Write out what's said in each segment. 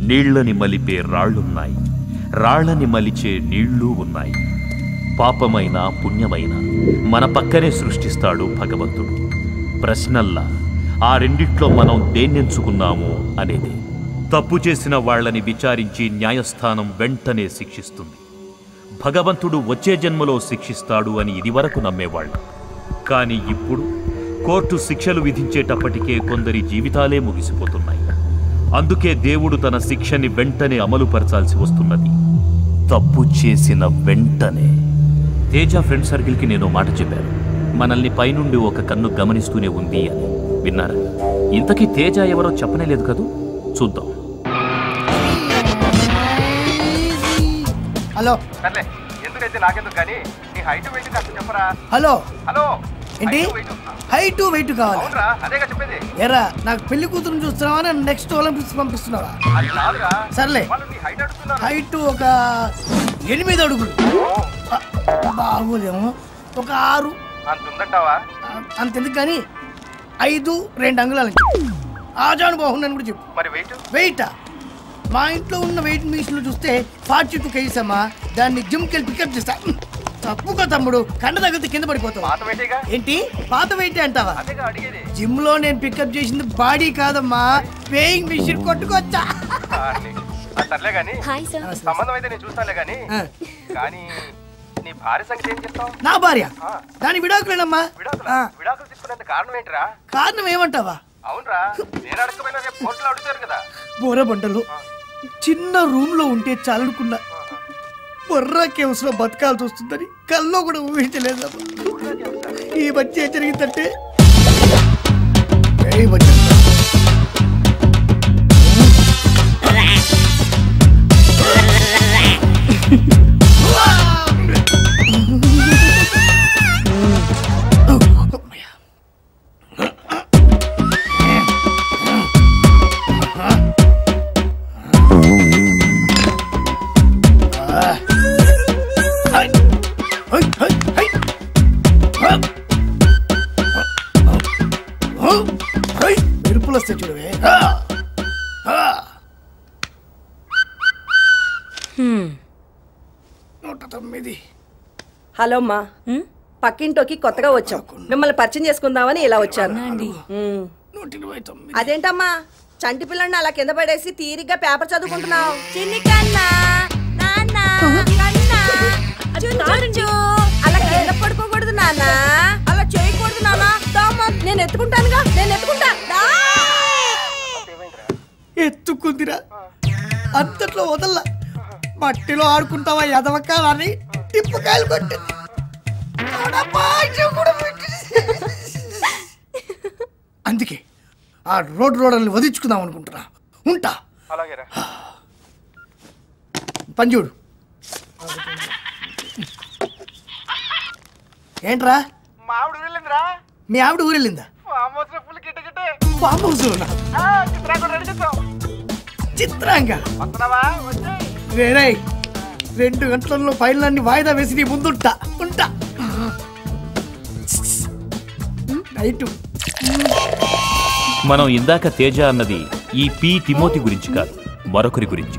నీళ్లని మలిపే రాళ్లున్నాయి రాళ్లని మలిచే నీళ్లు ఉన్నాయి పాపమైన పుణ్యమైన మన పక్కనే సృష్టిస్తాడు భగవంతుడు ప్రశ్నల్లా ఆ రెండిట్లో మనం దేన్నెంచుకున్నాము అనేది తప్పు చేసిన వాళ్ళని విచారించి న్యాయస్థానం వెంటనే శిక్షిస్తుంది భగవంతుడు వచ్చే జన్మలో శిక్షిస్తాడు అని ఇదివరకు నమ్మేవాళ్ళు కానీ ఇప్పుడు కోర్టు శిక్షలు విధించేటప్పటికే కొందరి జీవితాలే ముగిసిపోతున్నాయి అందుకే దేవుడు తన శిక్షని వెంటనే అమలుపరచాల్సి వస్తున్నది తప్పు చేసిన వెంటనే తేజ ఫ్రెండ్ సర్కిల్కి నేను మాట చెప్పాను మనల్ని పైనుండి ఒక కన్ను గమనిస్తూనే ఉంది అని విన్నారా ఇంతకీ తేజ ఎవరో చెప్పనే లేదు కదూ చూద్దాం హలో సర్లే ఎందుకైతే నాకెందుకు కానీ నీ హైట్ వెయిట్ కాస్త చెప్పరా హలో హలో ఏంటి height, weight. హైట్ వెయిట్ కావాలి అవునరా అదేగా చెప్పేది ఎరా నాకు పెళ్లి కూతురు చూస్తున్నావా నేను నెక్స్ట్ ఒలింపిక్స్ పంపిస్తున్నావా అది కాదురా సర్లే వాళ్ళు నీ హైట్ అడుగుతున్నారు హైట్ ఒక ఎనిమిది అడుగులు ఆ, బాగోలేము ఒక ఆరు అంత ఉందంటావా ఆ, అంతెందుకు కానీ ఐదు రెండు అంగుళాలకి ఆజాను బాగుందని కూడా చెప్పు మరి వెయిట్ వెయిట్ మా ఇంట్లో ఉన్న వెయిట్ మిషన్లు చూస్తే ఫార్టీ టూ కేజీస్ అమ్మా దాన్ని జిమ్కి వెళ్ళి పికప్ చేస్తా ఉమ్, తప్పుకో తమ్ముడు కండ తగిలితే కింద పడిపోతావు పాత వెయిటేగా ఏంటి పాత వెయిట్ అంటావా అదేగా అడిగేది జిమ్ లో నేను పికప్ చేసింది బాడీ కాదమ్మా పేయింగ్ మిషన్ కొట్టుకొచ్చా సార్ని. ఆ, సర్లే గాని హాయ్ సార్ సంబంధం అయితే నేను చూస్తానులే గాని ఆ, కానీ నీ భార్య సంగతి ఏం చేస్తావు నా భార్య ఆ. దాని విడాకులేనమ్మా విడాకులు ఆ, విడాకులు తీసుకునేంత కారణం ఏంటిరా కారణం ఏమంటావా అవునరా నేను అడగకపోయినా రేపు కోర్టులో అడుగుతారు కదా బోర బండలు చిన్న రూమ్ లో ఉంటే చాలనుకున్నా బొర్రా కేవ్స్ లో బతకాల్సి వస్తుందని కల్లో కూడా ఊహించలేదమ్మా ఈ మధ్య ఏం జరిగిందంటే ఈ మధ్య హై! హై! హై! హై! హ! హ! హై! మెరుపులు వస్తాయి చూడవే హ! హ! నూట తొమ్మిది హలో అమ్మా పక్కింటోకి కొత్తగా వచ్చాం మిమ్మల్ని పరిచయం చేసుకుందామని ఇలా వచ్చాను ఉమ్. నూట ఇరవై తొమ్మిది అదేంటమ్మా చంటి పిల్లని అలా కింద పడేసి తీరిగ్గా పేపర్ చదువుకుంటున్నావు చిన్ని కన్నా నాన్న కన్నా చుంచు అలా కింద పడుకోకూడదు నాన్న అలా చేయకూడదు నాన్న దామా నేను ఎత్తుకుంటానుగా నేను ఎత్తుకుంటా దా. ఎత్తుకుందిరా అంతట్లో వదల్లా మట్టిలో ఆడుకుంటావా ఎదవకాలని టిప్పుకాయలు కొట్టి అందుకే ఆ రోడ్ రోడల్ని వదిలించుకుందాం అనుకుంటున్నా ఉంటా అలాగేరా పంజుడు ఏంట్రా మా ఆవిడ వెళ్ళిందిరా మీ ఆవిడ ఊరెళ్ళిందా ఫామ్ హౌస్ ఫుల్ గిట్ట గిట్టే ఫామ్ హౌస్ లోనా చిత్రా కూడా రెడీ చేస్తాం చిత్రంగా వస్తున్నావా వచ్చే రేరే రెండు గంటలలో ఫైళ్ళన్ని వాయిదా వేసి నీ ముందుంటా ఉంటా నైటు మనం ఇందాక తేజ అన్నది ఈ పి తిమోతి గురించి కాదు మరొకరి గురించి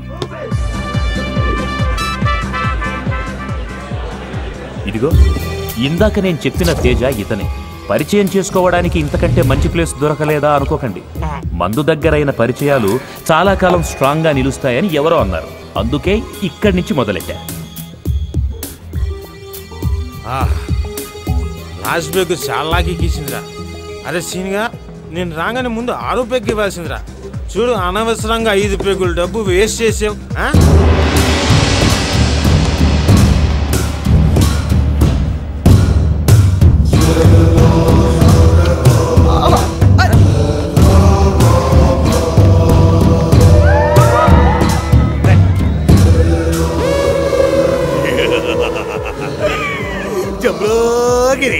ఇదిగో ఇందాక నేను చెప్పిన తేజ ఇతనే పరిచయం చేసుకోవడానికి ఇంతకంటే మంచి ప్లేస్ దొరకలేదా అనుకోకండి మందు దగ్గరైన పరిచయాలు చాలా కాలం స్ట్రాంగ్గా నిలుస్తాయని ఎవరో అన్నారు అందుకే ఇక్కడి నుంచి మొదలెట్టా లాస్ట్ బేగ్ చాలా గీసిందిరా అరే సీన్గా నేను రాగానే ముందు ఆరు పెగ్ ఇవ్వాల్సిందిరా చూడు అనవసరంగా ఐదు పెగ్గులు డబ్బు వేస్ట్ చేసావు ఆ? జంబోగిరి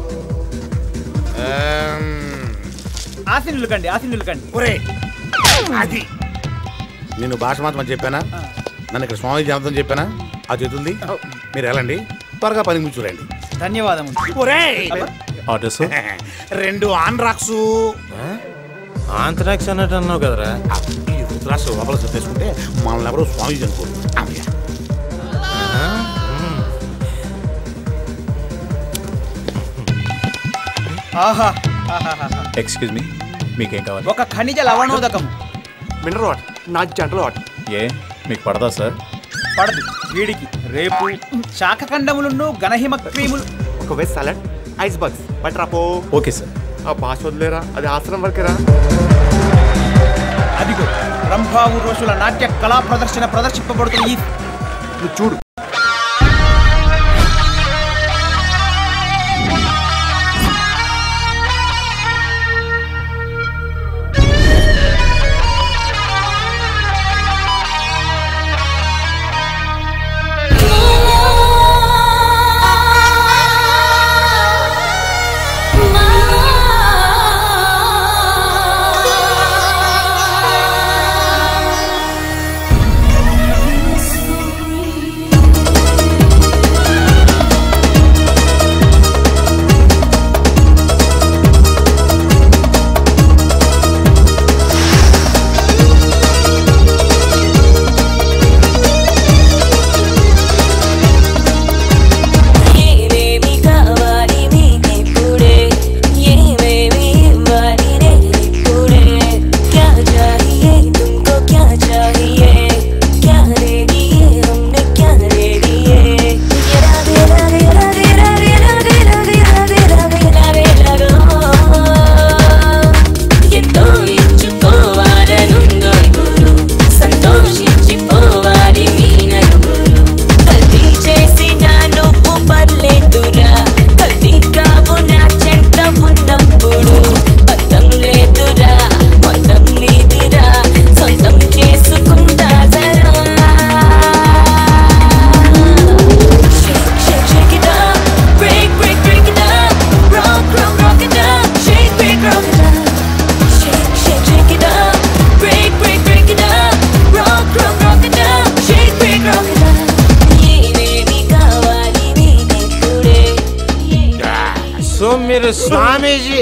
ఆమ్, ఆశీనులు కండి ఆశీనులు కండి ఒరే అది నేను భాష మాత్రం చెప్పానా నన్ను ఇక్కడ స్వామి జనతం చెప్పానా అది చెబుతుంది మీరు వెళ్ళండి త్వరగా పని కూర్చోరండి ధన్యవాదములు ఒరే ఆర్డర్స్ రెండు ఆన్ రాక్సు ఆంథ్రాక్స్ అన్నట్టు అన్నావు కదరా ధృతరాష్ట్ర లోపల సర్దేసుకుంటే మనల్ని ఎవరో స్వామి అనుకోరు అమ్మయ్య. ఆహా ఆహాహాహా. ఎక్స్క్యూజ్ మీ మీకేం కావాలి ఒక ఖనిజ లవణోదకం మినరల్ వాటర్ నా జనరల్ వాటర్ ఏ మీకు పడదా సార్ పడదు వీడికి రేపు శాఖఖండములను గణహిమ క్రీములు ఒక veg salad ice box butter అపో ఓకే సార్ ఆ భాష వదిలేరా అది ఆశ్రమం వరకేరా అదిగో రంభావు రోజుల నాట్య కళా ప్రదర్శన ప్రదర్శింపబడుతున్న ఈ నువ్వు చూడు ఏమేమి కావాలి మీకిప్పుడే ఏమేమి ఇవ్వాలి నేనిప్పుడే క్యా చాహియే తుమ్కో క్యా చాహియే క్యా రేడియే హమ్నే క్యా రేడియే రాగే రాగే రాగే రాగే రాగే రాగే రాగే రాగే రాగే రాగో ఎంతో ఇచ్చుకోవాలనుందో గురు సంతోషించిపోవాలి మీ నలుగురు కల్తీ చేసిన నువ్వు పర్లేదురా కల్తీ కావు నా చెంత ఉన్నప్పుడు అర్థం లేదురా మొత్తం నీదిరా సొంతం చేసుకుంటా జరా Shake, shake, shake it up. Break, break, break it up. Rock, rock, rock it up. Shake, break, rock it up. Shake, shake, shake it up. Break, break, break it up. Rock, rock, rock it up. Shake, break, rock it up. ఏమేమి కావాలి నీకిప్పుడే so మీరు స్వామీజీ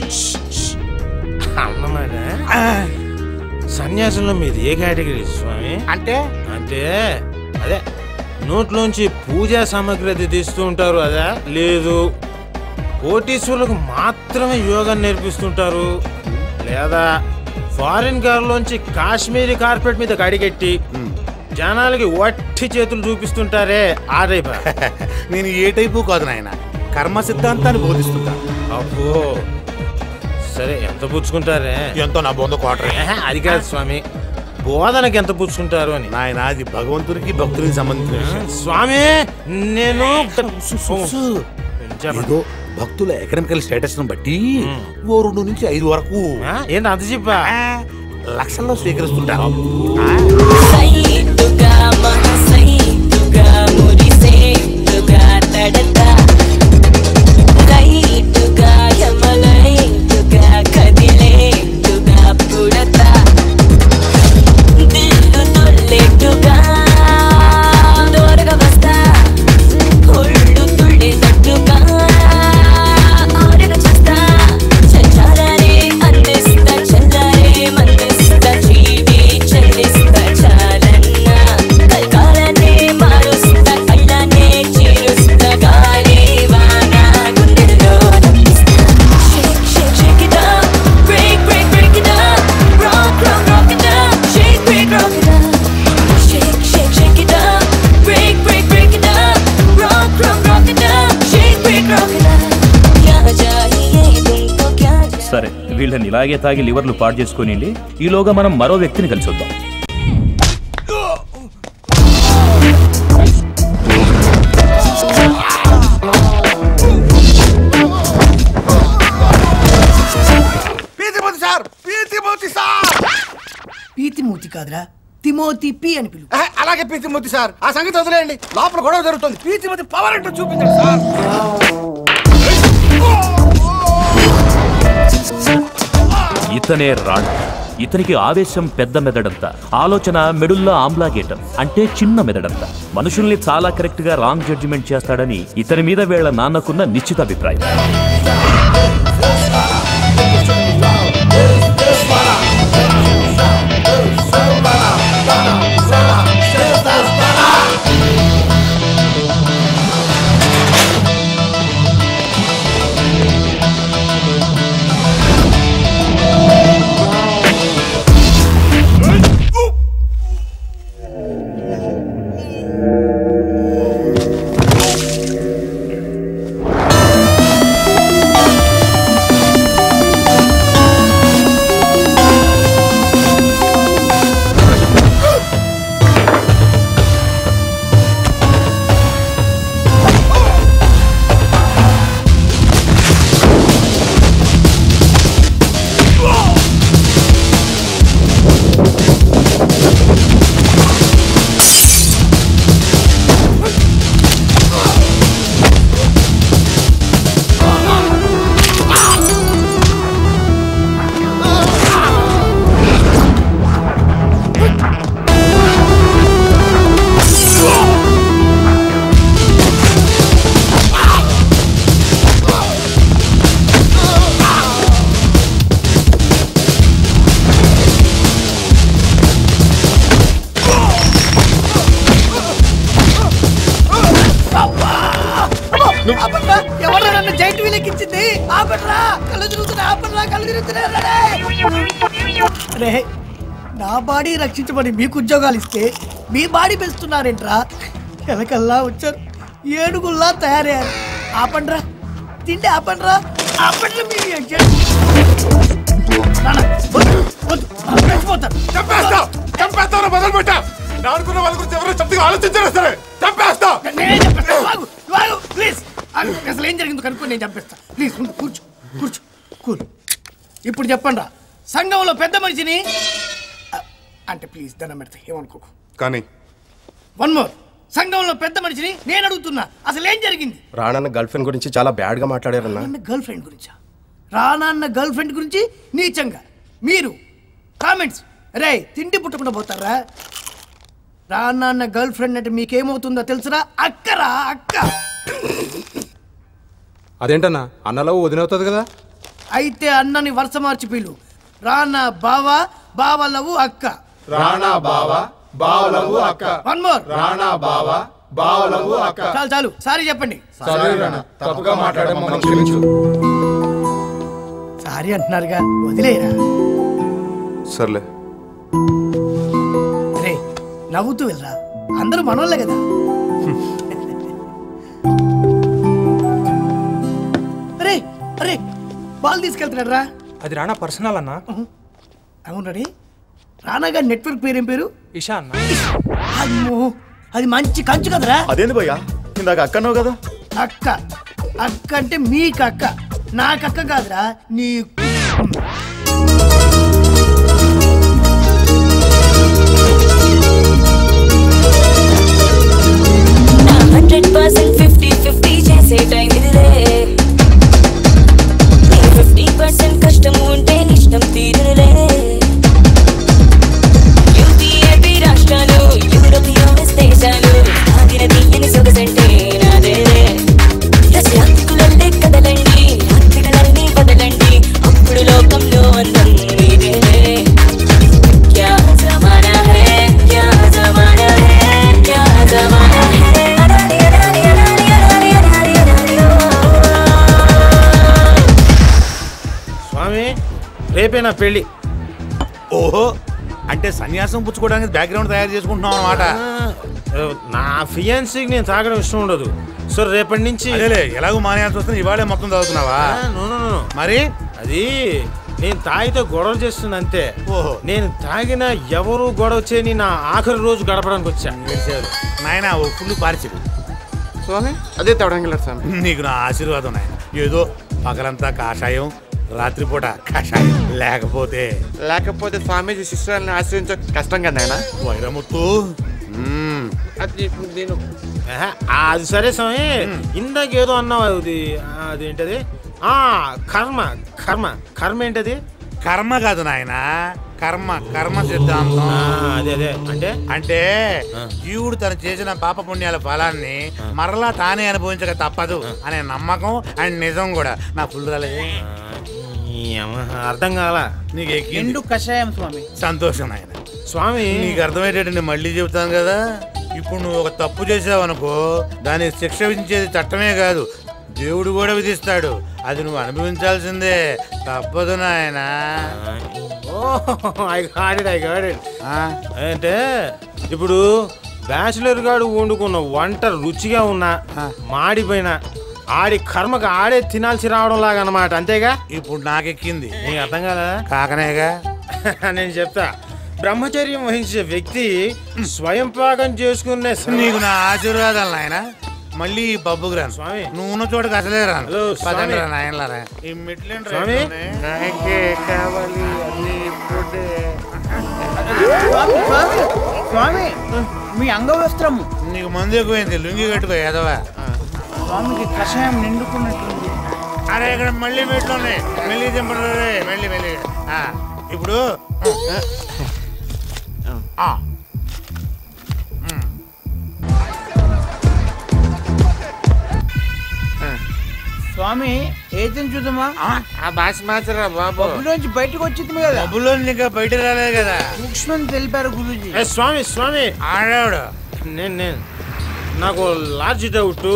అన్నమాట సన్యాసంలో మీది ఏ category స్వామి అంటే అంటే అదే నోట్లోంచి పూజా సామాగ్రి అది తీస్తూ ఉంటారు అదా లేదు కోటీశ్వరులకు మాత్రమే యోగా నేర్పిస్తుంటారు లేదా ఫారిన్ కార్లోంచి కాశ్మీరీ కార్పెట్ మీద కడిగెట్టి జనాలకి వట్టి చేతులు చూపిస్తుంటారే ఆ టైప్ నేను ఏ టైపు కాదు నాయన కర్మ సిద్ధాంతాన్ని బోధిస్తుంటా అబ్బో సరే ఎంత పుచ్చుకుంటారే ఎంతో నా బొంద కోటరే ఏహే, అది కాదు స్వామి బోధనకి ఎంత పుచ్చుకుంటారు అని నాయన అది భగవంతునికి భక్తునికి సంబంధించిన విషయం స్వామి నేను చెప్పండి. ఏదో భక్తుల ఎకనామికల్ స్టేటస్ బట్టి ఓ రెండు నుంచి ఐదు వరకు ఆ, ఏంటి అంత చెప్పా ఆ, లక్షల్లో స్వీకరిస్తుంటారు సైతుగా మహసైతుగా మురిసేతుగా తడతా రైతుగా యమలైతుగా కదిలేతుగా పుడతా దిల్లు తొల్లెట్టుగా దూరగా వస్తా ఒళ్ళు తుళ్ళేటట్టుగా ఆరగా చేస్తా చచ్చాలనే అందిస్తా చల్లారే మందిస్తా చీవి చెల్లిస్తా చాలన్నా కల్కాలనే మారుస్తా కళ్ళనే చీరుస్తా గాలి వాన గుండెల్లో నమ్మిస్తా Shake, shake, shake it up. Break, break, break it up. Rock, rock, rock it up. Shake, break, rock it up. Shake, shake, shake it up. Break, break, break it up. Rock, rock, rock it up. Shake, break, rock it up. क्या चाहिए तुमको क्या चाहिए సరే వీళ్ళని ఇలాగే తాగి లివర్లు పాడు చేసుకోనిండి ఈలోగా మనం మరో వ్యక్తిని కలిసి వద్దాం పీతిమూర్తి సార్ పీతిమూర్తి సార్ పీతిమూర్తి కాదురా తిమోతి పి అని పిలువు ఆహా, అలాగే పీతిమూర్తి సార్ ఆ సంగతి వదిలేయండి లోపల గొడవ జరుగుతుంది పీతిమూర్తి పవర్ ఏంటో చూపించండి సార్ ఇతనే రాణ్ ఇతనికి ఆవేశం పెద్ద మెదడంత ఆలోచన మెడుల్లో ఆమ్లాగేటం అంటే చిన్న మెదడంత మనుషుల్ని చాలా కరెక్ట్ గా రాంగ్ జడ్జిమెంట్ చేస్తాడని ఇతని మీద వీళ్ళ నాన్నకున్న నిశ్చిత అభిప్రాయం ఆ ఆపండ్రా కళ్ళు తిరుగుతున్నాయి ఆపండ్రా కళ్ళు తిరుగుతున్నాయి రే నా బాడీ రక్షించమని మీకు ఉద్యోగాలు ఇస్తే మీ బాడీ పెంచుతున్నారేంట్రా ఎలకల్లా వచ్చారు ఏడుగుల్లా తయారయ్యారు ఆపండ్రా తిండి ఆపండ్రా ఆపండ్రా మీ నాన్న, వద్దు, వద్దు, చచ్చిపోతారు. చంపేస్తాను మొదలు పెట్టా అనుకున్న వాళ్ళ గురించి ఎవరో చెప్తే ఆలోచించారు సరే చంపేస్తా నేనే చంపేస్తా. ఆగు, ఆగు, ప్లీజ్ ఆగు. అసలు ఏం జరిగిందో కనుక్కొని నేను చంపేస్తా ప్లీజ్ ముందు కూర్చో కూర్చో కూల్ ఇప్పుడు చెప్పండి రా సంఘంలో పెద్ద మనిషిని అ, అంటే ప్లీజ్ దండం పెడతా ఏమనుకోకు కానీ వన్ మోర్ సంఘంలో పెద్ద మనిషిని నేను అడుగుతున్నా అసలు ఏం జరిగింది రానన్న గర్ల్ ఫ్రెండ్ గురించి చాలా బ్యాడ్ గా మాట్లాడారన్నా రానన్న గర్ల్ ఫ్రెండ్ గురించా రానన్న గర్ల్ ఫ్రెండ్ గురించి నీచంగా మీరు కామెంట్స్ రే తిండి పుట్టకుండా పోతారా రానన్న గర్ల్ ఫ్రెండ్ అంటే మీకేమవుతుందో తెలుసురా అక్కరా అక్క అదేంటన్నా అన్నలో వదినవుతుంది కదా అయితే అన్నని వరుస మార్చి పిలు రానా బావా బావ లవ్ అక్క రాణా బావా బావలవు అక్క వన్ మోర్ రాణా బావా బావలవు అక్క చాలు చాలు సారీ చెప్పండి సరే రాణా తప్పుగా మాట్లాడే మమ్మల్ని క్షమించు సారీ అంటున్నారుగా వదిలేరా సర్లే రే నవ్వుతూ వెళ్ళరా అందరూ మనోళ్ళే కదా అరే అరే బాల్ తీసుకెళ్తున్నాడు రా అది రానా పర్సనల్ అన్నా అవును రెడీ రానాగా నెట్వర్క్ పేరు ఏం పేరు ఇషా అన్న అమ్మో అది మంచి కంచు కదరా అదేంది భయ్యా ఇందాక అక్కన్నావు కదా అక్క అక్క అంటే మీకు అక్క నాకు అక్క కాదురా నీ హండ్రెడ్ పర్సెంట్ ఫిఫ్టీ ఫిఫ్టీ చేసే టైం ఇదిలే ఫిఫ్టీ పర్సెంట్ కష్టం ఉంటే ఇష్టం తీరులే యూపీఏపీ రాష్ట్రాలు యూరోప్ యూఎస్ దేశాలు ఆగిన తీయని సొగసంటే నాదేలే రసయాత్రికులల్లే కదలండి యాత్రికలన్నీ వదలండి అప్పుడు లోకంలో అందం మీదేలే क्या जमाना है क्या जमाना है क्या जमाना है अडानी अडानी अडानी अडानी अडानी अडानी స్వామి రేపే నా పెళ్ళి ఓహో అంటే సన్యాసం పుచ్చుకోవడానికి బ్యాక్గ్రౌండ్ తయారు చేసుకుంటున్నాం అనమాట ఆ, నా ఫియాన్సీకి నేను తాగడం ఇష్టం ఉండదు సో రేపటి నుంచి అదేలే ఎలాగో మానేయాల్సి వస్తుంది ఇవాళే మొత్తం చదువుతున్నావా ఆ, no, no, no. మరి అది నేను తాగితే గొడవ చేస్తుంది అంతే ఓహో. నేను తాగిన ఎవరు గొడవ చేయని నా ఆఖరి రోజు గడపడానికి వచ్చా నాయన ఓ ఫుల్ పారిచిరు స్వామి అదే తేవడానికి స్వామి నీకు నా ఆశీర్వాదం నాయన ఏదో పగలంతా కాషాయం రాత్రిపూట కాషాయం లేకపోతే లేకపోతే స్వామీజీ శిష్యురాలని ఆశ్రయించ కష్టం కదా ఆయన వైరముత్తు మ్మ్. అది నేను ఆహా, అది సరే స్వామి ఇందాక ఏదో అన్నావు అది అదేంటది ఆ కర్మ కర్మ కర్మ ఏంటది కర్మ కాదు నాయన కర్మ కర్మ సిద్ధాంతం ఆ, అదే అదే అంటే అంటే జీవుడు తను చేసిన పాప పుణ్యాల ఫలాన్ని మరలా తానే అనుభవించక తప్పదు అనే నమ్మకం అండ్ నిజం కూడా నా ఫుల్ రాలేదు ఈ అమ్మ, అర్థం కాల నీకు ఎక్కింది ఎండు కషాయం స్వామి సంతోషం ఆయన స్వామి నీకు అర్థమయ్యేటట్టు నేను మళ్ళీ చెబుతాను కదా ఇప్పుడు నువ్వు ఒక తప్పు చేసావనుకో దానికి శిక్ష విధించేది చట్టమే కాదు దేవుడు కూడా విధిస్తాడు అది నువ్వు అనుభవించాల్సిందే తప్పదు నాయన I got it I got it అంటే ఇప్పుడు బ్యాచులర్ గాడు వండుకున్న వంట రుచిగా ఉన్నా మాడిపోయినా ఆడి కర్మకు ఆడే తినాల్సి రావడం లాగా అనమాట అంతేగా ఇప్పుడు నాకెక్కింది నీకు అర్థం కదా కాకనేగా నేను చెప్తా బ్రహ్మచర్యం వహించే వ్యక్తి స్వయం పాకం చేసుకునే స- నీకు నా ఆశీర్వాదాలు నాయన మళ్ళీ ఈ పబ్బుకు రాను స్వామి. నువ్వు ఉన్న చోటుకి అసలే రాను హలో, స్వామి. పదండి రా నాయనలారా ఈ మెట్లేంటి రా స్వామి. ఇట్లున్నాయి? నాకే కావాలి అన్ని ఇప్పుడే స్వామి స్వామి స్వామి మీ అంగవస్త్రము నీకు మందు ఎక్కువైంది లుంగి కట్టుకో ఏదవా స్వామికి కషాయం నిండుకున్నట్టుంది అరే ఇక్కడ మళ్ళీ మెట్లు ఉన్నాయి మళ్ళీ దింపడు రే, మళ్ళీ మళ్ళీ ఆ, ఇప్పుడు ఆ. స్వామి ఏతం చూద్దామా ఆ భాష మార్చరా బాబు బొబ్బులోంచి బయటకు వచ్చింది కదా డబ్బులో ఇంకా బయట రాలేదు కదా సూక్ష్మం తెలిపారు గురూజీ ఏ, స్వామి స్వామి ఆడావిడ నేను నేను నాకు లార్జ్ డౌట్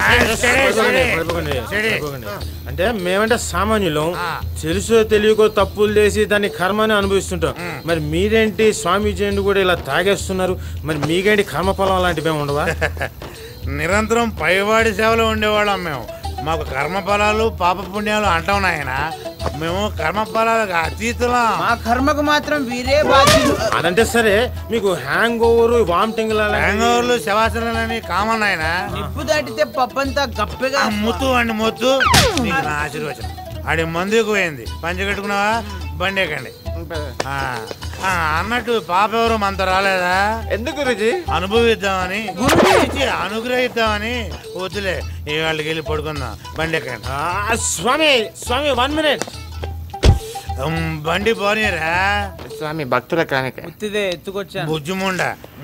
అంటే మేమంటే సామాన్యులం తెలుసో తెలియకో తప్పులు చేసి దాన్ని కర్మని అనుభవిస్తుంటాం మరి మీరేంటి స్వామీజీ కూడా ఇలా తాగేస్తున్నారు మరి మీకేంటి కర్మఫలం లాంటివి ఏమి ఉండవా నిరంతరం పైవాడి సేవలో ఉండేవాళ్ళం మేము మాకు కర్మఫలాలు పాప పుణ్యాలు అంటాం నాయన మేము కర్మఫలాలకు అతీతులం మా కర్మకు మాత్రం వీరే బాధ్యులు అదంటే సరే మీకు హ్యాంగ్ ఓవర్ వామిటింగ్ హ్యాంగోవర్లు శవాసనాలని కామన్ ఆయన నిప్పు దాటితే పప్పంతా గప్పెగా ముత్తు అండి ముత్తు నీకు నా ఆశీర్వచనం ఆడి మందు ఎక్కువైంది పంచి కట్టుకున్నావా బండి ఎక్కండి ఆ, ఆ, అన్నట్టు పాప ఎవరు మనతో రాలేదా ఎందుకు గురుజీ అనుభవిద్దామని గురించి అనుగ్రహిద్దామని వద్దులే ఈ వాళ్ళకి వెళ్ళి పడుకుందాం బండి ఎక్కండి స్వామి స్వామి వన్ మినిట్ ఉమ్, బండి పోనీరా స్వామి భక్తుల కానిక ఉత్తిదే ఎత్తుకొచ్చాను బుజ్జిముండ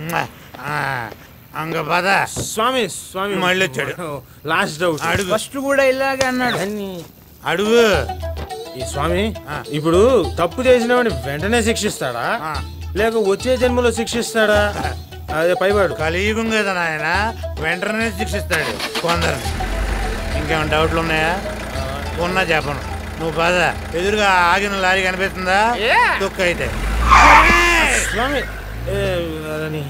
అంగ పద స్వామి స్వామి మళ్ళీ వచ్చాడు లాస్ట్ డౌట్ అడుగు ఫస్ట్ కూడా ఇలాగే అన్నాడు అడుగు ఈ స్వామి ఇప్పుడు తప్పు చేసిన వాడిని వెంటనే శిక్షిస్తాడా లేక వచ్చే జన్మలో శిక్షిస్తాడా అదే పైవాడు కలియుగం కదా నాయన వెంటనే శిక్షిస్తాడు కొందరిని ఇంకేమైనా డౌట్లు ఉన్నాయా ఉన్నా చెప్పను నువ్వు పద ఎదురుగా ఆగిన లారీ కనిపిస్తుందా దుఃఖ అయితే స్వామి ఏ, అదని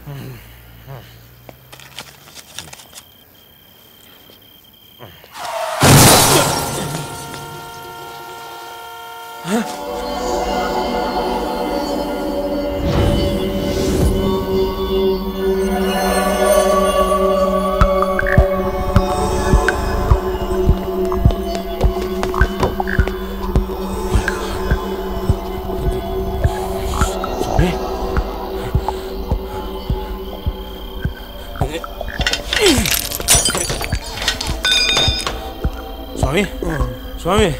స్వామి స్వామి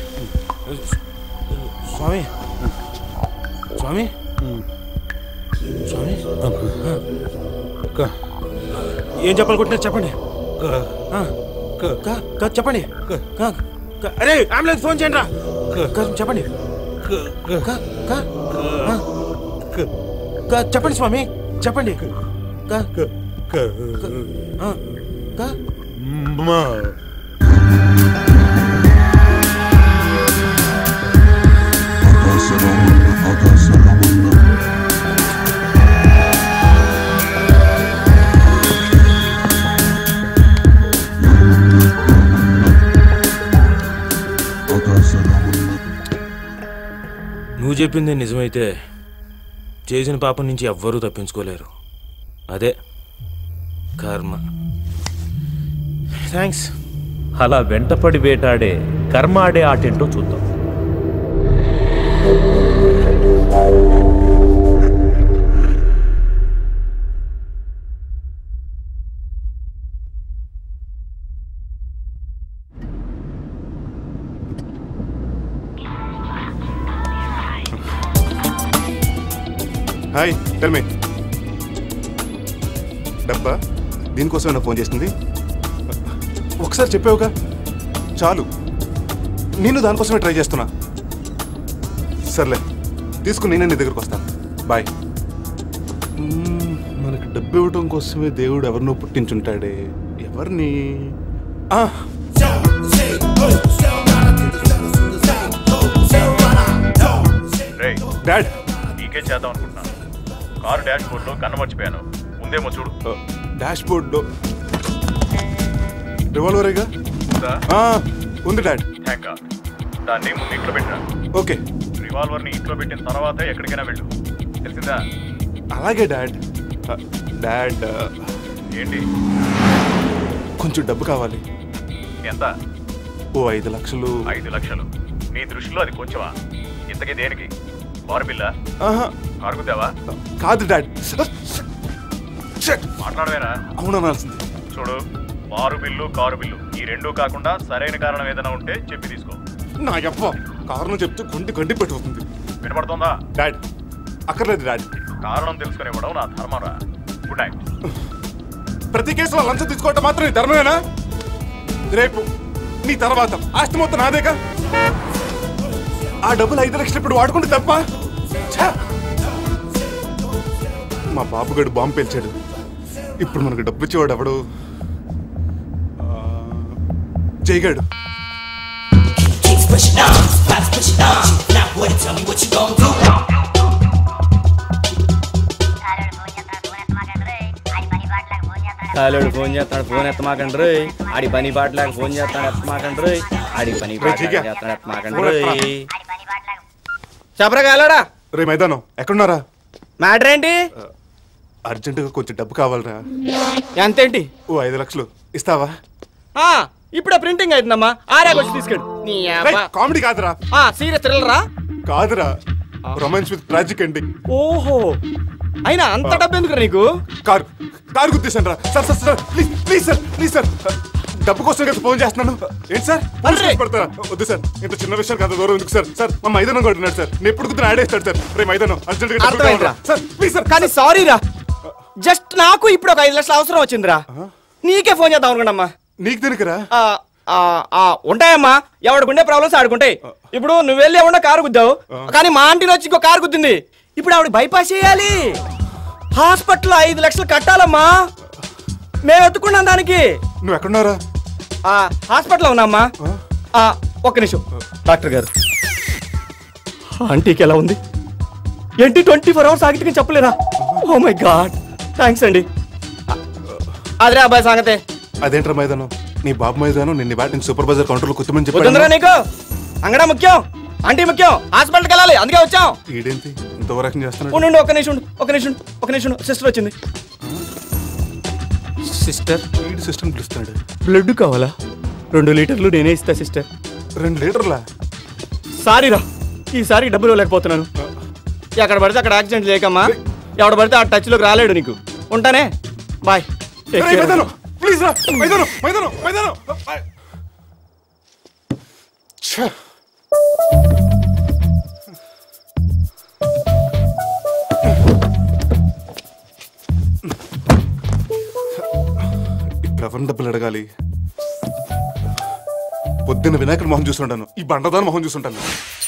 స్వామి స్వామి స్వామి ఏం చెప్పాలనుకుంటున్నారు చెప్పండి ఆ, క- క- చెప్పండి క- క- అరే అంబులెన్స్ ఫోన్ చేయండి రా క- చెప్పండి క- క- ఆ. క- చెప్పండి స్వామి చెప్పండి క- క- ఆ, క- నువ్వు చెప్పింది నిజమైతే చేసిన పాపం నుంచి ఎవ్వరూ తప్పించుకోలేరు అదే కర్మ థ్యాంక్స్ అలా వెంటపడి వేటాడే కర్మ ఆడే ఆటేంటో చూద్దాం హాయ్ టెల్ మీ డబ్బా దీనికోసమైనా ఫోన్ చేసింది ఒకసారి చెప్పావుగా చాలు నేను దానికోసమే ట్రై చేస్తున్నా సర్లే తీసుకుని నేనే నీ దగ్గరకు వస్తాను బాయ్ మ్మ్, మనకి డబ్బు ఇవ్వటం కోసమే దేవుడు ఎవరినో పుట్టించుంటాడే ఎవరిని ఆ, రే డాడ్ నీకే చేద్దాం అనుకుంటున్నాను కారు డాష్ బోర్డ్లో కన్ను మర్చిపోయాను ఉందేమో చూడు డాష్ బోర్డ్లో రివాల్వరేగా ఉందా ఆ, ఉంది డాడ్ థ్యాంక్ గాడ్ దాన్ని ముందు ఇంట్లో పెట్టినా ఓకే రివాల్వర్ని ఇంట్లో పెట్టిన తర్వాత ఎక్కడికైనా వెళ్ళు తెలిసిందా అలాగే డాడ్ ఆ, డాడ్ ఆ, ఏంటి కొంచెం డబ్బు కావాలి ఎంత ఓ ఐదు లక్షలు ఐదు లక్షలు నీ దృష్టిలో అది కొంచెమా ఇంతకీ దేనికి కారు బిల్ల ఆహా, కారు గుద్దావా కాదు డాడ్ మాట్లాడవేనా అవుననాల్సింది చూడు కారు బిల్లు కారు బిల్లు ఈ రెండూ కాకుండా సరైన కారణం ఏదైనా ఉంటే చెప్పి తీసుకో నా యప్ప కారణం చెప్తే కొంటి గంటి పెట్టుకుంది వినపడుతోందా డాడ్ అక్కర్లేదు డాడ్ కారణం తెలుసుకుని ఇవ్వడం నా ధర్మరా గుడ్ నైట్ ప్రతి కేసులో లంచం తీసుకోవటం మాత్రం నీ ధర్మమేనా రేపు నీ తర్వాత ఆస్తి మొత్తం నాదేగా ఆ డబ్బులు ఐదు లక్షలు ఇప్పుడు వాడుకుంటే తప్ప ఛ! మా బాబుగడు బాంబు పేల్చాడు ఇప్పుడు మనకు డబ్బు ఇచ్చేవాడు ఎవడు ఆ, జైగాడు Keeps pushing on, pops pushing on. Now what? Tell me what you gon' do. కాలేడు ఫోన్ చేస్తాడు ఫోన్ ఎత్తమాకండ్రి ఆడి పని పాటలాగా ఫోన్ చేస్తాడు ఎత్తమాకండ్రి ఆడి పని పాటలాగా చేస్తాడు ఎత్తమాకండ్రి చెప్పరా కాలేడా రే మైదానం ఎక్కడున్నారా మ్యాటర్ ఏంటి అర్జెంటుగా కొంచెం డబ్బు కావాలరా ఎంతేంటి ఓ ఐదు లక్షలు ఇస్తావా ఆ, ఇప్పుడే ప్రింటింగ్ అవుతుందమ్మా ఆర్యాకి వచ్చి తీసుకెళ్ళు నీ రేయ్, కామెడీ కాదురా సీరియస్ థ్రిల్లరా కాదురా రొమాన్స్ విత్ ట్రాజిక్ అండి ఓహో అయినా అంత డబ్బు ఎందుకు నీకు కారు కారు గుర్తిస్తాను రా sir sir sir please please sir please sir డబ్బు కోసం కదా ఫోన్ చేస్తున్నాను ఏంటి సార్ పోలీస్ కేసు పెడతారా వద్దు సార్ ఇంత చిన్న విషయం కాదు దూరం ఎందుకు సార్ సార్ మా మైదానం కొడుతున్నాడు సార్ నేను ఎప్పుడు కుదిరి ఆడేస్తాడు సార్ రే మైదానం అర్జెంట్ గా డబ్బు అర్థమైందిరా. కావాలిరా. సార్ ప్లీజ్ సార్ కానీ సారీ రా జస్ట్ నాకు ఇప్పుడు ఒక ఐదు లక్షలు అవసరం వచ్చిందిరా నీకే ఫోన్ చేద్దాం అనుకున్నామ్మా నీకు దేనికిరా ఆ, ఆ, ఆ, ఉంటాయమ్మా ఎవడికుండే ప్రాబ్లమ్స్ ఆడుకుంటాయి ఇప్పుడు నువ్వు వెళ్ళి ఏమన్నా కారు గుద్దావు కానీ మా ఆంటీని వచ్చి ఇంకో కారు గుద్దింది ఇప్పుడు ఆవిడ బైపాస్ చేయాలి హాస్పిటల్ ఐదు లక్షలు కట్టాలమ్మా మేము ఎత్తుకున్నాం దానికి నువ్వు ఎక్కడున్నారా ఆ, హాస్పిటల్లో ఉన్నామ్మా ఆ, ఒక్క నిమిషం డాక్టర్ గారు ఆంటీకి ఎలా ఉంది ఏంటి ట్వంటీ ఫోర్ అవర్స్ ఆగితే చెప్పలేరా ఓ మై గాడ్ థ్యాంక్స్ అండి అదే అబ్బాయి సంగతే అదేంట్రా మైదానం నీ బాబు మైదానం నిన్న వాటిని సూపర్ బజార్ కౌంటర్లో కుత్తమని వద్దుందిరా చెప్పాడు నీకు అంగడా ముఖ్యం ఆంటీ ముఖ్యం హాస్పిటల్కి వెళ్ళాలి అందుకే వచ్చాం ఈడేంటి ఇంత ఓవరాక్షన్ చేస్తున్నాడు ఉండు ఉండు, ఒక్క నిమిషం ఉండు, ఒక్క నిమిషం ఉండు, ఒక్క నిమిషం సిస్టర్ వచ్చింది సిస్టర్ ఈడు సిస్టమ్ పిలుస్తాడు బ్లడ్ కావాలా రెండు లీటర్లు నేనే ఇస్తా సిస్టర్ రెండు లీటర్లా సారీ రా ఈసారి డబ్బులు ఇవ్వలేకపోతున్నాను ఎక్కడ పడితే అక్కడ యాక్సిడెంట్ లేకమ్మా ఎవడ పడితే ఆ టచ్లోకి రాలేడు నీకు ఉంటానే బాయ్ Take రేయ్, care. మైదానం ప్లీజ్ రా మైదానం మైదానం మైదానం ఛ! ఇప్పుడు ఎవరిని డబ్బులు అడగాలి పొద్దున్న వినాయకుడి మొహం చూస్తుంటాను ఈ బండదాని మొహం చూస్తుంటాను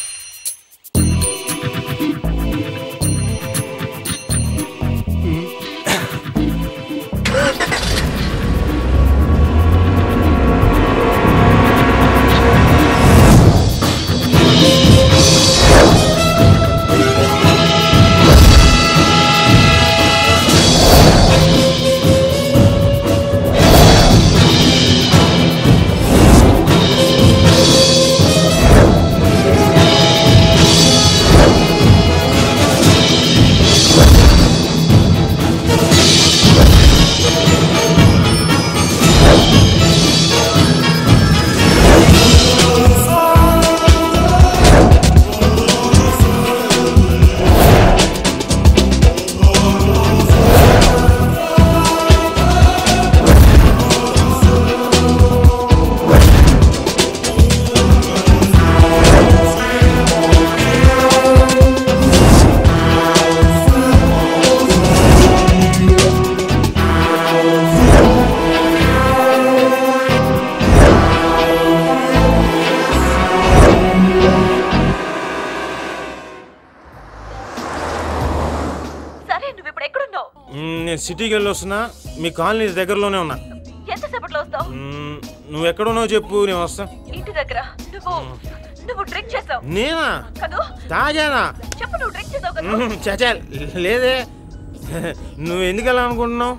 సరే నువ్వు ఇప్పుడు ఎక్కడున్నావు మ్మ్, నేను సిటీకి వెళ్ళి వస్తున్నా మీ కాలనీ దగ్గరలోనే ఉన్నా ఎంతసేపట్లో వస్తావు మ్మ్, నువ్వు ఎక్కడున్నావు చెప్పు నేను వస్తా ఇంటి దగ్గర నువ్వు నువ్వు డ్రింక్ చేసావు నేనా కదూ తాజానా చెప్పు నువ్వు డ్రింక్ చేసావు కదా మ్మ్, చచా లేదే నువ్వు ఎందుకు వెళ్ళాలి అనుకుంటున్నావు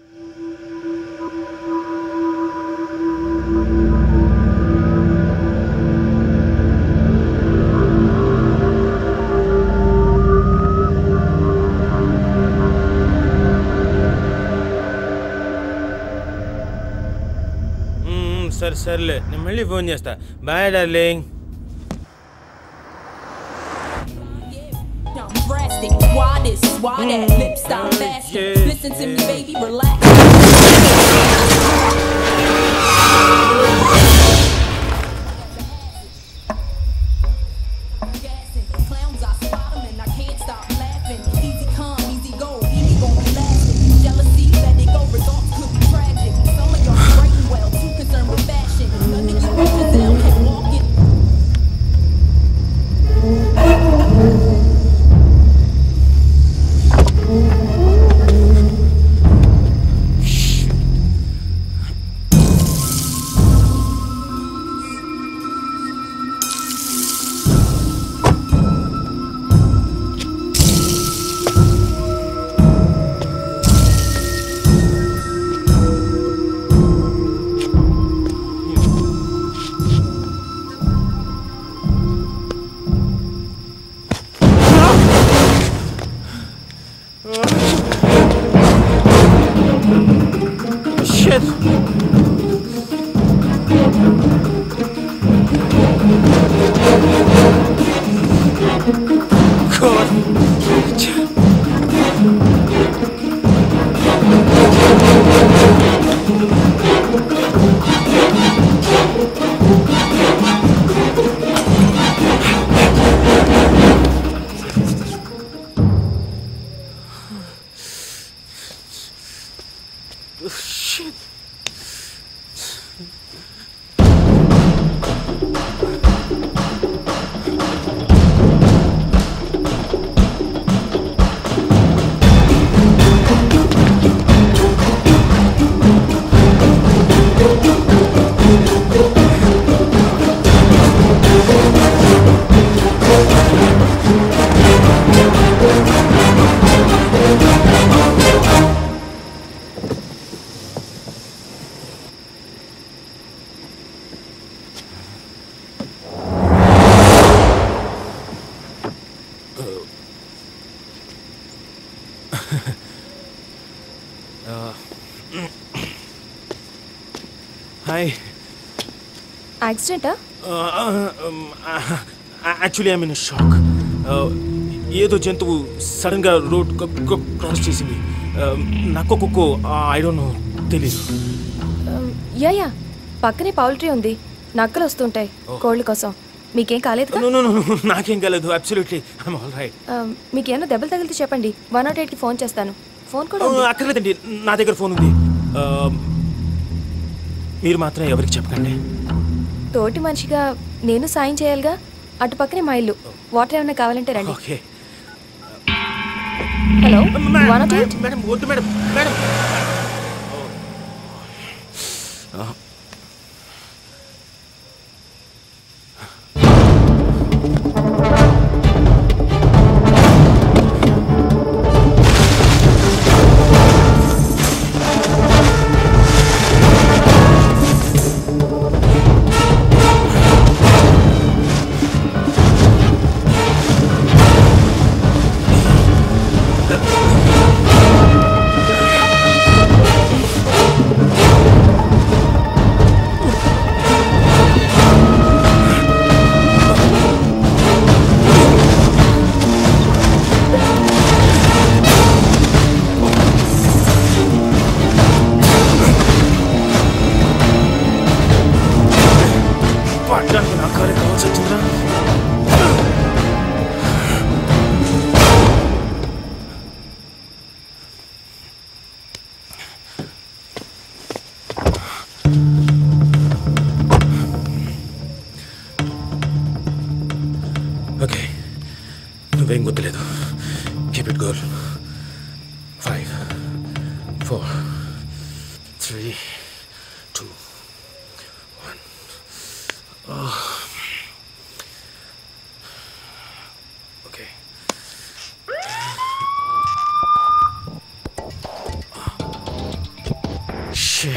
మ్మ్, సరే సర్లే నేను మళ్ళీ ఫోన్ చేస్తా bye darling I'm drastic. Why this? Why that? Lip stop fashion. Listen to me, baby, relax. Clowns, I spot 'em and I can't stop laughing. Easy come, easy go, easy gon' be lasting. Jealousy, let it go, results could be tragic. Some of y'all writing well, too concerned with fashion. None of you Giselle can walk it. Shit Shit. Hi యాక్సిడెంటా actually I mean shock ఏదో జంతువు sudden గా road cross చేసింది Uh, నక్కో కుక్కో I don't know తెలీదు yeah yeah పక్కనే poultry ఉంది నక్కలు వస్తుంటాయి కోళ్ళ కోసం మీకేం కాలేదు నో నో నో నాకేం కాలేదు అబ్సల్యూట్లీ ఐఎమ్ ఆల్ రైట్ మీకేమైనా దెబ్బలు తగిలితే చెప్పండి వన్ నాట్ ఎయిట్కి ఫోన్ చేస్తాను ఫోన్ కూడా ఉంది. అక్కర్లేదండి నా దగ్గర ఫోన్ ఉంది Uh, మీరు మాత్రం ఎవరికి చెప్పకండి తోటి మనిషిగా నేను సాయం చేయాలిగా అటు పక్కనే మా ఇల్లు వాటర్ ఏమైనా కావాలంటే రండి okay hello one nought eight madam వద్దు మేడం మేడం పడ్డానికి నా కారే కావాల్సి వచ్చిందిరా ఓకే నువ్వేం గుర్తులేదు keep it goal five four three two one okay Shit.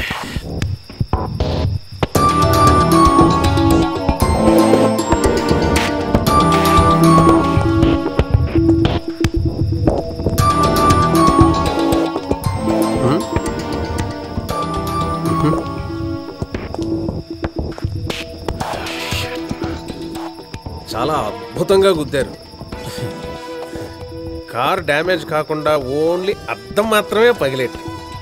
చాలా అద్భుతంగా గుద్దారు కార్ డ్యామేజ్ కాకుండా ఓన్లీ అద్దం మాత్రమే పగిలేట్టు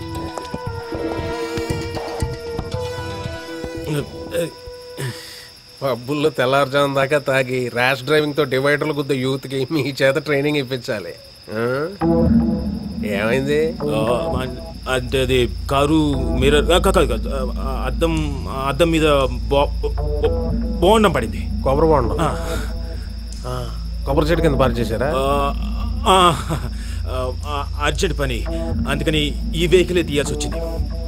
పబ్బుల్లో తెల్లారుజాము దాకా తాగి ర్యాష్ డ్రైవింగ్తో డివైడర్లు గుద్ద యూత్కి మీ చేత ట్రైనింగ్ ఇప్పించాలి ఆ? ఏమైంది ఆ, అన్- అంటే అది కారు మిర్రర్ ఆ, కాదు కాదు ఆ, అద్దం అద్దం మీద బా- బోండం పడింది కొబ్బరి బోండం కొబ్బరి చెట్టు కింద పార్క్ చేశారా ఆ, ఆ, ఆ, అర్జెంట్ పని అందుకని ఈ వెహికలే తీయాల్సి వచ్చింది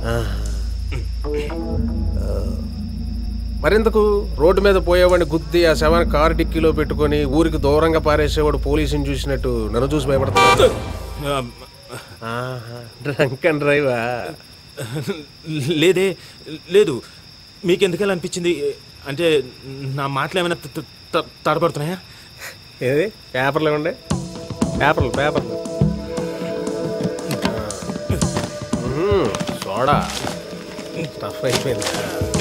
మరెందుకు రోడ్డు మీద పోయేవాడిని గుద్ది ఆ శవాన్ని కారు డిక్కీలో పెట్టుకొని ఊరికి దూరంగా పారేసేవాడు పోలీసుని చూసినట్టు నన్ను చూసి భయపడతాడు డ్రంక్ అండ్ డ్రైవా లేదే లేదు మీకు ఎందుకలా అనిపించింది అంటే నా మాటలు ఏమైనా త- త- త- తడబడుతున్నాయా ఏది పేపర్లు ఇవ్వండి పేపర్లు పేపర్లు మ్మ్, సోడా టఫ్ అయిపోయింది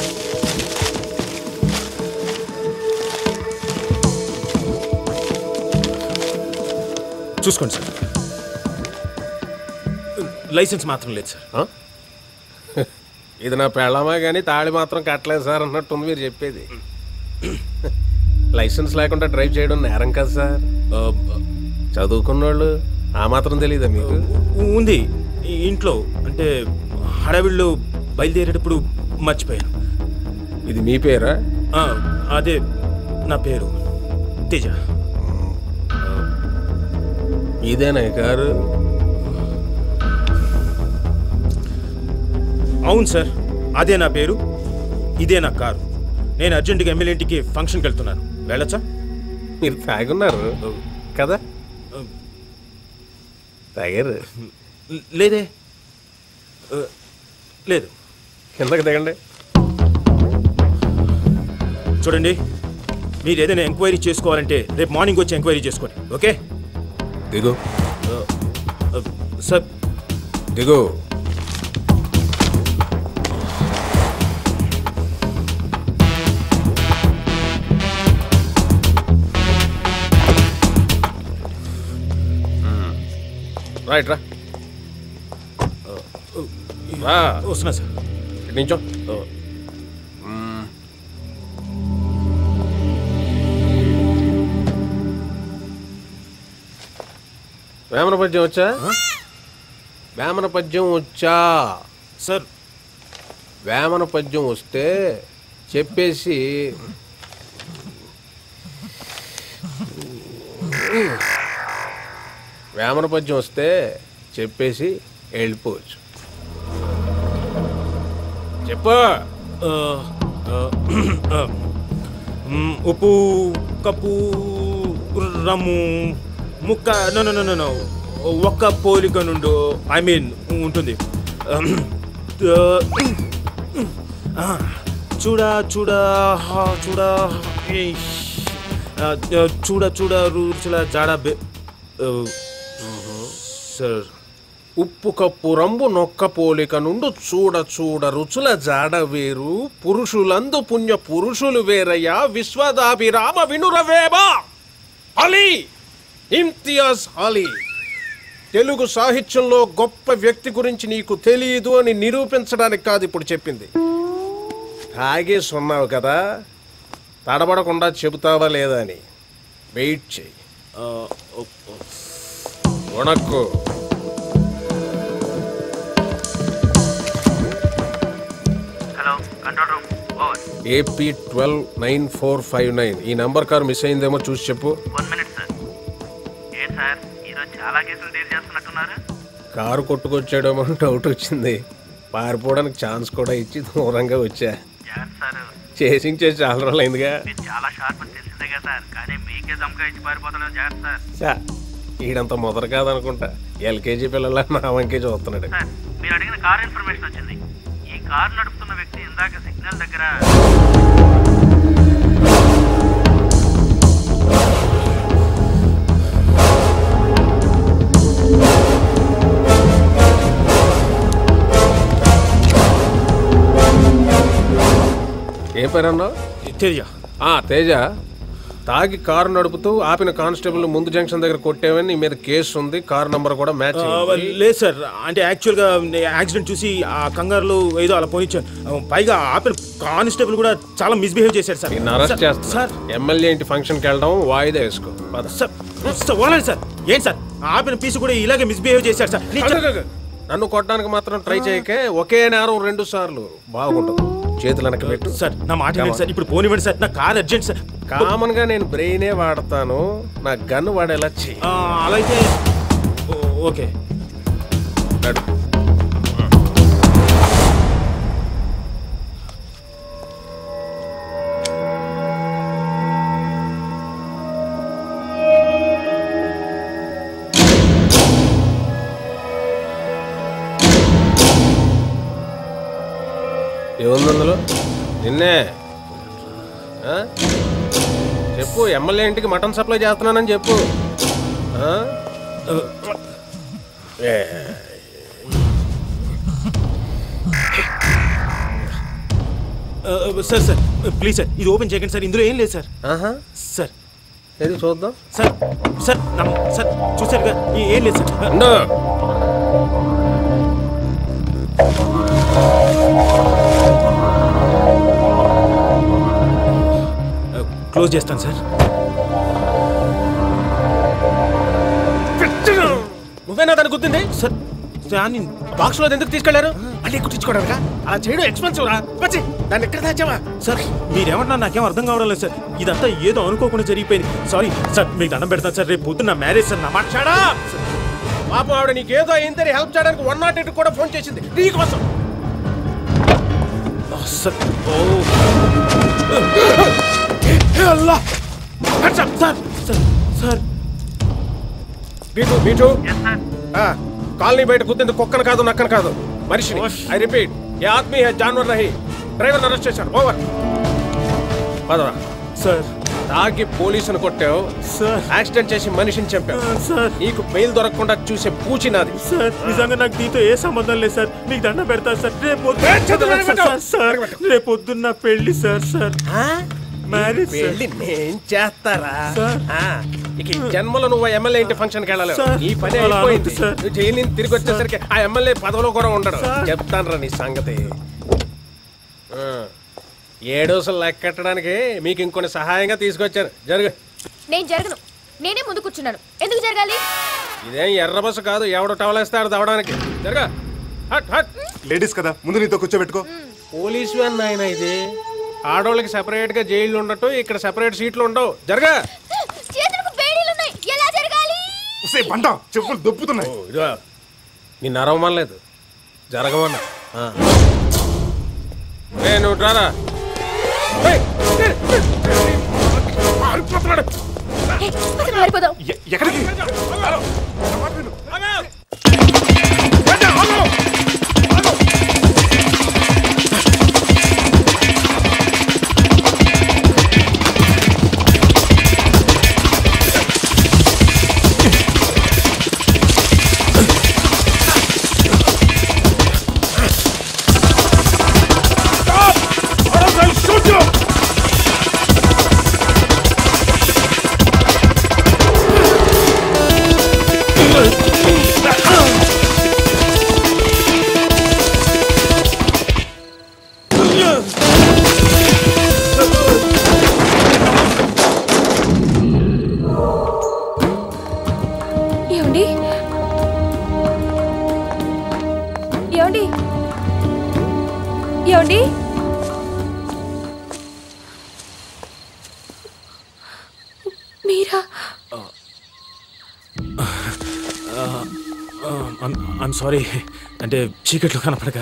చూసుకోండి సార్ లైసెన్స్ మాత్రం లేదు సార్ ఇది నా పెళ్ళమా కానీ తాళి మాత్రం కట్టలేదు సార్ అన్నట్టుంది మీరు చెప్పేది లైసెన్స్ లేకుండా డ్రైవ్ చేయడం నేరం కదా సార్ చదువుకున్నోళ్ళు ఆ మాత్రం తెలియదా మీకు ఉంది ఈ ఇంట్లో అంటే హడావిడిలో బయలుదేరేటప్పుడు మర్చిపోయాను ఇది మీ పేరా ఆ, అదే నా పేరు తేజ ఇదేనా ఈ కారు అవును సార్ అదే నా పేరు ఇదే నా కారు నేను అర్జెంటుగా ఎమ్మెల్యే ఇంటికి ఫంక్షన్కి వెళ్తున్నాను వెళ్ళొచ్చా మీరు తాగున్నారు కదా తాగారు లేదే ఆ, లేదు కిందకి దిగండి చూడండి మీరు ఏదైనా ఎంక్వైరీ చేసుకోవాలంటే రేపు మార్నింగ్ వచ్చి ఎంక్వైరీ చేసుకోండి ఓకే దిగు సార్ దిగు రైట్ రా రా వస్తున్నా సార్ ఇటు నించో వేమన పద్యం వచ్చా వేమన పద్యం వచ్చా సార్ వేమన పద్యం వస్తే చెప్పేసి వేమన పద్యం వస్తే చెప్పేసి వెళ్ళిపోవచ్చు చెప్పు ఆ, ఆ, ఆ, మ్, ఉప్పు కప్పు రమ్ము ముక్క నో నో నో నో ఒక్క పోలిక నుండు ఐ మీన్ ఉంటుంది ఆ, చూడా చూడా హా, చూడా ఏయ్. ఆ, ఆ, చూడ చూడ రుచుల జాడ బె ఆ, సార్ ఉప్పు కప్పు రంబు నొక్క పోలిక నుండు చూడ చూడ రుచుల జాడ వేరు పురుషులందు పుణ్య పురుషులు వేరయ్యా విశ్వదాభిరామ వినురవేమా అలీ ఇమ్తియాజ్ అలీ తెలుగు సాహిత్యంలో గొప్ప వ్యక్తి గురించి నీకు తెలియదు అని నిరూపించడానికి కాదు ఇప్పుడు చెప్పింది తాగేసి ఉన్నావు కదా తడబడకుండా చెబుతావా లేదా అని వెయిట్ చెయ్యి ఉణక్కు hello control room over AP twelve nine four five nine ఈ నంబర్ కార్ మిస్ అయిందేమో చూసి చెప్పు వన్ మినిట్ సార్ ఏ సార్ ఈరోజు చాలా కేసులు డీల్ చేస్తున్నట్టున్నారు కారు కొట్టుకొచ్చాడేమో అని డౌట్ వచ్చింది పారిపోవడానికి ఛాన్స్ కూడా ఇచ్చి దూరంగా వచ్చా జాగ్రత్త సార్ చేసింగ్ చేసి చాలా రోజులు అయిందిగా మీరు చాలా షార్ప్ అని తెలిసిందే కదా సార్ కానీ మీకే దమ్కా ఇచ్చి పారిపోతున్నారు జాగ్రత్త సార్ చా ఈడంత మొదట కాదనుకుంటా ఎల్కేజీ పిల్లల నా వంకే చూస్తున్నాడు సార్ మీరు అడిగిన కార్ ఇన్ఫర్మేషన్ వచ్చింది ఈ కార్ నడుపుతున్న వ్యక్తి ఇందాక సిగ్నల్ దగ్గర ఏం పేరు అన్నావు తేజ ఆ తేజ తాగి కారు నడుపుతూ ఆపిన కానిస్టేబుల్ ముందు జంక్షన్ దగ్గర కొట్టేవని నీ మీద కేసు ఉంది కార్ నంబర్ కూడా మ్యాచ్ ఆ, లేదు సార్ అంటే యాక్చువల్గా యాక్సిడెంట్ చూసి ఆ కంగారులో ఏదో అలా పోనిచ్చాను ఆ, పైగా ఆపిన కానిస్టేబుల్ కూడా చాలా మిస్బిహేవ్ చేశారు సార్ నిన్ను అరెస్ట్ సార్, చేస్తా సార్ ఎమ్మెల్యే ఇంటి ఫంక్షన్కి వెళ్ళడం వాయిదా వేసుకో పద. సార్ సార్ వదలండి సార్ ఏంటి సార్ ఆపిన పీసు కూడా ఇలాగే మిస్బిహేవ్ చేశారు సార్ ప్లీజ్ సార్. అగగగ. నన్ను కొట్టడానికి మాత్రం ట్రై చేయకే ఒకే నేరం రెండు సార్లు బాగుంటుంది చేతులు వెనక పెట్టు సార్ నా మాట వినండి సార్ ఇప్పుడు పోనివ్వండి సార్ నా కార్ అర్జెంట్ సార్ కామన్ గా నేను బ్రెయినే వాడతాను నా గన్ను వాడేలా చెయ్యి ఆ, అలా అయితే ఓ- ఓకే నడు. ఏముంది అందులో నిన్నే ఆ? చెప్పు ఎమ్మెల్యే ఇంటికి మటన్ సప్లై చేస్తున్నానని చెప్పు ఆ? ఏ. సార్ సార్ ప్లీజ్ సార్ ఇది ఓపెన్ చేయకండి సార్ ఇందులో ఏం లేదు సార్ సార్ ఏది చూద్దాం సార్ సార్ నమ్- సార్ చూసారుగా ఈ- ఏం లేదు సార్ క్లోజ్ చేస్తాను సార్ నువ్వేనా దాన్ని గుర్తుంది సార్ దాన్ని బాక్స్ లో ఎందుకు తీసుకెళ్లారు మళ్ళీ కుట్టించుకోవడానికి అలా చేయడం ఎక్స్పెన్సివ్ రా వచ్చి దాన్ని ఎక్కడ దాచావా సార్ మీరేమన్నా నాకేం అర్థం కావడం లేదు సార్ ఇదంతా ఏదో అనుకోకుండా జరిగిపోయింది సారీ సార్ మీకు దండం పెడతాను సార్ రేపు పొద్దున్న మ్యారేజ్ సార్ నా మాట మాట్లాడా పాపం ఆవిడ నీకేదో అయిందని హెల్ప్ చేయడానికి వన్ నాట్ ఎయిట్ కూడా ఫోన్ చేసింది నీకోసం సార్ ఓ Allah sir sir sir beat beat colony బయట కుద్దింది కుక్కను కాదు నక్కను కాదు మనిషిని ఐ రిపీట్ ఏ ఆద్మీ హే జాన్వర్ రహి డ్రైవర్ అరెస్ట్ చేశారు ఓవర్ పదరా సార్ తాగి పోలీసును కొట్టావు సార్ యాక్సిడెంట్ చేసి మనిషిని చంపావు సార్ నీకు బెయిల్ దొరకకుండా చూసే పూచి నాది సార్ నిజంగా నాకు దీంతో ఏ సంబంధం లేదు సార్ మీకు దండం పెడతాను సార్ రేపు ఏ, చేతులు పొద్దున్న వెనక్కి సార్ సార్ రేపు పొద్దున్న పెళ్లి సార్ సార్ మ్యారేజ్ సార్ పెళ్లి నేను చేస్తారా సార్. ఆ, ఇక ఈ జన్మలో నువ్వు ఎమ్మెల్యే ఇంటి ఫంక్షన్ కి వెళ్ళలేవు సార్. నీ పని అలా అయిపోయింది అనొద్దు సార్. నువ్వు జైలు నుంచి తిరిగి వచ్చేసరికి ఆ ఎమ్మెల్యే పదవిలో కూడా ఉండడు సార్. చెప్తాను రా నీ సంగతి ఆ, ఏడోసలు లెక్కెట్టడానికి మీకు ఇంకొన్ని సహాయంగా తీసుకొచ్చాను జరుగు నేను జరగను నేనే ముందు కూర్చున్నాను ఎందుకు జరగాలి ఇదేం ఎర్ర బస్సు కాదు ఎవడు టవలేస్తాడు దవడానికి జరగా హట్ హట్ లేడీస్ కదా ముందు నీతో కూర్చోబెట్టుకో పోలీస్ వ్యాన్ నాయన ఇది ఆడోళ్ళకి సెపరేట్ గా జైళ్ళు ఉండటం ఇక్కడ సెపరేట్ సీట్లు ఉండవు జరగా చేతులకు బేడీలు ఉన్నాయి ఎలా జరగాలి ఉసే బండ చెప్పులు దొప్పుతున్నాయి ఇదిగో నీ నరవమనలేదు జరగమన్నా ఆ. ఏ నువ్వు రారా ఏయ్, ఏయ్, ఏయ్, పారిపోతున్నాడు. మారిపోదాం ఎక్కడికి ఏమండి ఏమండి ఏమండి మీరా ఐమ్ సారీ అంటే చీకట్లో కనపడక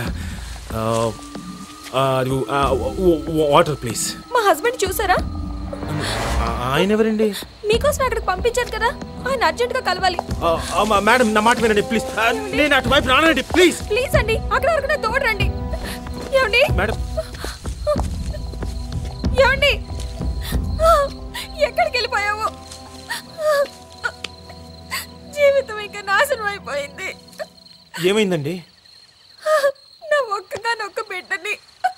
అది వాటర్ ప్లీజ్ మా హస్బెండ్ చూసారా ఆయన ఎవరండి మీకోసం అక్కడికి పంపించారు కదా ఆయన అర్జెంట్ గా కలవాలి మేడం నా మాట వినండి ప్లీజ్ నేను అటువైపు రానండి ప్లీజ్ ప్లీజ్ అండి అక్కడ వరకు నా తోడు రండి ఏమండి మేడం ఏమండి ఎక్కడికి వెళ్ళిపోయావు జీవితం ఇంకా నాశనం అయిపోయింది ఏమైందండి నా ఒక్కగా నొక్క బిడ్డని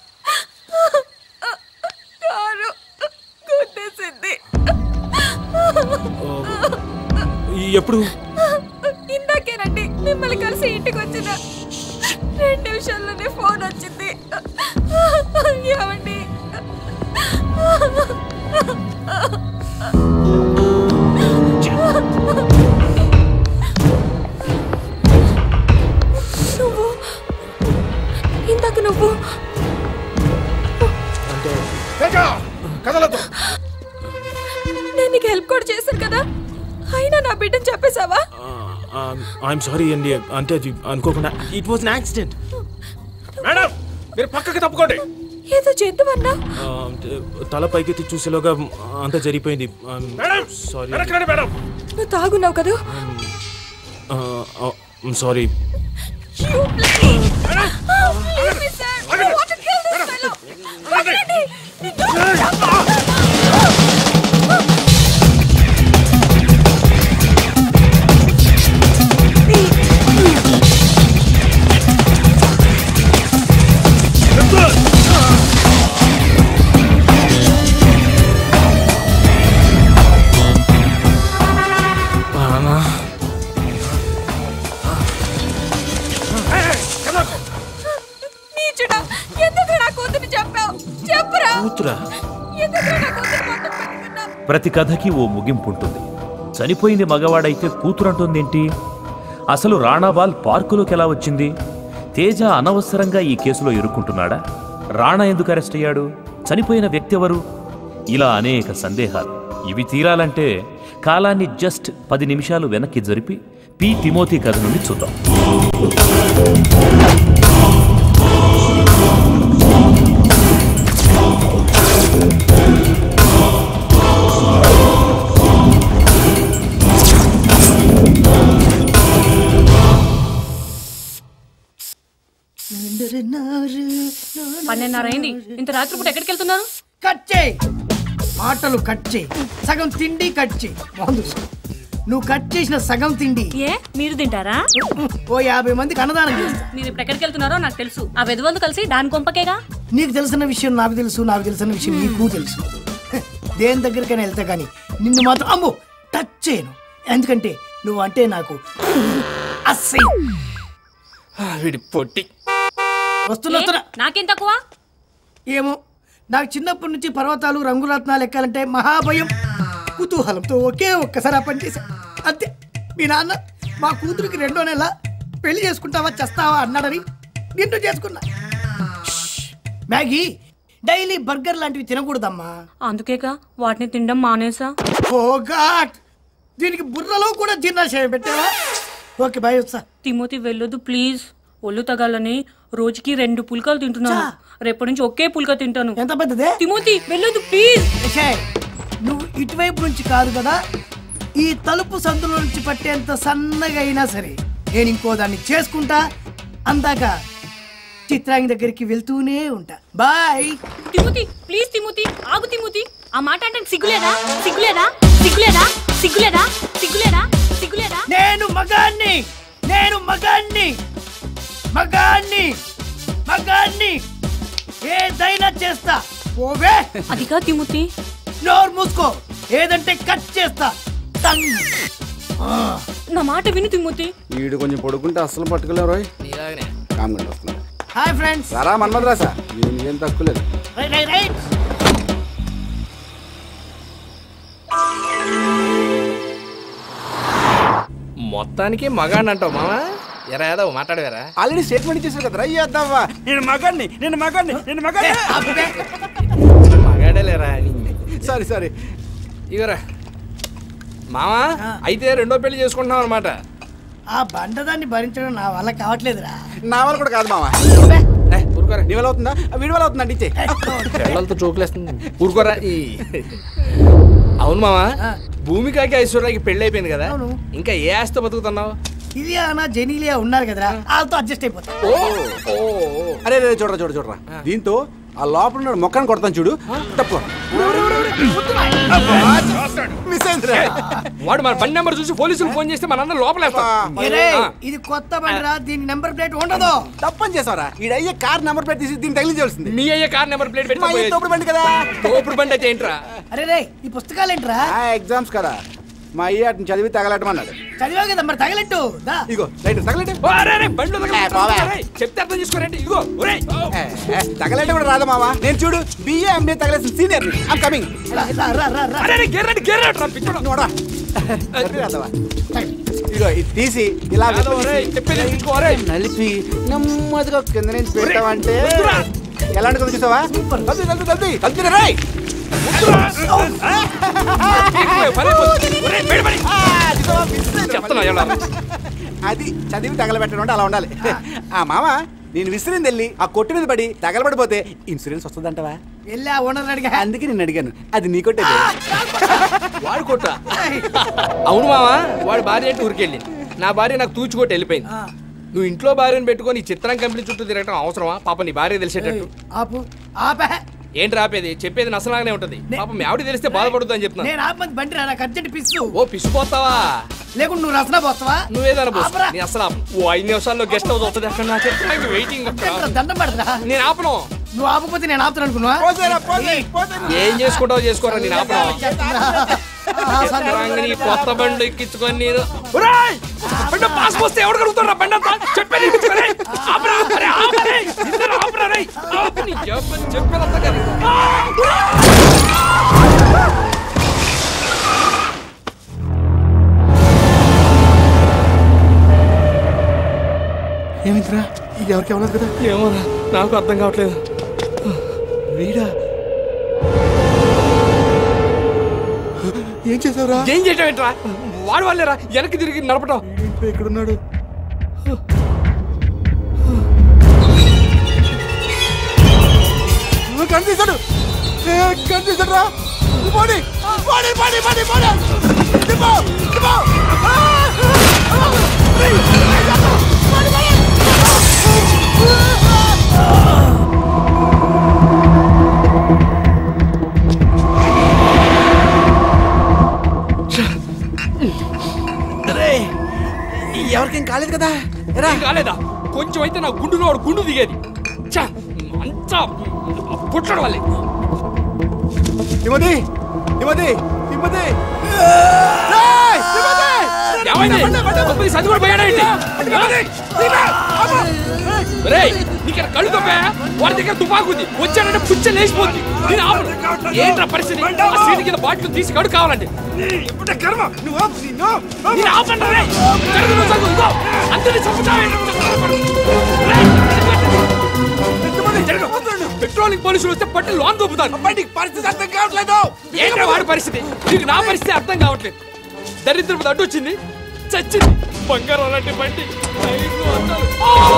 కారు గుద్దేసింది ఎప్పుడు ఇందాకేనండి మిమ్మల్ని కలిసి ఇంటికి వచ్చిన రెండు నిమిషాల్లోనే ఫోన్ వచ్చింది ఏమండి నువ్వు ఇందాక నువ్వు కదలదు నేను నీకు హెల్ప్ కూడా చేశాను కదా అయినా నా బిడ్డని చెప్పేశావా ఐఎమ్ సారీ అండి అంటే అది అనుకోకుండా ఇట్ వాజ్ యాక్సిడెంట్ మేడం మీరు పక్కకి తప్పుకోండి ఏదో జంతువన్నా తల పైకెత్తి చూసేలోగా అంతా జరిగిపోయింది మేడం సారీ వెనక్కి రండి మేడం నువ్వు తాగున్నావు కదా sorry You bloody- Leave me, sir. I want to kill this fellow. వదలండి. కూతురా ప్రతి కథకి ఓ ముగింపు ఉంటుంది చనిపోయింది మగవాడైతే కూతురంటుందేంటి అసలు రాణాబాల్ పార్కులోకి ఎలా వచ్చింది తేజ అనవసరంగా ఈ కేసులో ఇరుక్కుంటున్నాడా రాణా ఎందుకు అరెస్ట్ అయ్యాడు చనిపోయిన వ్యక్తి ఎవరు ఇలా అనేక సందేహాలు ఇవి తీరాలంటే కాలాన్ని జస్ట్ పది నిమిషాలు వెనక్కి జరిపి పి తిమోతి కథ నుండి చూద్దాం పన్నెన్నర అయింది ఇంత రాత్రిపూట ఎక్కడికి వెళ్తున్నారు కట్ చేయి మాటలు కట్ చేయి సగం తిండి కట్ చేయి బాగుంది నువ్వు కట్ చేసిన సగం తిండి ఏ మీరు తింటారా ఓ యాభై మందికి అన్నదానం చేస్తా మీరు ఇప్పుడు ఎక్కడికి వెళ్తున్నారో నాకు తెలుసు ఆ వెధవంతు కలిసి దాని కొంపకేగా నీకు తెలిసిన విషయం నాకు తెలుసు నాకు తెలిసిన విషయం నీకు తెలుసు హ, దేని దగ్గరికైనా వెళ్తా కానీ నిన్ను మాత్రం అమ్మో టచ్ చేయను ఎందుకంటే నువ్వు అంటే నాకు అస్సై వీడి పొట్టి వస్తున్నా వస్తున్నా ఏ, నాకేం తక్కువ ఏమో నాకు చిన్నప్పటి నుంచి పర్వతాలు రంగురత్నాలు ఎక్కాలంటే మహాభయం కుతూహలంతో ఒకే ఒక్కసారి ఆ పని చేశా అంతే మీ నాన్న మా కూతురికి రెండో నెల పెళ్లి చేసుకుంటావా చేస్తావా అన్నాడని నిన్ను చేసుకున్నా మ్యాగీ డైలీ బర్గర్ లాంటివి తినకూడదమ్మా అందుకేగా వాటిని తినడం మానేసా ఓ గాడ్ దీనికి బుర్రలో కూడా జీర్ణాశయం పెట్టావా ఓకే బాయ్ వస్తా తిమోతి వెళ్ళొద్దు ప్లీజ్ ఒళ్ళు తగాలని రోజుకి రెండు పుల్కాలు తింటున్నాను రేపటి నుంచి ఒకే పుల్కా తింటాను ఎంత పెద్దదే తిమోతి వెళ్ళొద్దు ప్లీజ్ ఏషయ్, నువ్వు ఇటువైపు నుంచి కాదు కదా ఈ తలుపు సందులో నుంచి పట్టేంత సన్నగా అయినా సరే నేను ఇంకో దాన్ని చేసుకుంటా అందాక చిత్రాంగి దగ్గరికి వెళ్తూనే ఉంటా బాయ్ తిమోతి ప్లీజ్ తిమోతి ఆగు తిమోతి ఆ మాట అంటే సిగ్గులేదా సిగ్గులేదా సిగ్గులేదా సిగ్గులేదా సిగ్గులేదా సిగ్గులేదా నేను మగాన్ని నేను మగాన్ని మగాన్ని మగాన్ని ఏదైనా చేస్తా ఓవే అదిగా తిమోతి నోరు మూసుకో ఏదంటే కట్ చేస్తా టంగ్. ఆ. నా మాట విను తిమోతి వీడు కొంచెం పడుకుంటే అస్సలు పట్టుకోలేరు రోయ్ కామ్గా వస్తున్నాడు హాయ్ ఫ్రెండ్స్ సరా మన్మద్రాసా ఏం తక్కువ లేదు రైట్ రైట్ రైట్ మొత్తానికి మగాడిని అంటావు మావా ఎరా ఏదో మాట్లాడవేరా ఆల్రెడీ స్టేట్మెంట్ ఇచ్చేసారు కదా రై చేద్దామా నేను మగాడిని నేను మగాడిని నేను మగాడిని మగాడేలేరా సారీ సారీ ఇగరా మావా అయితే రెండో పెళ్లి చేసుకుంటున్నావు అనమాట ఆ బండదాన్ని భరించడం నా వల్ల కావట్లేదురా నా వల్ల కూడా కాదు మావా నీ వల్ల అవుతుందా వీడి వల్ల అవుతుందా ఇచ్చే పిల్లలతో చోకులేస్తుంది ఊరుకోరా ఈ అవును మావా భూమికాకి ఐశ్వర్యాకి పెళ్లి అయిపోయింది కదా ఇంకా ఏ ఆస్తి బతుకుతున్నావు ఇలియానా జెనీలియా ఉన్నారు కదరా వాళ్ళతో అడ్జస్ట్ అయిపోతా అరే రే చూడరా చూడ చూడరా దీంతో ఆ లోపల ఉన్న మొక్కను కొడతాను చూడు తప్పు మిస్ అయిందిరా వాడు మన బండి నెంబర్ చూసి పోలీసులు ఫోన్ చేస్తే మనందరం లోపలేస్తాం ఏరే, ఇది కొత్త బండిరా దీని నెంబర్ ప్లేట్ ఉండదు తప్పని చేసావరా ఈ అయ్యే కార్ నెంబర్ ప్లేట్ తీసి దీన్ని తగిలించాల్సింది మీ అయ్యే కార్ నెంబర్ ప్లేట్ మా అయ్యే తోపుడు బండి కదా తోపుడు బండి అయితే ఏంట్రా అరే రే ఈ పుస్తకాలు ఏంట్రా ఎగ్జామ్స్ కదా మా అయ్య అటు చదివి తగలటమన్నాడు చదివావు కదా మరి తగలెట్టు దా ఇగో రైట్ తగలటే ఓ, అరే, అరే, బండ్లు తగలబెట్టు, ఏ, బావా. అరే, చెప్తే అర్థం చేసుకోరండి ఇదిగో ఒరేయ్. తగలటే కూడా రాదా మావా నేను చూడు బిఏ ఎంఏ తగలేసిన సీనియర్ ఐమ్ కమింగ్ అరే, అరే, గెర్రండి, గెర్రండి రా, పిచ్చోడా. నోడా ఇదిగో ఇది తీసి ఇలా యాదవ్, ఒరేయ్, చెప్పేది వినుకో, ఒరేయ్. నలిపి నెమ్మదిగా కింద నుంచి పెట్టావంటే వద్దురా. ఎలాంటి కొంచెం చూసావా కల్తీ కల్తీ కల్తీ కల్తీ రాయ్ ఎక్కువే, పని అయిపోతుంది. ఒరేయ్, బయట పడి. చెప్తున్నా, ఎలా? అది చదివి తగలబెట్టడం అంటే అలా ఉండాలి ఆ మామ నేను విసిరింది వెళ్ళి ఆ కొట్టు మీద పడి తగలబడిపోతే ఇన్సూరెన్స్ వస్తుందంటవా వెళ్ళి ఆ ఓనర్ అడిగా అందుకే నేను అడిగాను అది నీ కొట్టే వాడు కొట్ట అవును మావా వాడు భార్య అంటే ఊరికెళ్ళింది నా భార్య నాకు తూచుకొట్టి వెళ్ళిపోయింది నువ్వు ఇంట్లో భార్యను పెట్టుకొని ఈ చిత్రం కంపెనీ చుట్టూ తిరగటం అవసరమా పాప నీ భార్య తెలిసేటట్టు ఆపు ఆపే ఏంటి రాపేది చెప్పేది నసలాగానే ఉంటది పాప మీ ఆవిడ తెలిస్తే బాధపడుద్ది అని చెప్తున్నా నేను ఆపమంది బండి రా నాకు అర్జెంట్ పిస్సు ఓ పిసిపోతావా లేకుండా నువ్వు రసన పోతావా నువ్వేదైనా పోసు ఆపరా. నీ అసలు ఆపు. ఓ ఐదు నిమిషాల్లో గెస్ట్ హౌస్ వస్తుంది అక్కడ నా చిత్రానికి వెయిటింగ్ ఏంట్రా, దండం పడదురా నేను ఆపను నువ్వు ఆపకపోతే నేను ఆపుతాను అనుకున్నావా ఏం చేసుకుంటావు చేసుకోరా నేను ఆపను చిత్రాంగిని కొత్త బండి ఎక్కించుకొని నేను ఒరేయ్! బండి పాస్ పోస్తే ఎవడు కడుగుతారా బండి అంతా చెప్పేది వినిపించుకో రేయ్. ఆపరా, అరే ఆపరే. ఇద్దరు ఆపరా రేయ్. ఆపు నీ చెప్ప- చెప్పేదంతా కానీ. ఆ! ఎవరికి అవ్వలేదు కదా ఏమో నాకు అర్థం కావట్లేదు వీడా ఏం చేసావురా ఏం చేయటం ఏంట్రా వాడు వాళ్ళేరా వెనక్కి తిరిగి నడపటం ఎక్కడున్నాడు కనిపిస్తాడు కనిపిస్తాడు రా పోనీ పోనీ పోనీ పోనీ పోనీ దిబ్బో దిబ్బో ఎవరికేం కాలేదు కదా ఏం కాలేదా కొంచెం అయితే నా గుండులో వాడు గుండు దిగేది ఛ, అంతా పుట్టడం వల్లే తిమది తిమది తిమది ఏమైంది అబ్బాయి చదువు కూడా పోయాడేంటి రేయ్ నీకు కళ్ళు తప్పా వాడి దగ్గర తుపాకు ఉంది వచ్చాడంటే పుచ్చ లేచిపోతుంది నేను ఆపను ఏంట్రా పరిస్థితి ఆ సీటు కింద బాటిల్ తీసి కడు కావాలండి కర్మ నువ్వు నేను ఆపండి రేయ్ జరుగు నువ్వు జరుగు ఇదిగో అందరిని చంపుతావే పెట్రోలింగ్ పోలీసులు వస్తే పట్టి లోన్ దొబ్బుతారు పరిస్థితి అర్థం కావట్లేదు ఏంట్రా వాడి పరిస్థితి నీకు నా పరిస్థితి అర్థం కావట్లేదు దరిద్రపు అడ్డు వచ్చింది చచ్చింది బంగారం అలాంటి బండి ఐదు వందలు.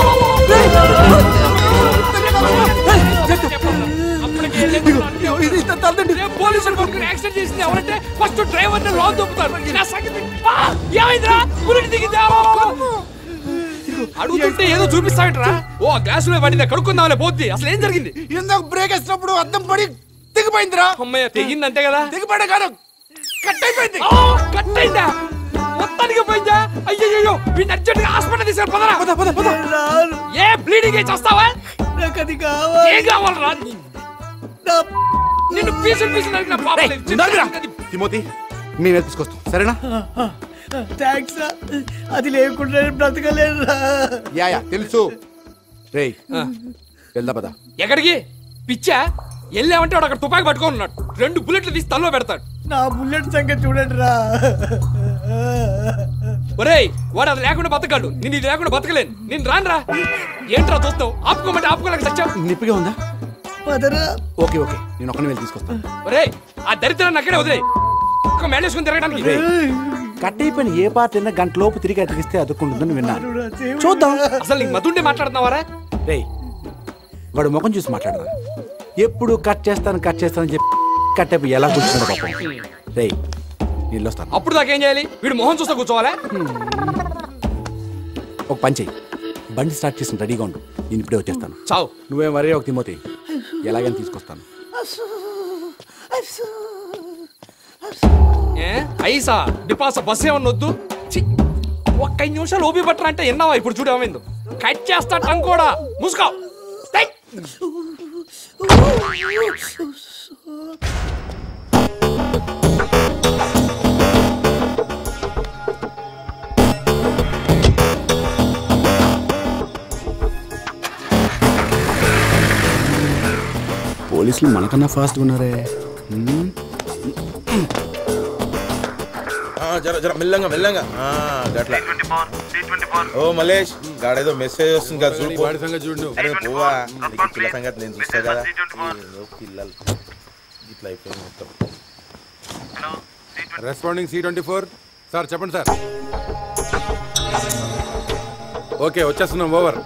అప్పటికే రేపు పోలీసులు పట్టుకుని యాక్సిడెంట్ చేసింది ఎవరంటే ఫస్ట్ డ్రైవర్ ని లోన్ దొబ్బుతారు నా సంగతి ఆ! ఏమైందిరా బుల్లెట్ దిగిందా అడుగుతుంటే ఏదో చూపిస్తావేంట్రా ఓ ఆ గ్లాసులో పడింది కడుక్కుందాంలే పోద్ది అసలు ఏం జరిగింది ఇందాక బ్రేక్ వేసినప్పుడు అద్దం పడి దిగిపోయిందిరా అమ్మయ్య తెగింది అంతే కదా దిగిపోయాడు కాదు కట్ అయిపోయింది కట్ అయిందా మొత్తానికి పోయిందా అయ్యయ్యో వీడిని అర్జెంట్ గా హాస్పిటల్ తీసుకెళ్ళి పదరా పద పద పద ఏ బ్లీడింగ్ అయి చేస్తావా నాకు అది కావాలి ఏం కావాలరా నిన్ను పీసులు పీసులు నరికిన పాపం లేదు. తిమోతి మేమే తీసుకొస్తాం సరేనా థ్యాంక్స్ అది లేకుండా నేను బ్రతకలేనురా యా యా తెలుసు రేయ్ వెళ్దా పద ఎక్కడికి పిచ్చా వెళ్ళామంటే వాడు అక్కడ తుపాకి పట్టుకొని ఉన్నాడు రెండు బుల్లెట్లు తీసి తల్లో పెడతాడు నా బుల్లెట్ సంగతి చూడండి రా ఒరేయ్ వాడు అది లేకుండా బతకాడు నేను ఇది లేకుండా బతకలేను నేను రానురా ఏంట్రా చూస్తావు ఆపుకోమంటే ఆపుకోలేక సచ్చావు నిప్పిగా ఉందా పదరా ఓకే ఓకే నేను ఒక్కనే వెళ్ళి తీసుకొస్తాను ఒరేయ్ ఆ దరిద్రాన్ని అక్కడే వదిలే ఒక్క మేనేసుకుని తిరగడానికి రేయ్, కట్ అయిపోయిన ఏ పార్ట్ అయినా గంట లోపు తిరిగి అతికిస్తే అతుక్కుంటుందని విన్నాను చూద్దాం అసలు నీకు మతుండే మాట్లాడుతున్నావారా రేయ్ వాడు ముఖం చూసి మాట్లాడదా ఎప్పుడు కట్ చేస్తాను కట్ చేస్తానని చెప్పి కట్ అయిపోయి ఎలా కూర్చున్నాడు పాపం రేయ్ నీళ్ళు వస్తాను అప్పుడు దాకా ఏం చేయాలి వీడు మొహం చూస్తా కూర్చోవాలా ఒక పని చెయ్యి బండి స్టార్ట్ చేసి రెడీగా ఉండు నేను ఇప్పుడే వచ్చేస్తాను చావు నువ్వేం వరే ఒక తిమోతి ఎలాగైనా తీసుకొస్తాను ఏ ఐసా డిపాస బస్ ఏమన్నా వద్దు ఛీ, ఒక్క ఐదు నిమిషాలు ఓపి పట్టరా అంటే ఎన్నావా ఇప్పుడు చూడు ఏమైందో కట్ చేస్తా టంగ్ కూడా మూసుకో టైట్. పోలీసులు మనకన్నా ఫాస్ట్గా ఉన్నారే హ్మ్. ఆ, జర జర మెల్లంగా మెల్లంగా ఆ, గట్ల ఓ మలేష్ గాడేదో మెసేజ్ వస్తుంది కదా చూడు వాడి సంగతి చూడు అరే పోవా నీకు పిల్ల సంగతి నేను చూస్తా కదా ఏందో పిల్లలు ఇట్లా అయిపోయింది మొత్తం responding C twenty four sir చెప్పండి సార్ ఓకే వచ్చేస్తున్నాం ఓవర్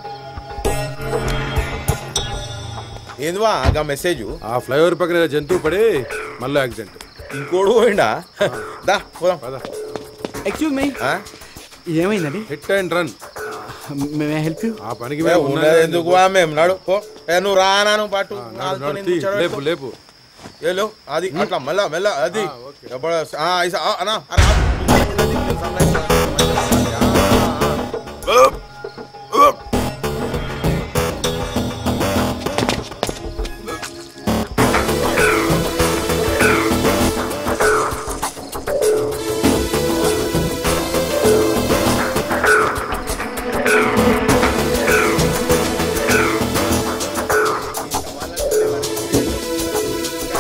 ఏందివా ఆ మెసేజ్ ఆ ఫ్లైఓవర్ పక్కన ఏదో జంతువు పడి మళ్ళీ యాక్సిడెంట్ ఇంకోడు పోయిండా దా పోదాం ఎక్స్క్యూజ్ మీ ఏమైందండి హిట్ అండ్ రన్ మేమే హెల్ప్ యూ ఆ పనికి ఏ, మేము ఉన్నది ఉన్నది ఎందుకు వా మేము నడు పో ఏ, నువ్వు రానా నువ్వు పాటు నాలుగు నడు, నేను తీ, కూర్చోబెట్టు. లేపు లేపు ఏ లేవు అది అట్లా మెల్ల మెల్ల అది ఎప్పుడు ఆ, ఐసా, ఆ, అన్నా అన్నా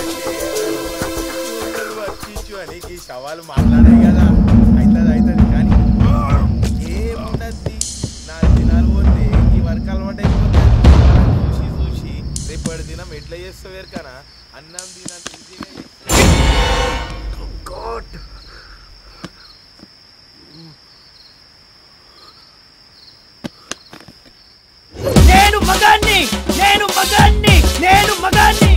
నీకు ఈ సవాలు మాట్లాడే కదా అవుతుంది అవుతుంది కానీ ఎట్లా చేస్తావు ఎరకనా అన్నం తినంత ఈజీగా నేను మగాన్ని నేను మగాన్ని నేను మగాన్ని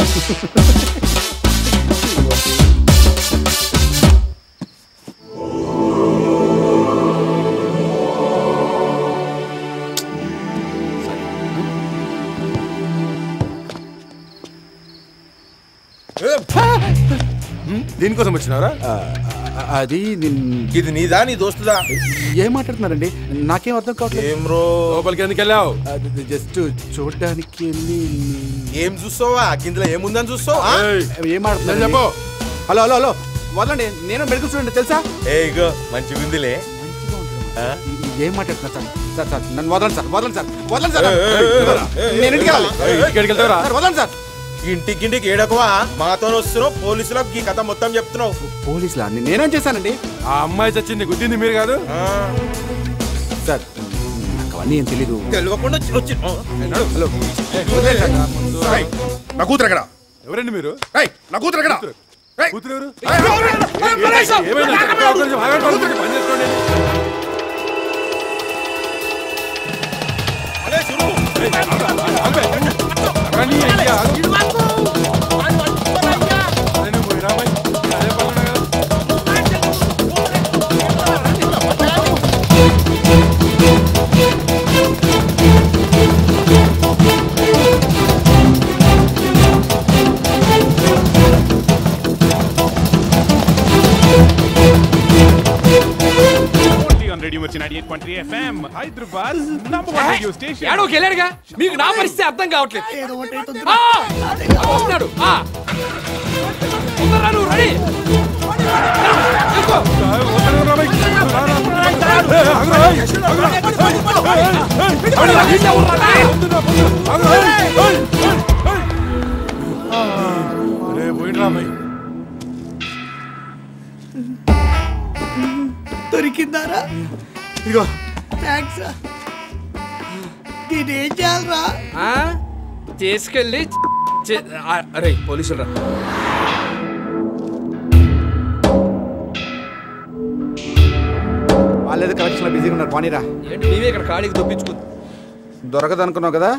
దీనికోసం వచ్చినారా అది నిన్- ఇది నీదా నీ దోస్తుదా ఏం మాట్లాడుతున్నారండి నాకేం అర్థం కావట్లేదు ఏం రో లోపలికి ఎందుకు వెళ్ళావు జస్ట్ చూడడానికి వెళ్ళి ఏం చూస్తావా కిందలో ఏముందని చూస్తావు ఏం మాట్లాడుతున్నారు చెప్పు. హలో హలో హలో వదలండి నేను మెడికల్ స్టూడెంట్ తెలుసా ఏ ఇగో మంచిగా ఉందిలే ఆ? ఏం మాట్లాడుతున్నారు సార్ సార్ సార్ నన్ను వదలండి సార్ వదలండి సార్ వదలండి సార్ ఏయ్, ఏయ్, ఏయ్, ఏయ్, నేను ఇంటికి వెళ్ళాలి ఏయ్, ఇంటికి వెళ్తావురా? సార్ వదలండి సార్ ఇంటికి ఇంటికి ఏడకవా మాతో వస్తున్నావు పోలీసులకు ఈ కథ మొత్తం చెప్తున్నావు పోలీసులా నేనేం చేశానండి ఆ అమ్మాయి చచ్చింది గుద్దింది మీరు కాదు సార్ నాకు అవన్నీ ఏం తెలీదు తెలియకుండా వచ్చి హలో ఏయ్, నా కూతురు ఎక్కడ ఎవరండి మీరు ఏయ్, నా కూతురు ఎక్కడ ఏయ్, కూతురు ఎవరు? ఏయ్, ఏయ్, ఏమైంది? ఒక్క నిమిషం ఆగండి, ఒక్క నిమిషం, పని చేసుకోండి. ఏయ్, ఆగు, ఆగు, ఆగు. రండి, అయ్యా, ఆగు. అదేనే పోయిరా, అమ్మాయి. అదే పక్కన కదా. రేడియో వచ్చి nine eight point three FM Hyderabad number one radio station ఏడోకి వెళ్ళాడుగా మీకు నా పరిస్థితి అర్థం కావట్లేదు ఏదో ఒకటి అవుతుంది. ఆ! ఆ, వస్తున్నాడు ఆ. తొందరగా నువ్వు రెడీ అరే, పోయినరా అమ్మాయి. దొరికిందారా ఇదిగో థ్యాంక్స్ రా నేనేం చేయాలరా ఆ? తీసుకెళ్ళి చే- ఆ, అరే పోలీసులు రా వాళ్ళేదో కలెక్షన్ లో బిజీగా ఉన్నారు పానీరా ఏంటి నీవే ఇక్కడ ఖాళీకి దొప్పించుకుంది దొరకదు అనుకున్నావు కదా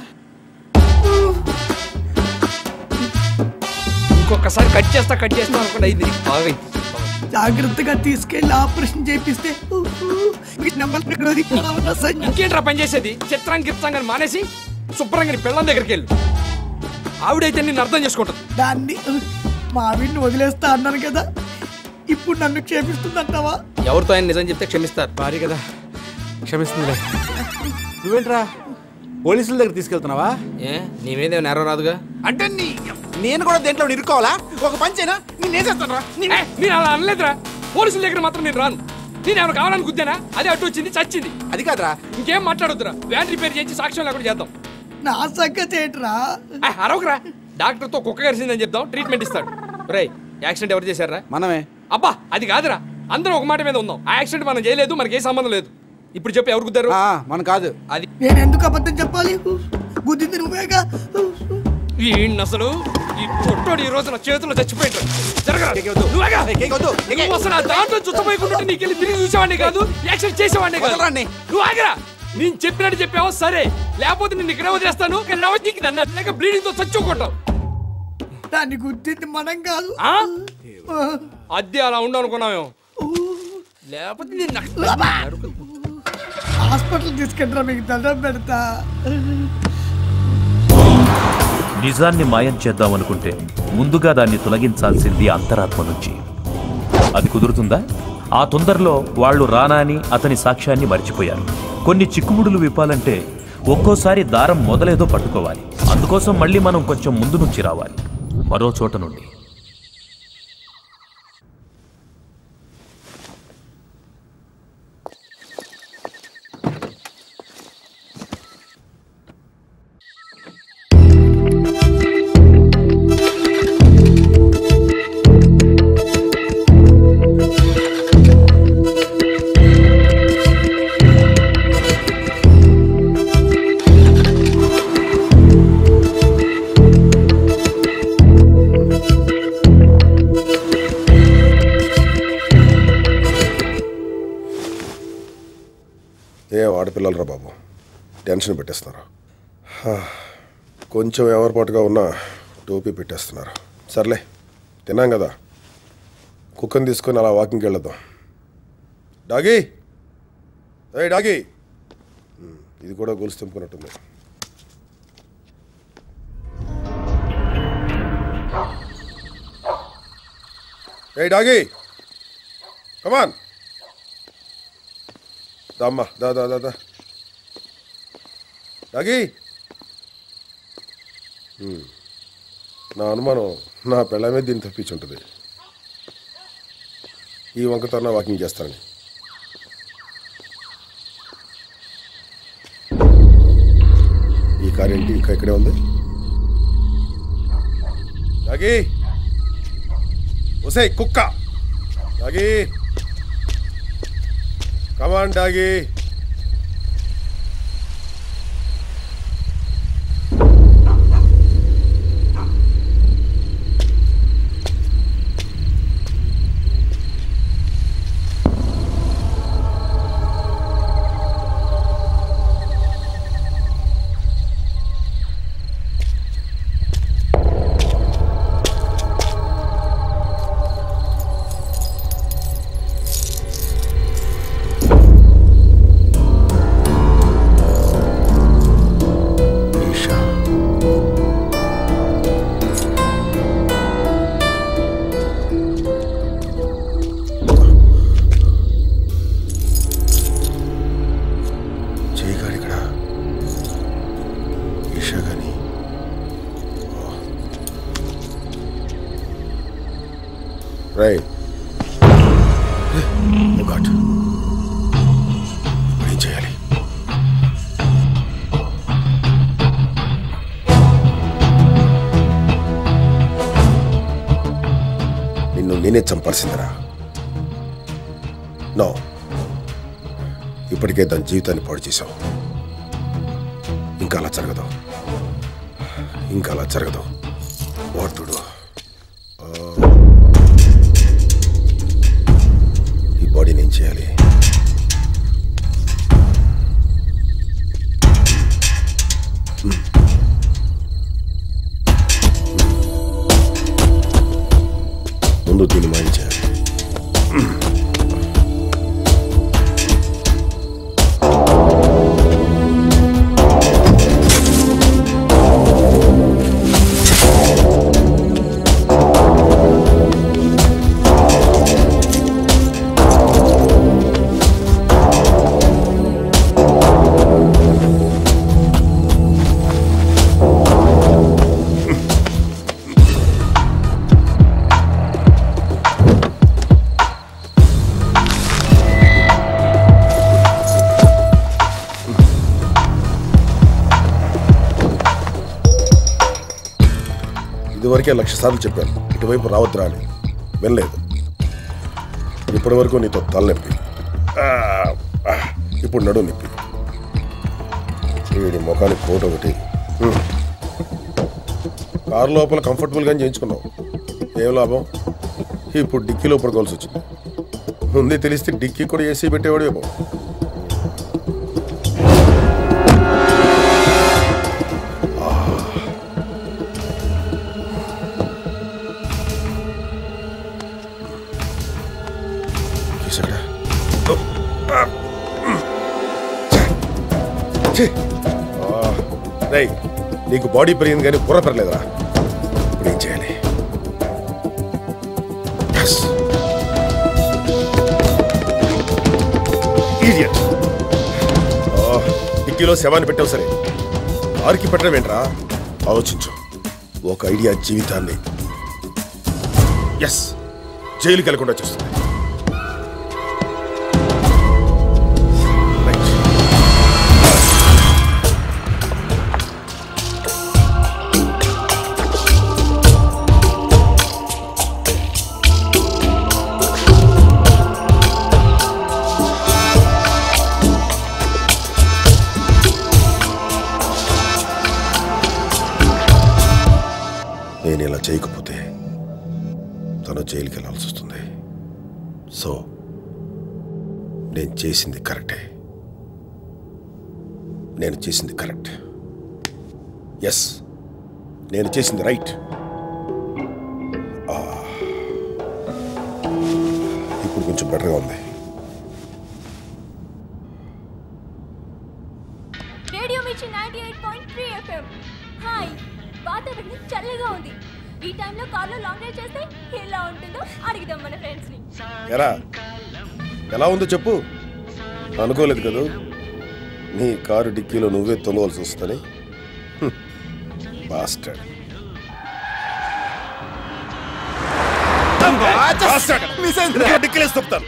ఇంకొకసారి కట్ చేస్తా కట్ చేస్తా అనుకుంటే అయింది బాగా అయింది. జాగ్రత్తగా తీసుకెళ్లి ఆపరేషన్ చేపిస్తే నెంబర్ ఇంకేంట్రా పని చేసేది చిత్రం గిత్తం కానీ మానేసి శుభ్రంగా నీ పిల్లల దగ్గరికి వెళ్ళు ఆవిడైతే నిన్ను అర్థం చేసుకుంటుంది దాన్ని మా ఆవిడ్ని వదిలేస్తా అన్నాను కదా ఇప్పుడు నన్ను క్షేపిస్తుందంటావా ఎవరితో ఆయన నిజం చెప్తే క్షమిస్తారు భారీ కదా క్షమిస్తుందిలే నువ్వేంట్రా పోలీసుల దగ్గర తీసుకెళ్తున్నావా ఏ నీ మీద నేరం రాదుగా అంటే నీ నేను కూడా దేంట్లో ఇరుక్కోవాలా ఒక పంచేనా నేను వేసేస్తాను ఏ, నేను అలా అనలేదురా పోలీసుల దగ్గర మాత్రం నేను రాను నేను ఏమైనా కావాలని గుద్దానా అదే అటు వచ్చింది చచ్చింది అది కాదురా ఇంకేం మాట్లాడొద్దురా వ్యాన్ రిపేర్ చేసి సాక్ష్యం లేకుండా చేద్దాం నా సంగతి ఏంట్రా ఏ, అరవకురా డాక్టర్తో కుక్క కరిసిందని చెప్దాం ట్రీట్మెంట్ ఇస్తాడు రేయ్ యాక్సిడెంట్ ఎవరు చేశారా మనమే అబ్బా అది కాదురా అందరం ఒక మాట మీద ఉందాం ఆ యాక్సిడెంట్ మనం చేయలేదు మనకి ఏ సంబంధం లేదు ఇప్పుడు చెప్పి ఎవరు గుద్దారు మన కాదు అది నేను ఎందుకు అబద్ధం చెప్పాలి గుద్దింది నువ్వేగా ఈయన్ని అసలు ఈ పొట్టోడు ఈ రోజు నా చేతుల్లో చచ్చిపోయింటాడు జరగరా నువ్వేగా నువ్వు అసలు ఆ దాంట్లో చుట్టపోయకుండా నీకు వెళ్ళి తిరిగి చూసేవాడిని కాదు యాక్సిడెంట్ చేసేవాడిని కాదు నువ్వు ఆగరా నేను చెప్పినట్టు చెప్పావా సరే లేకపోతే నేను ఇక్కడే వదిలేస్తాను కానీ నా నీకు నన్ను లేక బ్లీడింగ్ తో చచ్చుకుంటావు దాన్ని గుద్దింది మనం కాదు ఆ? అద్దె అలా ఉండనుకున్నామేమో లేకపోతే నేను హాస్పిటల్ తీసుకెళ్ళరా మీకు దండం పెడతా నిజాన్ని మాయం చేద్దామనుకుంటే ముందుగా దాన్ని తొలగించాల్సింది అంతరాత్మ నుంచి అది కుదురుతుందా ఆ తొందరలో వాళ్ళు రానాని అతని సాక్ష్యాన్ని మర్చిపోయారు కొన్ని చిక్కుముడులు విప్పాలంటే ఒక్కోసారి దారం మొదలేదో పట్టుకోవాలి అందుకోసం మళ్ళీ మనం కొంచెం ముందు నుంచి రావాలి మరో చోట నుండి కొంచెం ఎవరిపాటుగా ఉన్న టోపీ పెట్టేస్తున్నారు సర్లే తిన్నాం కదా కుక్కని తీసుకొని అలా వాకింగ్కి వెళ్దాం డాగీ ఏ డాగీ ఉమ్, ఇది కూడా గొలుసు తెంపుకున్నట్టుంది ఏ డాగీ కమాన్ దమ్మా దా దా దా దా డాగీ ఉమ్. నా అనుమానం నా పిల్లమే దీన్ని తప్పించుంటుంది ఈ వంకతో నా వాకింగ్ చేస్తానని ఈ కార్ ఏంటి ఇంకా ఇక్కడే ఉంది డాగీ ఒసే కుక్క డాగీ కమాన్ డాగీ చేయగాడు ఇక్కడ ఈషా గాని రై గాడ్ ఏం చేయాలి నిన్ను నేనే చంపాల్సిందిరా నో ఇప్పటికే దాని జీవితాన్ని పాడు చేశావు ఇంకా అలా జరగదు ఇంకా అలా జరగదు వాడుతుడు ఈ బాడీని ఏం చేయాలి హ్మ్. ముందు దీన్ని మాయం చేయాలి ఇదివరకే లక్ష సార్లు చెప్పాను ఇటువైపు రావద్దురా అని వినలేదు ఇప్పటి వరకు నీతో తలనొప్పి ఆ, ఆ, ఇప్పుడు నడు నొప్పి వీడి ముఖానికి కోట ఒకటి హ్మ్. కారు లోపల కంఫర్టబుల్గా చేయించుకున్నావు ఏం లాభం ఇప్పుడు డిక్కీలో పడుకోవాల్సి వచ్చింది ముందే తెలిస్తే డిక్కీ కూడా ఏసీ పెట్టేవాడు ఏమో చూసాడా రై నీకు బాడీ పెరిగింది కానీ బుర్ర పెరలేదురా ఇప్పుడు ఏం చేయాలి Yes. Idiot. ఆ, డిక్కీలో శవాన్ని పెట్టావు సరే ఆరికి పెట్టడం ఏంట్రా ఆలోచించు ఒక ఐడియా జీవితాన్ని ఎస్ జైలుకి వెళ్లకుండా చేస్తుంది నేను ఇలా చేయకపోతే తను జైలుకి వెళ్ళాల్సి వస్తుంది సో నేను చేసింది కరెక్టే నేను చేసింది కరెక్ట్ ఎస్ నేను చేసింది రైట్ ఆ, ఇప్పుడు కొంచెం బెటర్గా ఉంది radio Mirchi ninety eight point three FM hi వాతావరణం చల్లగా ఉంది ఈ టైంలో కార్లో లాంగ్ డ్రైవ్ చేస్తే ఎలా ఉంటుందో అడుగుదాం మన ఫ్రెండ్స్ ని ఎరా ఎలా ఉందో చెప్పు అనుకోలేదు కదూ నీ కారు డిక్కీలో నువ్వే తొలవలసి వస్తుందని బాస్టర్డ్ డిక్కీలేసి తప్పుతాను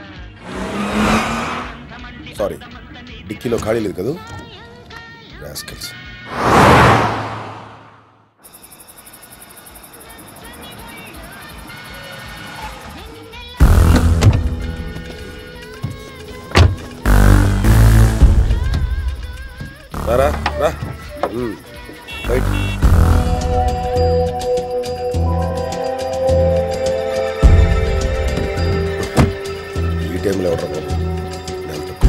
సారీ డిక్కీలో ఖాళీ లేదు కదూ రాస్కల్స్ రారా రా ఉమ్, రైట్ ఈ టైంలో ఎవరు బాబు నెల తక్కువ.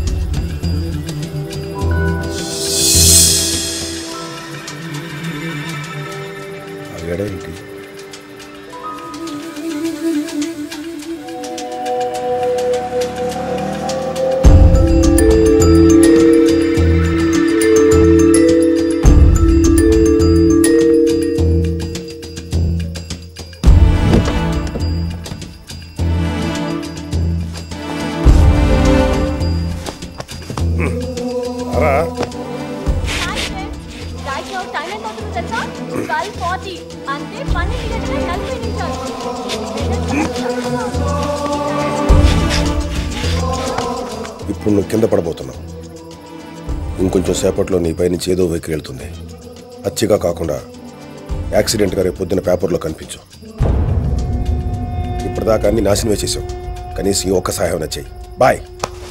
అడిగాడా ఏంటి రా రాయికి టైం ఎంత అవుతుందో తెలుసా ట్వెల్వ్ ఫార్టీ అంటే పన్నెండు గంటల నలభై నిమిషాలు ఇప్పుడు నువ్వు కింద పడబోతున్నావు ఇంకొంచెం సేపట్లో నీ పైనుంచి ఏదో వెహికల్ వెళ్తుంది అచ్చిగా కాకుండా యాక్సిడెంట్గా రేపు పొద్దున పేపర్లో కనిపించు ఇప్పటిదాకా అన్ని నాశనమే చేసావు కనీసం ఈ ఒక్క సహాయం నచ్చాయి బాయ్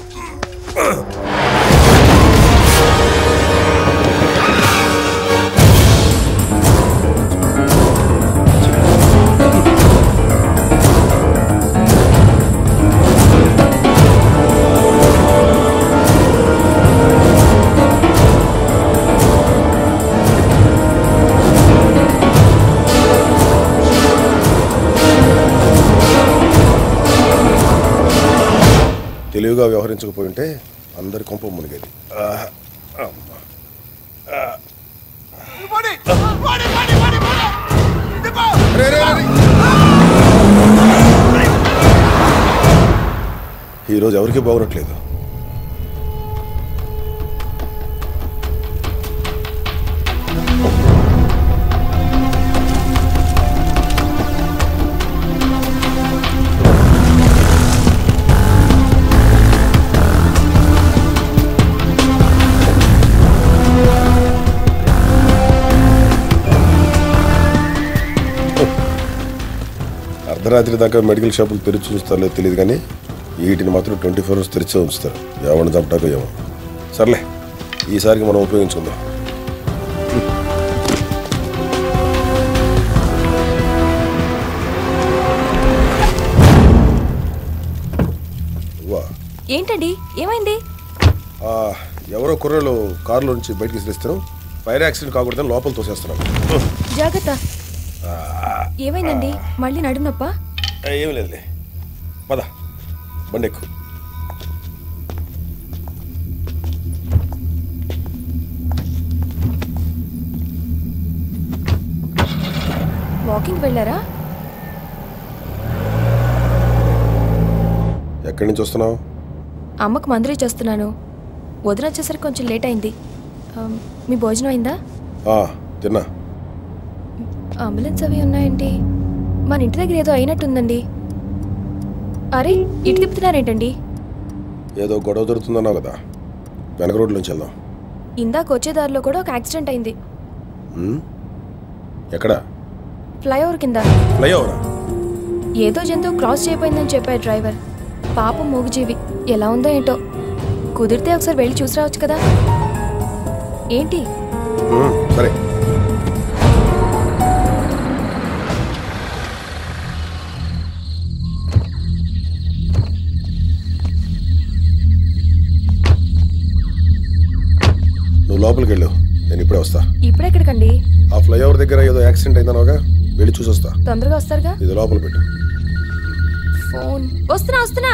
తెలివిగా వ్యవహరించకపోయి ఉంటే అందరి కొంప మునిగేది ఆ, అమ్మ. ఆ. రే, రే, రే, రే. ఈరోజు ఎవరికి బాగునట్లేదు అర్ధరాత్రి దాకా మెడికల్ షాపులు తెరిచి ఉంచుతారో తెలియదు కానీ వీటిని మాత్రం ట్వంటీ ఫోర్ అవర్స్ తెరిచే ఉంచుతారు ఎవరిని చంపటాకో ఏమో సర్లే ఈసారికి మనం ఉపయోగించుకుందాం వా ఏంటండి ఏమైంది ఆ, ఎవరో కుర్రలు కారులో నుంచి బయటికి విసిరిస్తారు ఫైర్ యాక్సిడెంట్ కాకూడదని లోపల తోసేస్తున్నాను జాగ్రత్త ఏమైందండి మళ్ళీ నడుము నొప్పా ఏం లేదులే పద బండి ఎక్కు వాకింగ్ వెళ్ళారా ఎక్కడి నుంచి వస్తున్నావు అమ్మకు మందులు చేస్తున్నాను వదిన వచ్చేసరికి కొంచెం లేట్ అయింది ఆ, మీ భోజనం అయిందా ఆ, తిన్నా అంబులెన్స్ అవి ఉన్నాయండి మన ఇంటి దగ్గర ఏదో అయినట్టుందండి అరే ఇటు తిప్పుతున్నారేంటండి ఏదో గొడవ దొరుకుతుందన్నావు కదా వెనక రోడ్ల నుంచి వెళ్దాం ఇందాక వచ్చే దారిలో కూడా ఒక యాక్సిడెంట్ అయింది ఉమ్? ఎక్కడ ఫ్లైఓవర్ కింద ఫ్లైఓవరా ఏదో జంతువు క్రాస్ చేయబోయిందని చెప్పాడు డ్రైవర్ పాపం మూగుజీవి ఎలా ఉందో ఏంటో కుదిరితే ఒకసారి వెళ్ళి చూసి రావచ్చు కదా ఏంటి ఉమ్, సరే నువ్వు లోపలికి వెళ్ళు నేను ఇప్పుడే వస్తా ఇప్పుడే ఇక్కడెక్కడికండి ఆ ఫ్లైఓవర్ దగ్గర ఏదో యాక్సిడెంట్ అయిందనోగా వెళ్ళి చూసొస్తా తొందరగా వస్తారుగా ఇది లోపల పెట్టు ఫోన్ వస్తున్నా వస్తున్నా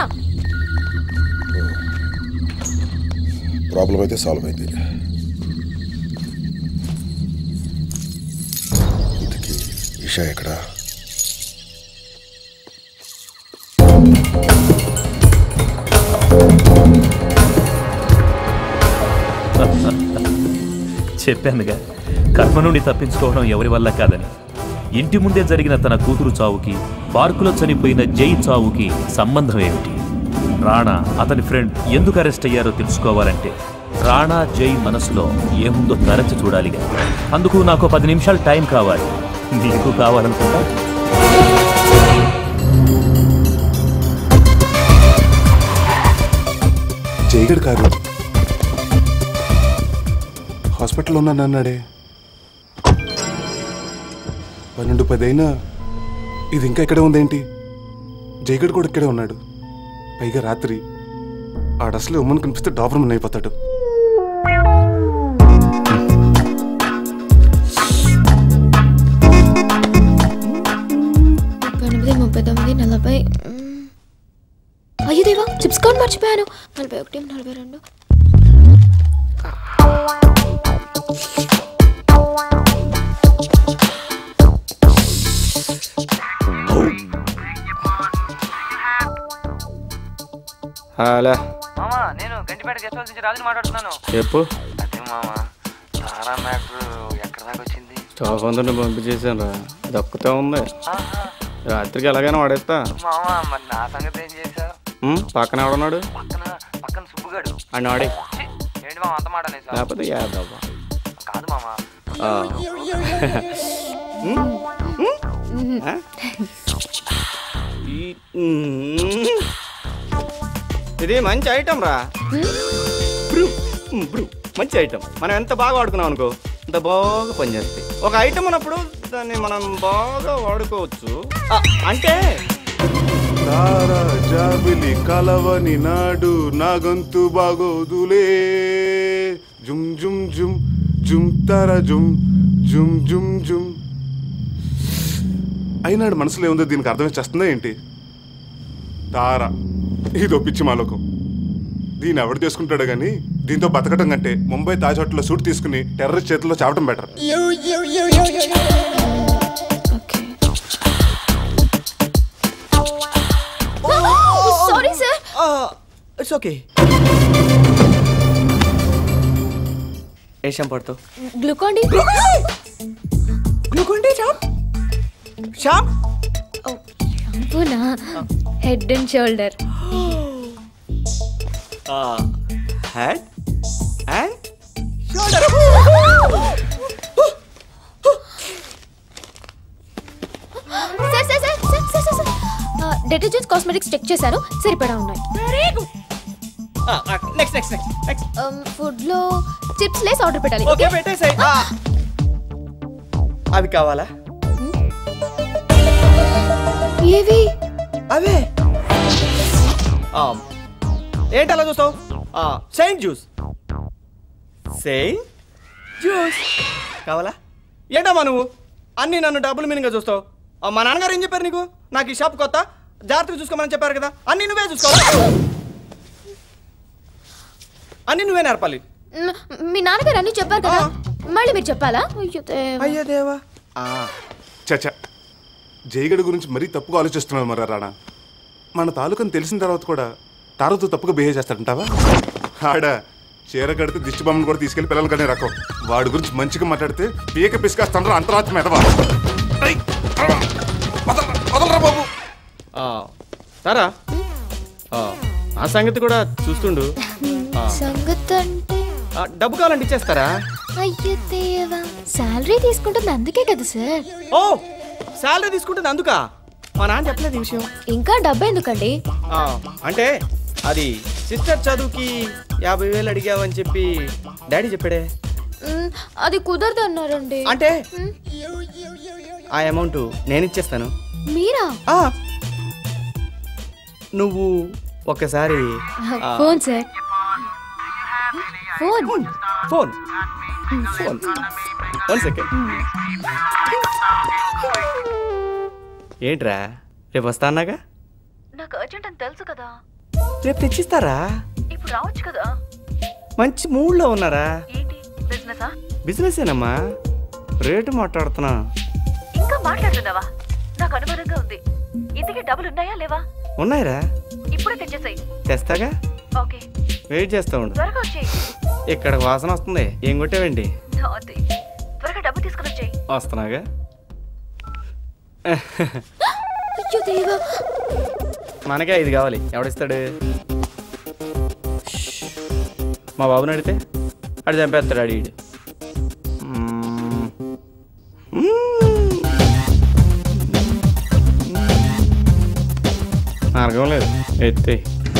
ప్రాబ్లం అయితే సాల్వ్ అయింది ఇంతకీ ఇషా ఎక్కడా చెప్పానుగా కర్మ నుండి తప్పించుకోవడం ఎవరి వల్ల కాదని ఇంటి ముందే జరిగిన తన కూతురు చావుకి పార్కులో చనిపోయిన జై చావుకి సంబంధం ఏమిటి రాణా అతని ఫ్రెండ్ ఎందుకు అరెస్ట్ అయ్యారో తెలుసుకోవాలంటే రాణా జై మనసులో ఏముందో తరచి చూడాలిగా అందుకు నాకు పది నిమిషాలు టైం కావాలి నీకు కావాలనుకుంటా జైగడ్ కాదు హాస్పిటల్లో ఉన్నాను అన్నాడే పన్నెండు పది అయినా ఇది ఇంకా ఇక్కడే ఉందేంటి జైగడ్ కూడా ఇక్కడే ఉన్నాడు పైగా రాత్రి ఆడసలే ఉమ్మని కనిపిస్తే డాబర్ అయిపోతాడు ముప్పై ఎనిమిది ముప్పై తొమ్మిది నలభై మ్. అయ్యో దేవా చిప్స్ కౌంట్ మర్చిపోయాను నలభై ఒకటి నలభై రెండు హలో మామా నేను గంటిపేట గెస్ట్ హౌస్ నుంచి రాజుని మాట్లాడుతున్నాను చెప్పు అదే మామా సారా మ్యాటర్ ఎక్కడ దాకా వచ్చింది స్టాఫ్ అందరిని పంపించేసాను రా దక్కుతా ఉంది రాత్రికి ఎలాగైనా వాడేస్తా మామా మరి నా సంగతి ఏం చేశావు ఉమ్, పక్కన ఎవడున్నాడు పక్కన పక్కన సుబ్బుగాడు అని వాడే ఛీ, ఏంటి మామ అంత మాట అనేసా లేకపోతే యాదవ్వ కాదు మామా ఆ. ఉమ్, ఉమ్, ఆ? ఈ- ఉమ్. ఇది మంచి ఐటమ్ రా బ్రూ, ఉమ్, బ్రూ. మంచి ఐటమ్ మనం ఎంత బాగా వాడుకున్నాం అనుకో అంత బాగా పనిచేస్తాయి ఒక ఐటమ్ ఉన్నప్పుడు దాన్ని మనం బాగా వాడుకోవచ్చు ఆ, అంటే తారా జాబిలి కలవని నాడు నా గొంతు బాగోదులే జుమ్ జుమ్ జుమ్ జుమ్ తర జుమ్ జుమ్ జుమ్ జుమ్ అయినాడు మనసులో ఏముందో దీనికి అర్థం చేస్తుందా ఏంటి తార ఇదో పిచ్చి మాలోకం దీన్ని ఎవడు తీసుకుంటాడో కానీ దీంతో బతకడం కంటే ముంబై తాజ్ హోటల్లో సూట్ తీసుకుని టెర్రరిస్ట్ చేతిలో చావటం better sorry sir it's okay ఏ షాంపూ పడతావు Glucon D Glucon D shamp shamp షాంపూనా head and shoulder head and sir sir sir sir sir sir sir detergents cosmetics check చేశాను సరిపడా ఉన్నాయి నెక్స్ట్ నెక్స్ట్ నెక్స్ట్ ఫుడ్ లో chips Lays order పెట్టాలి okay పెట్టేసాయి అవి కావాలా ఏవి అవే ఏంటి అలా చూస్తావు సెయింట్ జ్యూస్ సెయింట్ జ్యూస్ కావాలా ఏంటమ్మా నువ్వు అన్నీ నన్ను డబుల్ మీనింగ్గా చూస్తావు ఆ, మా నాన్నగారు ఏం చెప్పారు నీకు నాకు ఈ షాప్ కొత్త జాగ్రత్తగా చూసుకోమని చెప్పారు కదా అన్నీ నువ్వే చూసుకోవాలి అన్నీ నువ్వే నేర్పాలి మ్, మీ నాన్నగారు అన్ని చెప్పారు కదా మళ్ళీ మీరు చెప్పాలా అయ్యో దేవా. అయ్యో దేవా చచ జయగడ గురించి మరీ తప్పుగా ఆలోచిస్తున్నావు మరి రాణా మన తాలూకని తెలిసిన తర్వాత కూడా తారతో తప్పుగా బిహేవ్ చేస్తాడంటావా ఆడ చీర కడితే దిష్టి బొమ్మను కూడా తీసుకెళ్లి పిల్లలు కానీ రకం వాడి గురించి మంచిగా మాట్లాడితే పీక పిసికేస్తాను అంతరాత్మ ఎదవా ఏయ్, అరవా. వదలరా, వదలరా బాబు సారా ఆ సంగతి కూడా చూస్తుండు ఆ, సంగతి అంటే ఆ, డబ్బు కావాలంటే ఇచ్చేస్తారా అయ్యో దేవా శాలరీ తీసుకుంటుంది అందుకే కదా సార్ ఓ శాలరీ తీసుకుంటుంది అందుక మా నాన్న చెప్పలేదు ఈ విషయం ఇంకా డబ్బు ఎందుకండి ఆ, అంటే అది సిస్టర్ చదువుకి యాభై వేలు అడిగావని చెప్పి డాడీ చెప్పాడే మ్, అది కుదరదు అన్నారండి అంటే మ్, ఆ అమౌంట్ నేను ఇచ్చేస్తాను మీరా ఆ, నువ్వు ఒక్కసారి ఆ, phone sir phone phone phone one second ఏంట్రా రేపు వస్తా అన్నాగా నాకు అర్జెంట్ అని తెలుసు కదా రేపు తెచ్చిస్తారా ఇప్పుడు రావచ్చు కదా మంచి మూడ్లో ఉన్నారా ఏంటి బిజినెసా బిజినెస్ ఏనమ్మా రేటు మాట్లాడుతున్నా ఇంకా మాట్లాడుతున్నావా నాకు అనుమానంగా ఉంది ఇంతకీ డబ్బులు ఉన్నాయా లేవా ఉన్నాయిరా ఇప్పుడే తెచ్చేసాయి తెస్తాగా ఓకే వెయిట్ చేస్తా ఉండు త్వరగా వచ్చేయి ఇక్కడ వాసన వస్తుంది ఏం కొట్టావండి నాది. త్వరగా డబ్బు తీసుకుని వచ్చేయి వస్తున్నాగా అయ్యో దేవా మనకే ఐదు కావాలి ఎవడిస్తాడు మా బాబుని అడిగితే అడి చంపేస్తాడు అడిగాడు మార్గం లేదు ఎత్తే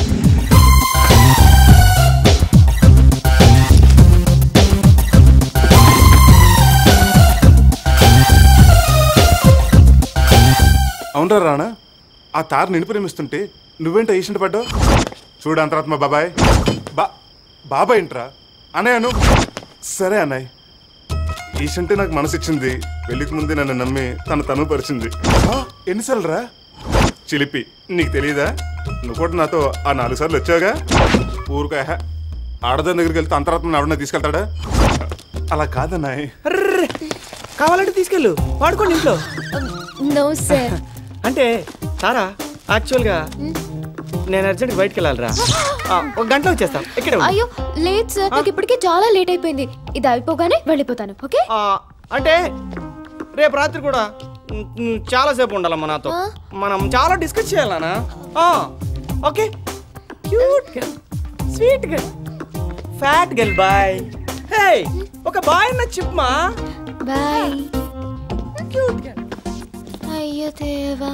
అవునరా రాణా ఆ తారు నిన్ను ప్రేమిస్తుంటే నువ్వేంట ఈసంట పడ్డావు చూడు అంతరాత్మ బాబాయ్ బా బాబాయ్ ఏంట్రా అన్నయ్యను సరే అన్నయ్య ఈసంటే నాకు మనసు ఇచ్చింది పెళ్లికి ముందే నన్ను నమ్మి తన తను పరిచింది ఆ, ఎన్నిసార్లు రా చిలిపి నీకు తెలియదా నువ్వు కూడా నాతో ఆ నాలుగు సార్లు వచ్చావుగా ఊరుకా హే. ఆడదాని దగ్గరికి వెళ్తే అంతరాత్మ ఆవిడ తీసుకెళ్తాడా అలా కాదన్నాయ్ కావాలంటే తీసుకెళ్ళు వాడుకోండి ఇంట్లో నో సార్ అంటే సారా యాక్చువల్గా నేను అర్జెంట్ బయటికి వెళ్ళాలిరా ఆ, ఒక గంట వచ్చేస్తాం ఇక్కడే ఉండు. అయ్యో లేదు సార్ నాకు ఇప్పటికే చాలా లేట్ అయిపోయింది ఇది అయిపోగానే వెళ్ళిపోతాను ఓకే ఆ, అంటే రేపు రాత్రి కూడా మ్, మ్, చాలాసేపు ఉండాలమ్మా నాతో మనం చాలా డిస్కస్ చేయాలనా ఆ, okay cute girl sweet girl fat girl boy hey ఒక బాయ్ అన్న చెప్పమా బాయ్ క్యూట్ గర్ల్ అయ్యో దేవా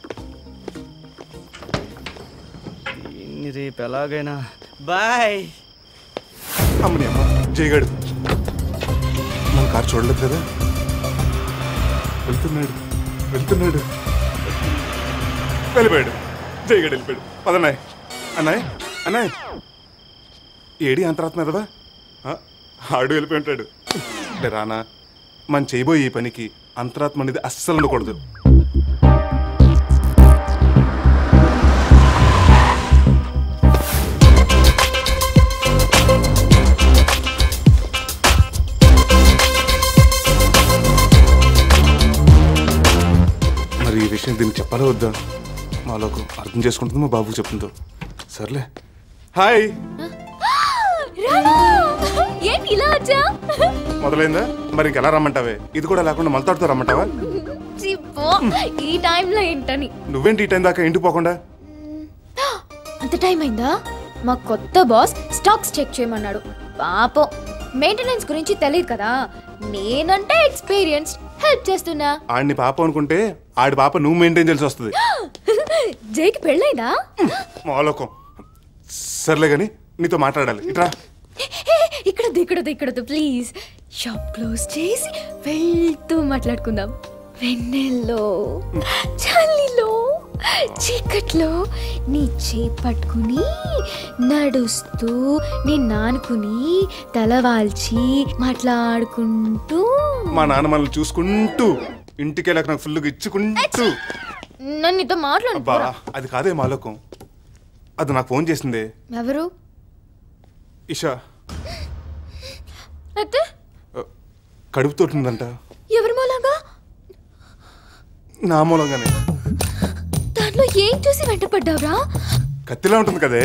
దీన్ని రేపు ఎలాగైనా బాయ్ అమ్మని అమ్మ జయగాడు మన కారు చూడలేదు కదా వెళ్తున్నాడు వెళ్తున్నాడు వెళ్ళిపోయాడు జయగాడు వెళ్ళిపోయాడు పదన్నాయ్ అన్నాయ్ అన్నాయ్ ఏడి అంతరాత్మ ఎదవా ఆ, ఆడు వెళ్ళిపోయి ఉంటాడు అంటే రానా మనం చేయబోయే ఈ పనికి అంతరాత్మ అనేది అస్సలు ఉండకూడదు మరి ఈ విషయం దీనికి చెప్పాలా వద్దా మాలోకు అర్థం చేసుకుంటుందో మా బాబుకు చెప్తుందో సర్లే హాయ్ ఏంటి ఇలా వచ్చా మొదలైందా మరి ఇంకెలా రమ్మంటావే ఇది కూడా లేకుండా మలతాడుతూ రమ్మంటావా చిప్పో ఈ టైంలో ఏంటని నువ్వేంటి ఈ టైం దాకా ఇంటికి పోకుండా అంత టైం అయిందా మా కొత్త బాస్ స్టాక్స్ చెక్ చేయమన్నాడు పాపం మెయింటెనెన్స్ గురించి తెలియదు కదా నేనంటే ఎక్స్పీరియన్స్ హెల్ప్ చేస్తున్నా ఆడిని పాప అనుకుంటే ఆడి పాప నువ్వు మెయింటైన్ చేయాల్సి వస్తుంది జైకి పెళ్ళైందా మాలోకం సర్లే కానీ నీతో మాట్లాడాలి ఇట్రా ఇక్కడ ఇక్కడ ఇక్కడ ప్లీజ్ షాప్ క్లోజ్ చేసి వెళ్తూ మాట్లాడుకుందాం వెన్నెల్లో చలిలో చీకట్లో నీ చేపట్టుకుని నడుస్తూ నీ నానుకుని తలవాల్చి మాట్లాడుకుంటూ మా నాన్న మనల్ని చూసుకుంటూ ఇంటికి వెళ్ళాక నాకు ఫుల్గా ఇచ్చుకుంటూ నన్ను నీతో మాట్లాడు అబ్బా అది కాదే మాలోకం అది నాకు ఫోన్ చేసిందే ఎవరు ఇషా అయితే కడుపుతోటిందంట ఎవరి మూలంగా నా మూలంగానే దాంట్లో ఏం చూసి వెంటపడ్డావురా కత్తిలా ఉంటుంది కదే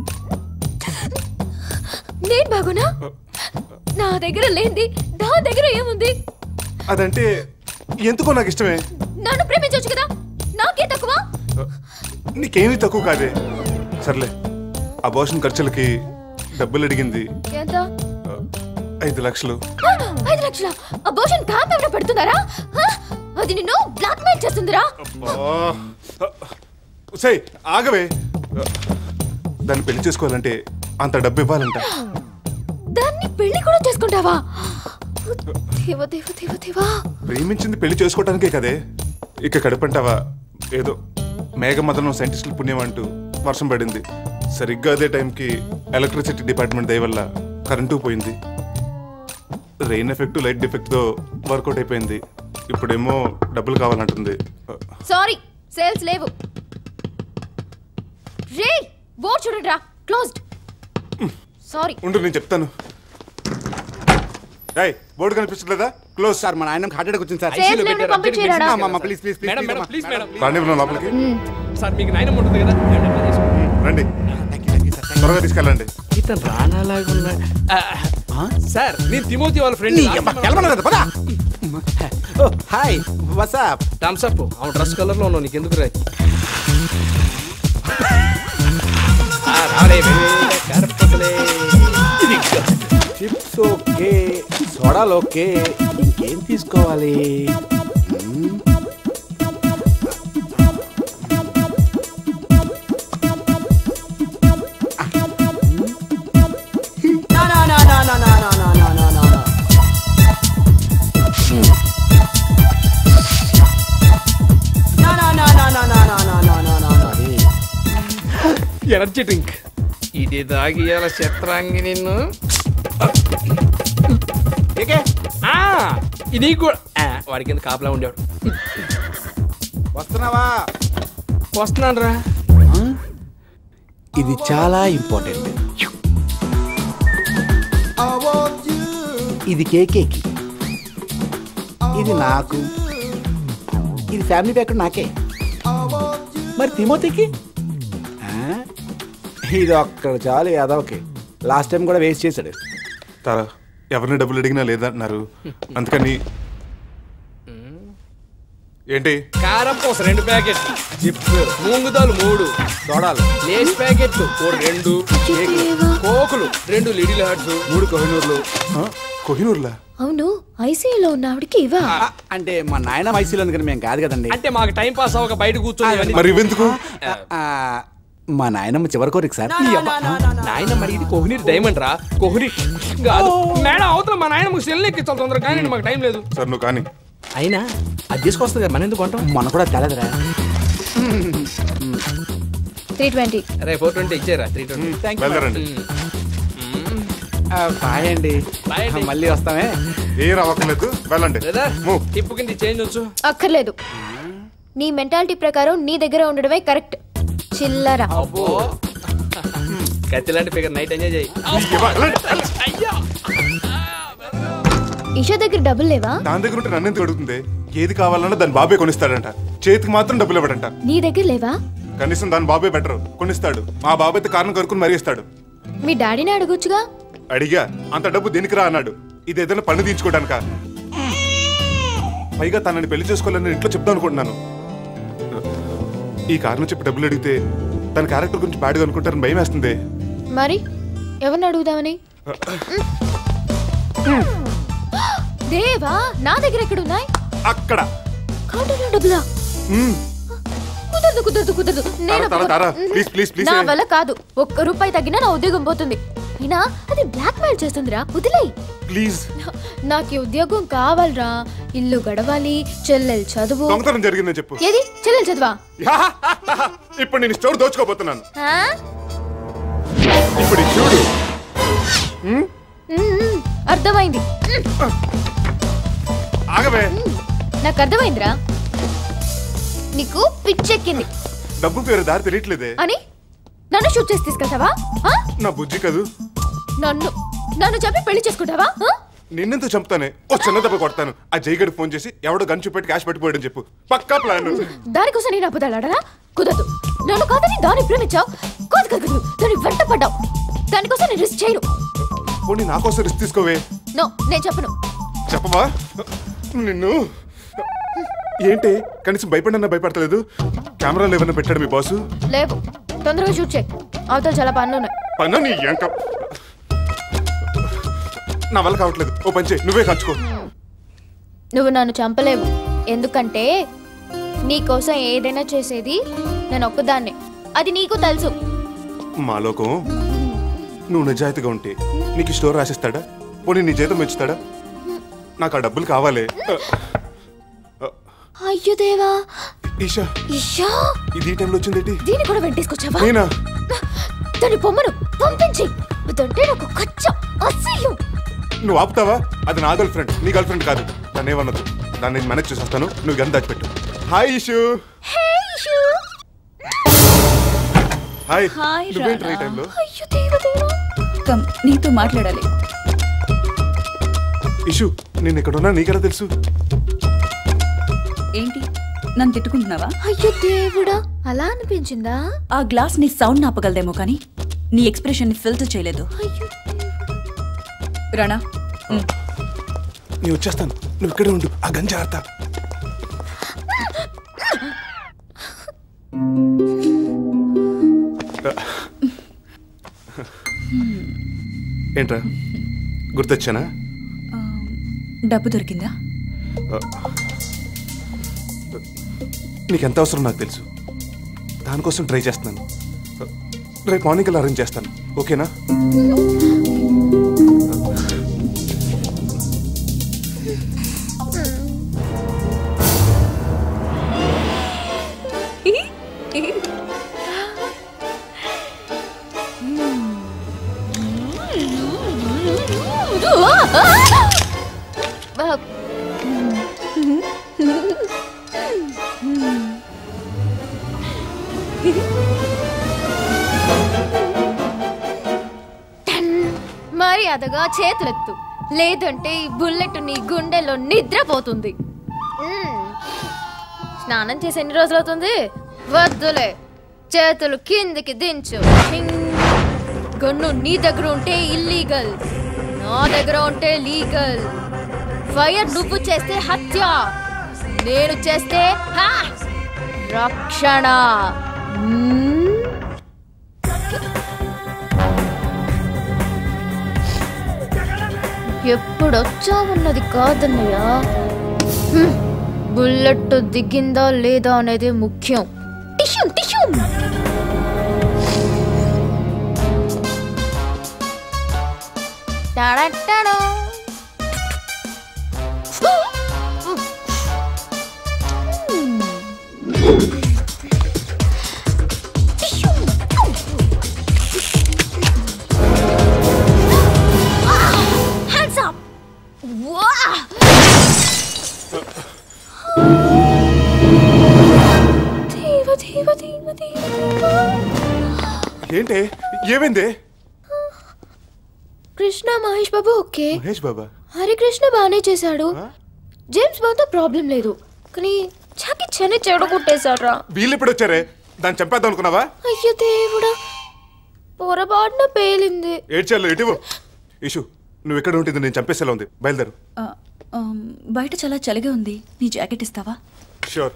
నేను బాగునా నా దగ్గర లేంది నా దగ్గర ఏముంది అదంటే ఎందుకో నాకు ఇష్టమే నన్ను ప్రేమించవచ్చు కదా నాకే తక్కువ నీకేమీ తక్కువ కాదే సర్లే అబోషన్ ఖర్చులకి డబ్బులు అడిగింది ఎంత ఐదు లక్షలు ఆ, ఐదు లక్షల అబోషన్ క్యాంప్ ఎవరైనా పెడుతున్నారా ఆ? అది నిన్ను బ్లాక్ మెయిల్ చేస్తుందిరా సై ఆగవే దాన్ని పెళ్లి చేసుకోవాలంటే అంత డబ్బు ఇవ్వాలంట దాన్ని పెళ్లి కూడా చేసుకుంటావా దేవ దేవ దేవ దేవా ప్రేమించింది పెళ్లి చేసుకోవటానికే కదే ఇక కడుపంటావా ఏదో మేఘమదనం సైంటిస్టుల పుణ్యం అంటూ వర్షం పడింది సరిగ్గా అదే టైంకి ఎలక్ట్రిసిటీ డిపార్ట్మెంట్ దయ వల్ల కరెంటు పోయింది రెయిన్ ఎఫెక్ట్ లైట్ డిఫెక్ట్తో వర్కౌట్ అయిపోయింది ఇప్పుడేమో డబ్బులు కావాలంటుంది సారీ సేల్స్ లేవు రే బోర్డ్ చూడండి రా క్లోజ్డ్ సారీ ఉండు నేను చెప్తాను ఏయ్ బోర్డు కనిపించట్లేదా క్లోజ్ సార్ మన ఆయన హార్ట్ అటాక్ వచ్చింది సార్ Sales ICU లో లేవు, పెట్టారు. పంపించేయరా? Please please madam madam please madam రాండి లోపలికి సార్ మీకు నాయనం ఉంటుంది కదా రండి త్వరగా తీసుకెళ్ళండి ఇతను రానాలాగా ఉన్నాడు సార్ నేను తిమోతి వాళ్ళ ఫ్రెండ్ నీ అమ్మ, వెళ్ళమన్నా కదా, పద. హాయ్ వాట్సాప్ థమ్స్ అప్ అవును డ్రెస్ కలర్ లో ఉన్నావు నీకు ఎందుకు రా చిప్స్ ఓకే సోడాలు ఓకే ఇంకేం తీసుకోవాలి మ్మ్. No, no, no, no, no, no, no, no, no, no, no, no. No, no, no, no, no, no, no, no, no, no, no, no. Energy drink ఇది తాగియాల చిత్రాంగి నిన్ను ఆ, ఇది కూడా ఆ, వాడి కింద కాపలా ఉండేవాడు వస్తున్నావా వస్తున్నాను రా ఇది చాలా ఇంపార్టెంట్ ఇది కేకేకి ఇది నాకు ఇది ఫ్యామిలీ ప్యాక్ నాకే మరి తిమోతికి ఆ? ఇది ఒక్కడ చాలు యాదవ్కి లాస్ట్ టైం కూడా వేస్ట్ చేశాడు తారా ఎవరిని డబ్బులు అడిగినా లేదంటున్నారు అందుకని ఏంటి కారం పూస రెండు ప్యాకెట్ చిప్స్ మూంగుదాలు మూడు సోడాలు లేస్ ప్యాకెట్లు ఓ రెండు కేకులు, కోకులు రెండు లిడిల్ హార్ట్స్ మూడు కోహినూర్లు కోహినూర్లా అవును ఐసీయూలో ఉన్న ఆవిడకి ఇవా అంటే మా నాయన ఐసీలో ఉంది కానీ మేము కాదు కదండి అంటే మాకు టైం పాస్ అవ్వక బయట కూర్చొని ఇవన్నీ- మరి ఇవెందుకు? ఆ, మా నాయనమ్మ చివరి కోరిక సార్ ఈ అబ్బా, నాయన మరి ఇది కోహినీర్ డైమండ్ రా కోహినీర్ కాదు మేడం అవతల మా నాయన సెల్ ఎక్కించాలి తొందరగా కానీ మాకు టైం లేదు సార్ నువ్వు కానీ అయినా అది తీసుకొస్తుంది కదా మన ఎందుకు కొంటాం మన కూడా తెలదురా త్రీ ట్వంటీ రే ఫోర్ ట్వంటీ ఇచ్చారా three twenty thank you bye అండి Bye అండి. మళ్ళీ వస్తామే ఏం రావక్కర్లేదు వెళ్ళండి టిప్పు కింద చేంజ్ వచ్చు అక్కర్లేదు నీ మెంటాలిటీ ప్రకారం నీ దగ్గర ఉండడమే కరెక్ట్ చిల్లరా అబ్బో కత్తి లాంటి ఫిగర్ నైట్ ఎంజాయ్ చేయి అయ్యా ఈషా దగ్గర డబ్బులు లేవా దాని దగ్గర ఉంటే నన్ను ఎందుకు అడుగుతుంది ఏది కావాలన్నా దాని బాబే కొనిస్తాడంట చేతికి మాత్రం డబ్బులు ఇవ్వడంట నీ దగ్గర లేవా కనీసం దాని బాబే బెటర్ కొనిస్తాడు మా బాబు అయితే కారణం కరుకుని మరీ ఇస్తాడు మీ డాడీని అడగొచ్చుగా అడిగా అంత డబ్బు దేనికి రా అన్నాడు ఇది ఏదైనా పన్ను తీయించుకోవడానిక పైగా తనని పెళ్లి చేసుకోవాలని ఇంట్లో చెప్తాను అనుకుంటున్నాను ఈ కారణం చెప్పి డబ్బులు అడిగితే తన క్యారెక్టర్ గురించి బ్యాడ్గా అనుకుంటారని భయం వేస్తుంది మరి ఎవరిని అడుగుదామని దేవా నా దగ్గర ఎక్కడ ఉన్నాయి అక్కడ కౌంటర్లో డబ్బులా కుదరదు కుదరదు కుదరదు నేను తారా, తారా, ఒప్పుకోను. ప్లీజ్, ప్లీజ్, ప్లీజ్ నా ఏ. వల్ల కాదు ఒక్క రూపాయి తగ్గినా నా ఉద్యోగం పోతుంది అయినా అది బ్లాక్ మెయిల్ చేస్తుందిరా వదిలేయ్ ప్లీజ్ నాకు ఈ ఉద్యోగం కావాలరా ఇల్లు గడవాలి చెల్లెలు చదువు దొంగతనం జరిగిందని చెప్పు ఏది చెల్లెలు చదువా ఇప్పుడు నేను స్టోర్ దోచుకోబోతున్నాను ఆ? ఇప్పుడు ఇది చూడు ఉమ్, ఉమ్, అర్థమైంది ఉమ్, ఆగవే నాకు అర్థమైందిరా నీకు పిచ్చెక్కింది డబ్బు పేరు దారి తెలియట్లేదే అని నన్ను షూట్ చేసి తీసుకెళ్తావా ఆ? నా బుజ్జి కదూ నన్ను నన్ను చెప్పి పెళ్లి చేసుకుంటావా ఆ? నిన్నెందుకు చంపుతానే ఓ చిన్న దెబ్బ కొడతాను ఆ జైగడ్ ఫోన్ చేసి ఎవడో గన్ చూపెట్టి క్యాష్ పెట్టిపోయాడని చెప్పు పక్కా ప్లాన్ దానికోసం నేను అబద్ధాలాడరా కుదరదు నన్ను కాదని దాన్ని ప్రేమించావు కాదు కాదు కాదు దాన్ని వెంట పడ్డావు దానికోసం నేను రిస్క్ చేయను పోనీ నా కోసం రిస్క్ తీసుకోవే నో నేను చెప్పను చెప్పవా నిన్ను ఏంటి కనీసం భయపడన్నా భయపడతలేదు కెమెరాలు ఏమన్నా పెట్టాడు మీ బాసు లేవు తొందరగా షూట్ చేయి అవతల చాలా పనులు ఉన్నాయి పన్ను నీ ఎంక నా వల్ల కావట్లేదు ఓ పంచే నువ్వే ఖర్చుకో నువ్వు నన్ను చంపలేవు ఎందుకంటే నీకోసం ఏదైనా చేసేది నేను ఒక్కదాన్నే అది నీకు తెలుసు మా లోకం నువ్వు నిజాయితీగా ఉంటే నీకు ఈ స్టోర్ రాసిస్తాడా పోనీ నీ జీతం మెచ్చుతాడా నాకు ఆ డబ్బులు కావాలి అయ్యో దేవా ఈషా ఇషా ఇది ఈ టైంలో వచ్చిందేంటి దీన్ని కూడా వెంటేసుకొచ్చావా నేనా దాని బొమ్మను పంపించి అదంటే నాకు కచ్చ అసహ్యం నువ్వు ఆపుతావా అది నా గర్ల్ ఫ్రెండ్ నీ గర్ల్ ఫ్రెండ్ కాదు దాన్ని ఏమన్నదు దాన్ని నేను మేనేజ్ చేసి వస్తాను నువ్వు గన్ దాచిపెట్టు హాయ్ ఇషు హాయ్ హాయ్ నువ్వేంటి రానా. ఈ టైంలో అయ్యో దేవ దేవ కమ్ నీతో మాట్లాడాలి ఇషు నేను ఇక్కడ ఉన్నా నీకెలా తెలుసు ఏంటి నన్ను తిట్టుకుంటున్నావా అయ్యో దేవుడా అలా అనిపించిందా ఆ గ్లాస్ నీ సౌండ్ ఆపగలదేమో కానీ నీ ఎక్స్ప్రెషన్ ని ఫిల్టర్ చేయలేదు రాణా ఉమ్. నేను వచ్చేస్తాను నువ్వు ఇక్కడే ఉండు ఆ గన్ జాగ్రత్త ఏంట్రా గుర్తొచ్చానా డబ్బు దొరికిందా నీకు ఎంత అవసరం నాకు తెలుసు దానికోసం ట్రై చేస్తున్నాను రేపు మార్నింగ్ అరేంజ్ చేస్తాను ఓకేనా మర్యాదగా చేతులెత్తు లేదంటే ఈ బుల్లెట్ నీ గుండెలో నిద్రపోతుంది మ్మ్. స్నానం చేసి ఎన్ని రోజులు అవుతుంది వద్దులే చేతులు కిందికి దించు హింగ్. గన్ను నీ దగ్గర ఉంటే ఇల్లీగల్ నా దగ్గర ఉంటే లీగల్ ఫైర్ నువ్వు చేస్తే హత్య నేను చేస్తే హా! రక్షణ మ్మ్. ఎప్పుడొచ్చావున్నది కాదన్నయ్య హ్మ్. బుల్లెట్ దిగిందా లేదా అనేది ముఖ్యం టిష్యూ టిష్యూ టాడాటాడా. Hands up! Wow! Deva Deva Deva Deva ఏంటే ఏమైంది కృష్ణ మహేష్ బాబు ఓకే మహేష్ బాబా హరికృష్ణ బాగానే చేశాడు జేమ్స్ బాబుతో ప్రాబ్లం లేదు కానీ చాకి చెని చెడు కొట్టేశాడ్రా వీళ్ళు ఎప్పుడు వచ్చారే దాన్ని చంపేద్దాం అనుకున్నావా అయ్యో దేవుడా పొరపాటున పేలింది ఏడ్చాలు ఎటువు ఇషు నువ్వు ఎక్కడ ఉంటుంది నేను చంపేసేలా ఉంది బయలుదేరు ఆ, ఆమ్, బయట చాలా చలిగా ఉంది నీ జాకెట్ ఇస్తావా షూర్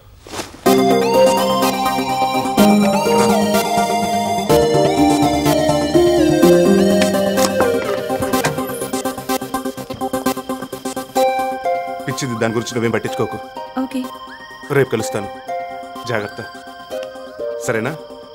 పిచ్చింది దాని గురించి నువ్వేం పట్టించుకోకు ఓకే రేపు కలుస్తాను జాగ్రత్త సరేనా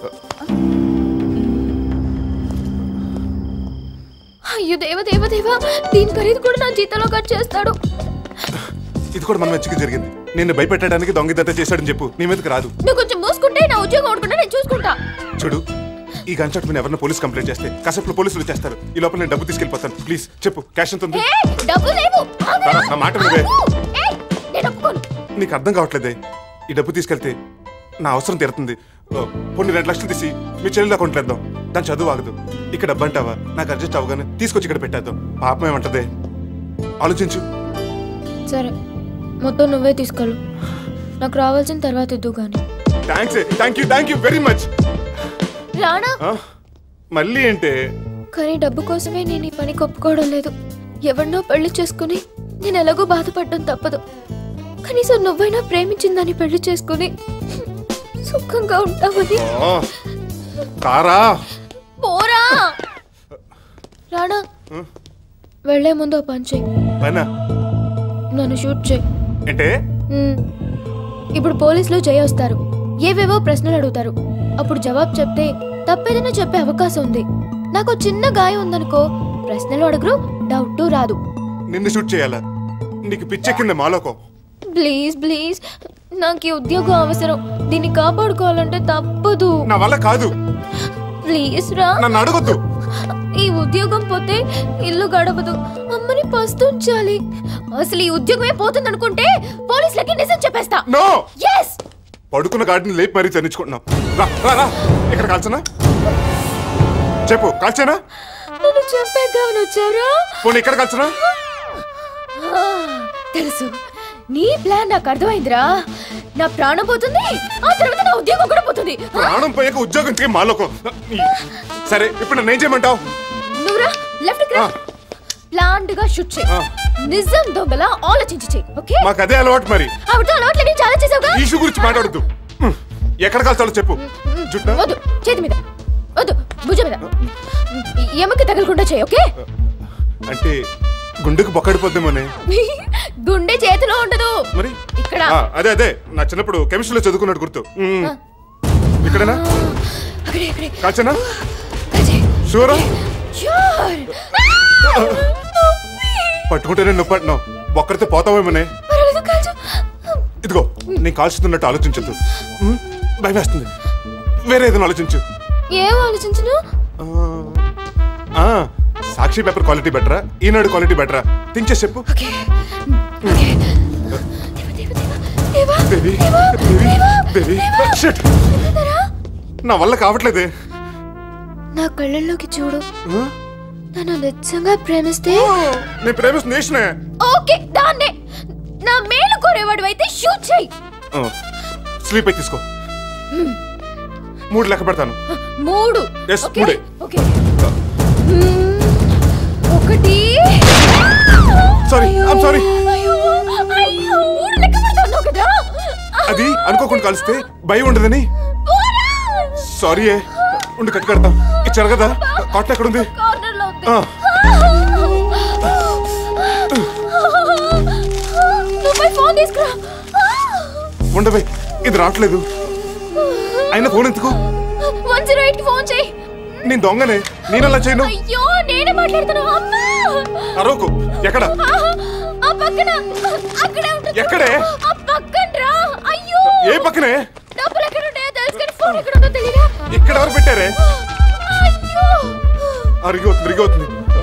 అయ్యో దేవ దేవ దేవ దీని ఖరీదు కూడా నా జీతంలో కట్ చేస్తాడు ఇది కూడా మన మంచిగా జరిగింది నిన్ను భయపెట్టడానికి దొంగదంతా చేశాడని చెప్పు నీ మీదకి రాదు నువ్వు కొంచెం మూసుకుంటే నా ఉద్యోగం ఓడుకుంటా నేను చూసుకుంటా చూడు ఈ గన్ షాట్ మీద ఎవరైనా పోలీస్ కంప్లైంట్ చేస్తే కాసేపు పోలీసులు వచ్చేస్తారు ఈ లోపల నేను డబ్బు తీసుకెళ్ళిపోతాను ప్లీజ్ చెప్పు క్యాష్ ఎంత ఉంది ఏయ్, డబ్బు లేవు ఆగు, తారా, నా మాట నువ్వే ఏయ్, నేను ఒప్పుకోను నీకు అర్థం కావట్లేదే ఈ డబ్బు తీసుకెళ్తే నా అవసరం తీరుతుంది ఓ, కొన్ని రెండు లక్షలు తీసి మీ చెల్లెలు అకౌంట్లో వేద్దాం దాని చదువు ఆగదు ఇక్కడ డబ్బు అంటావా నాకు అడ్జస్ట్ అవ్వగానే తీసుకొచ్చి ఇక్కడ పెట్టేద్దాం పాపం ఏమంటదే ఆలోచించు సరే మొత్తం నువ్వే తీసుకెళ్ళు నాకు రావాల్సిన తర్వాత ఇద్దు గాని thanks thank you thank you very much Rana మళ్ళీ ఏంటే కానీ డబ్బు కోసమే నేను ఈ పనికి ఒప్పుకోవడం లేదు ఎవరినో పెళ్లి చేసుకుని నేను ఎలాగో బాధపడడం తప్పదు కనీసం నువ్వైనా ప్రేమించిందని పెళ్లి చేసుకుని సుఖంగా ఉంటామని ఓ, తారా పోరా రాణా వెళ్లే ముందు ఓ పని చెయ్యి పైన నన్ను షూట్ చేయి ఏంటే మ్మ్. ఇప్పుడు పోలీసులు జయ వస్తారు ఏవేవో ప్రశ్నలు అడుగుతారు అప్పుడు జవాబు చెప్తే తప్పేదైనా చెప్పే అవకాశం ఉంది నాకు చిన్న గాయం ఉందనుకో ప్రశ్నలు అడుగురు డౌట్ రాదు నిన్ను షూట్ చేయాలా నీకు పిచ్చెక్కింది మాలోకం ప్లీజ్ ప్లీజ్ నాకు ఈ ఉద్యోగం అవసరం దీన్ని కాపాడుకోవాలంటే తప్పదు నా వల్ల కాదు ప్లీజ్ రా నన్ను అడగొద్దు ఈ ఉద్యోగం పోతే ఇల్లు గడవదు అమ్మని పస్తుంచాలి అసలు ఈ ఉద్యోగమే పోతుంది అనుకుంటే పోలీసులకి నిజం చెప్పేస్తా నో ఎస్ పడుకున్న గాడిని లేపి మరీ చర్చించుకుంటున్నాం రా రా రా ఇక్కడ కాల్చనా చెప్పు కాల్చానా నన్ను చంపేద్దామని వచ్చారా పోనీ ఇక్కడ కాల్చనా ఆ, తెలుసు నీ ప్లాన్ నాకు అర్థమైందిరా నా ప్రాణం పోతుంది ఆ తర్వాత నా ఉద్యోగం కూడా పోతుంది ప్రాణం పోయాక ఉద్యోగం చేయ మాలోకం సరే ఇప్పుడు నన్ను ఏం చేయమంటావు నువ్వురా లెఫ్ట్ రా ప్లాంట్ గా షూట్ చేయి నిజం దొంగలా ఆలోచించి చెయ్యి ఓకే మాకు అదే అలవాటు మరి ఆవిడతో అలవాట్లే నేను చాలా చేసావుగా ఇష్యూ గురించి మాట్లాడద్దు ఎక్కడ కాల్చాలో చెప్పు జుట్ట వద్దు చేతి మీద వద్దు భుజం మీద ఎముక తగలకుండా చేయి ఓకే అంటే గుండెకు బొక్కడిపోద్దేమోనే గుండె చేతిలో ఉండదు మరి ఇక్కడ ఆ, అదే అదే నా చిన్నప్పుడు కెమిస్ట్రీలో చదువుకున్నట్టు గుర్తు మ్మ్. ఇక్కడేనా అక్కడే అక్కడే కాల్చనా షూరా Sure. పట్టుకుంటేనే నొప్పి అంటున్నావు ఒక్కరితే పోతావేమోనే పర్వాలేదు, కాల్చు. ఇదిగో నేను కాల్చుతున్నట్టు ఆలోచించద్దు మ్మ్? భయం వేస్తుంది వేరే ఏదైనా ఆలోచించు ఏం ఆలోచించను ఆ, సాక్షి పేపర్ క్వాలిటీ బెటరా ఈనాడు క్వాలిటీ బెటరా తించేసి చెప్పు దేవా, బేబీ దేవా, బేబీ దేవా, బేబీ దేవా. షిట్ నా వల్ల కావట్లేదే నా కళ్ళల్లోకి చూడు నన్ను నిజంగా ప్రేమిస్తే నేను ప్రేమిస్తుంది నేషనే ఓకే దాన్నే నా మేలు కోరేవాడు అయితే షూట్ చేయి స్లీప్ అయి తీసుకో మూడు లెక్క పెడతాను మూడు Yes, ఓకే? మూడే. ఓకే మ్మ్. ఒకటి సారీ ఐమ్ సారీ అయ్యో అయ్యో మూడు లెక్క పెడతాను కదా అది అనుకోకుండా కలిస్తే భయం ఉండదని సారీ ఏ ఉండి కట్టి కడతాం ఇచ్చారు కదా కాట్లు ఎక్కడుంది కార్నర్ లో ఉంది ఆ, నువ్వు పోయి ఫోన్ తీసుకురా ఉండవే ఇది రావట్లేదు అయినా ఫోన్ ఎందుకు వన్ జీరో ఎయిట్ కి ఫోన్ చేయి నేను దొంగనే నేను అలా చేయను అయ్యో నేనే మాట్లాడుతున్నా అమ్మా అరవకు ఎక్కడ ఆ, ఆ పక్కన అక్కడే ఉంటుంది ఎక్కడే? ఆ పక్కన రా అయ్యో ఏ పక్కనే డబ్బులు ఎక్కడ ఉంటాయో తెలుసు కానీ ఫోన్ ఎక్కడ ఉందో తెలియదా ఇక్కడ ఎవరు పెట్టారే అయ్యో అరిగవుతుంది రిగవుతుంది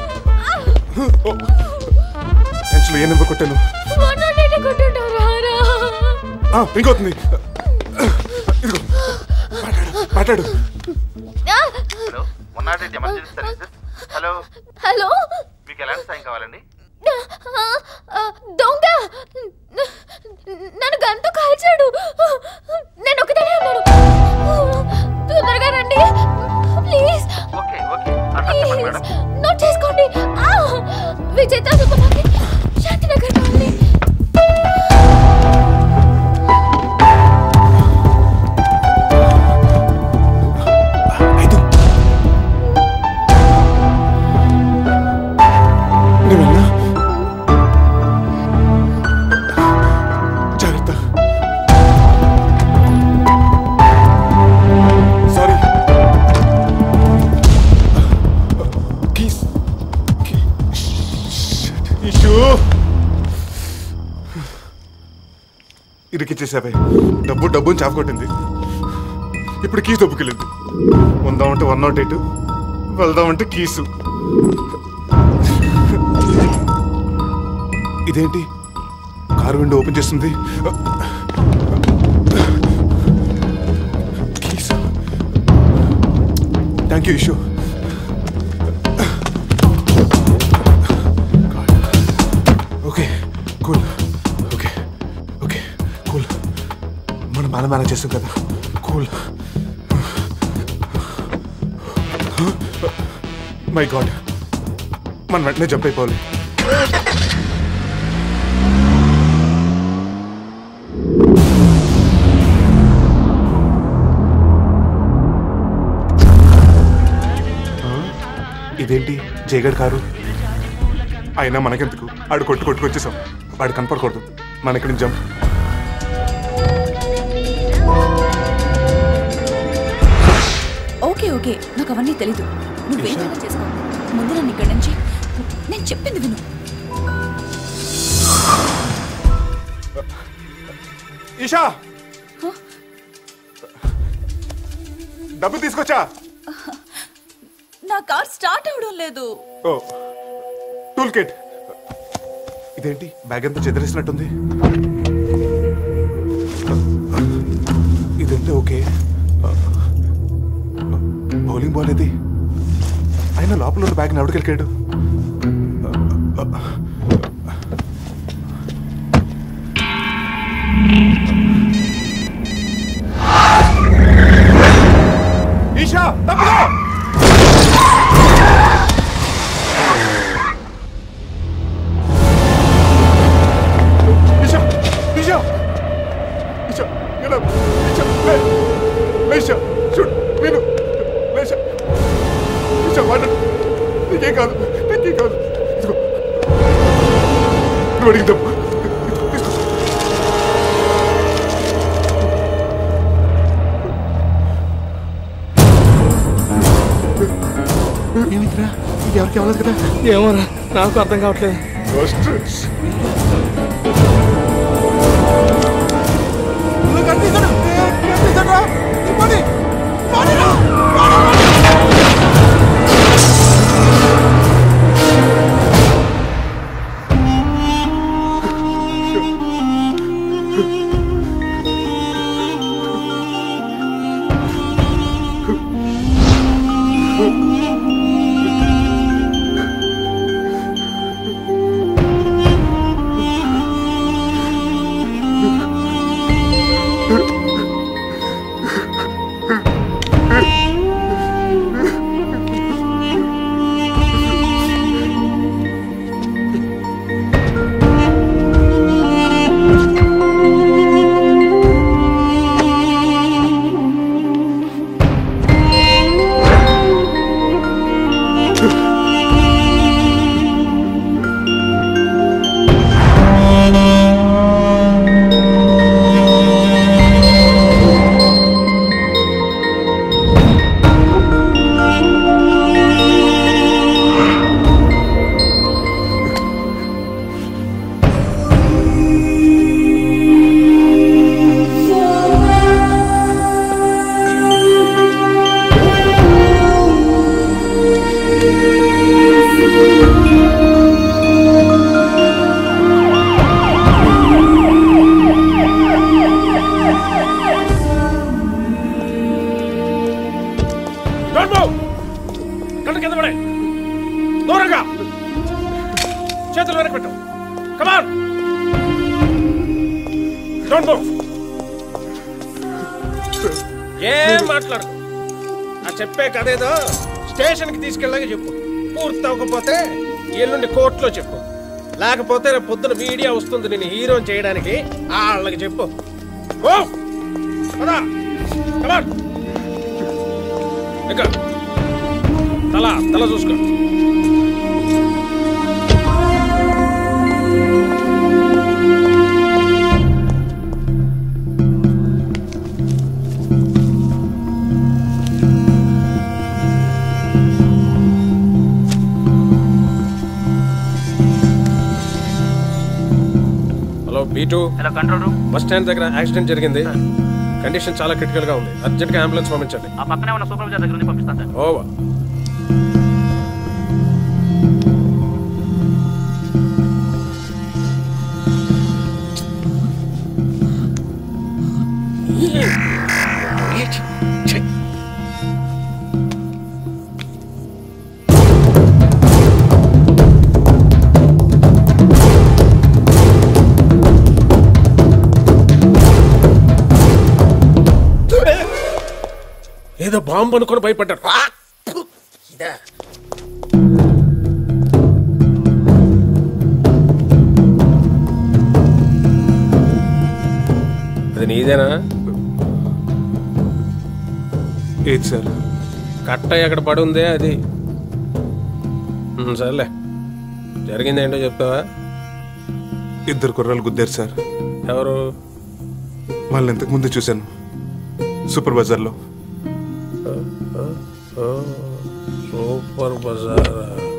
టెన్షన్ ఏ నెంబర్ కొట్టాను వన్ నాట్ ఎయిట్ కొట్టుంటావు రారా ఆ, రింగవుతుంది ఇదిగో మాట్లాడు మాట్లాడు hello one nought eight emergency services hello hello మీకు ఎలాంటి సాయం కావాలండి ఆ, ఆ, దొంగ నన్ను గంతు కాల్చాడు నేను ఒకదానే ఉన్నాను తొందరగా రండి ప్లీజ్ ఓకే ఓకే అడ్రస్ చెప్పండి మేడం నోట్ చేసుకోండి ఆ, విజేత సూపర్ మార్కెట్ శాంతినగర్ కాలనీ నేను వెళ్ళా జాగ్రత్త సారీ కీస్ ఇష్యూ ఇరికిచ్చేసావే డబ్బు డబ్బుని చాపకొట్టింది ఇప్పుడు కీస్ దొబ్బుకెళ్ళింది ఉందామంటే వన్ నాట్ ఎయిట్ వెళ్దామంటే కీసు ఇదేంటి కారు విండో ఓపెన్ చేస్తుంది thank you Ishu okay cool okay okay cool మనం బాగా మేనేజ్ చేస్తాం కదా కూల్ మై గాడ్ మనం వెంటనే జంప్ అయిపోవాలి ఇదేంటి జయగడ్ కారు అయినా మనకెందుకు ఆడు కొట్టు కొట్టుకొచ్చేసాం వాడు కనపడకూడదు మన ఇక్కడి నుంచి జంప్ ఓకే ఓకే నాకు అవన్నీ తెలీదు నువ్వేమైనా చేసుకో ముందు నన్ను ఇక్కడి నుంచి నేను చెప్పింది విను ఈషా డబ్బు తీసుకొచ్చా నా కార్ స్టార్ట్ అవడం లేదు ఓ టూల్ కిట్ ఇదేంటి బ్యాగ్ అంతా చెదిరేసినట్టుంది ఇదంతా ఓకే బౌలింగ్ బాల్ ఇది అయినా లోపల ఉన్న బ్యాగ్ని ఎవడికెళ్ళాడు ఈషా తప్పుకో ఈషా ఈషా ఈషా ఎలా ఈషా లే లేషా చూడు నేను లేషా ఈషా వాడు నీకేం కాదు నీకేం కాదు ఇదిగో నువ్వు అడిగి తప్పు ఏమిటిరా ఎవరికి అవ్వలేదు కదా ఏమోరా నాకు అర్థం కావట్లేదు ఫస్ట్ డోంట్ మూవ్ కళ్ళు కింద పడే దూరంగా చేతులు వెనక్కి పెట్టు కమాన్ డోంట్ మూవ్ ఏం మాట్లాడు ఆ చెప్పే కదేదో స్టేషన్కి తీసుకెళ్ళాక చెప్పు పూర్తి అవ్వకపోతే ఎల్లుండి కోర్టులో చెప్పు లేకపోతే రేపు పొద్దున మీడియా వస్తుంది నేను హీరో చేయడానికి వాళ్ళకి చెప్పు ఓ పదా కమాన్ ఇంకా తల తల చూసుకో hello beat hello control room bus stand దగ్గర యాక్సిడెంట్ జరిగింది కండిషన్ చాలా క్రిటికల్ గా ఉంది అర్జెంట్ గా అంబులెన్స్ పంపించండి ఆ పక్కనే ఉన్న సూపర్వైజర్ దగ్గర నుంచి పంపిస్తాను సార్ ఓవర్ ఏదో బాంబు అనుకొని భయపడ్డారు ఆ! ఇదా అది నీదేనా ఏది సార్ కట్ట ఎక్కడ పడి ఉందే అది ఉమ్, సర్లే జరిగింది ఏంటో చెప్తావా ఇద్దరు కుర్రాలు గుద్దారు సార్ ఎవరు వాళ్ళని ఇంతకు ముందు చూశాను సూపర్ బజార్లో ఓ, సూపర్ బజార్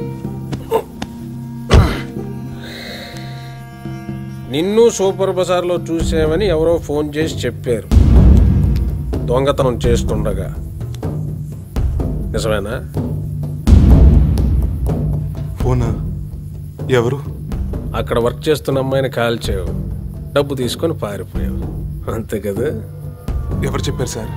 నిన్ను సూపర్ బజార్లో చూసామని ఎవరో ఫోన్ చేసి చెప్పారు దొంగతనం చేస్తుండగా నిజమేనా ఫోనా ఎవరు అక్కడ వర్క్ చేస్తున్న అమ్మాయిని కాల్ చేయవు డబ్బు తీసుకొని పారిపోయావు అంతే కదా ఎవరు చెప్పారు సార్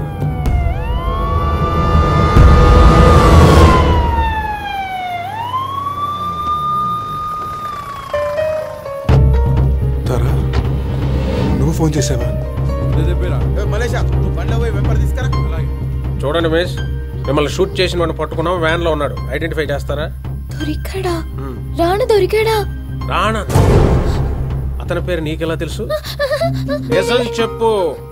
తారా నువ్వు ఫోన్ చేసావా మలేషా నువ్వు బండ్లో పోయి వెంపర్ తీసుకురా చూడండి మేష్ మిమ్మల్ని షూట్ చేసిన వాడిని పట్టుకున్నాం వ్యాన్ లో ఉన్నాడు ఐడెంటిఫై చేస్తారా దొరికాడా రాణ దొరికాడా రాణా అతని పేరు నీకెలా తెలుసు నిజం చెప్పు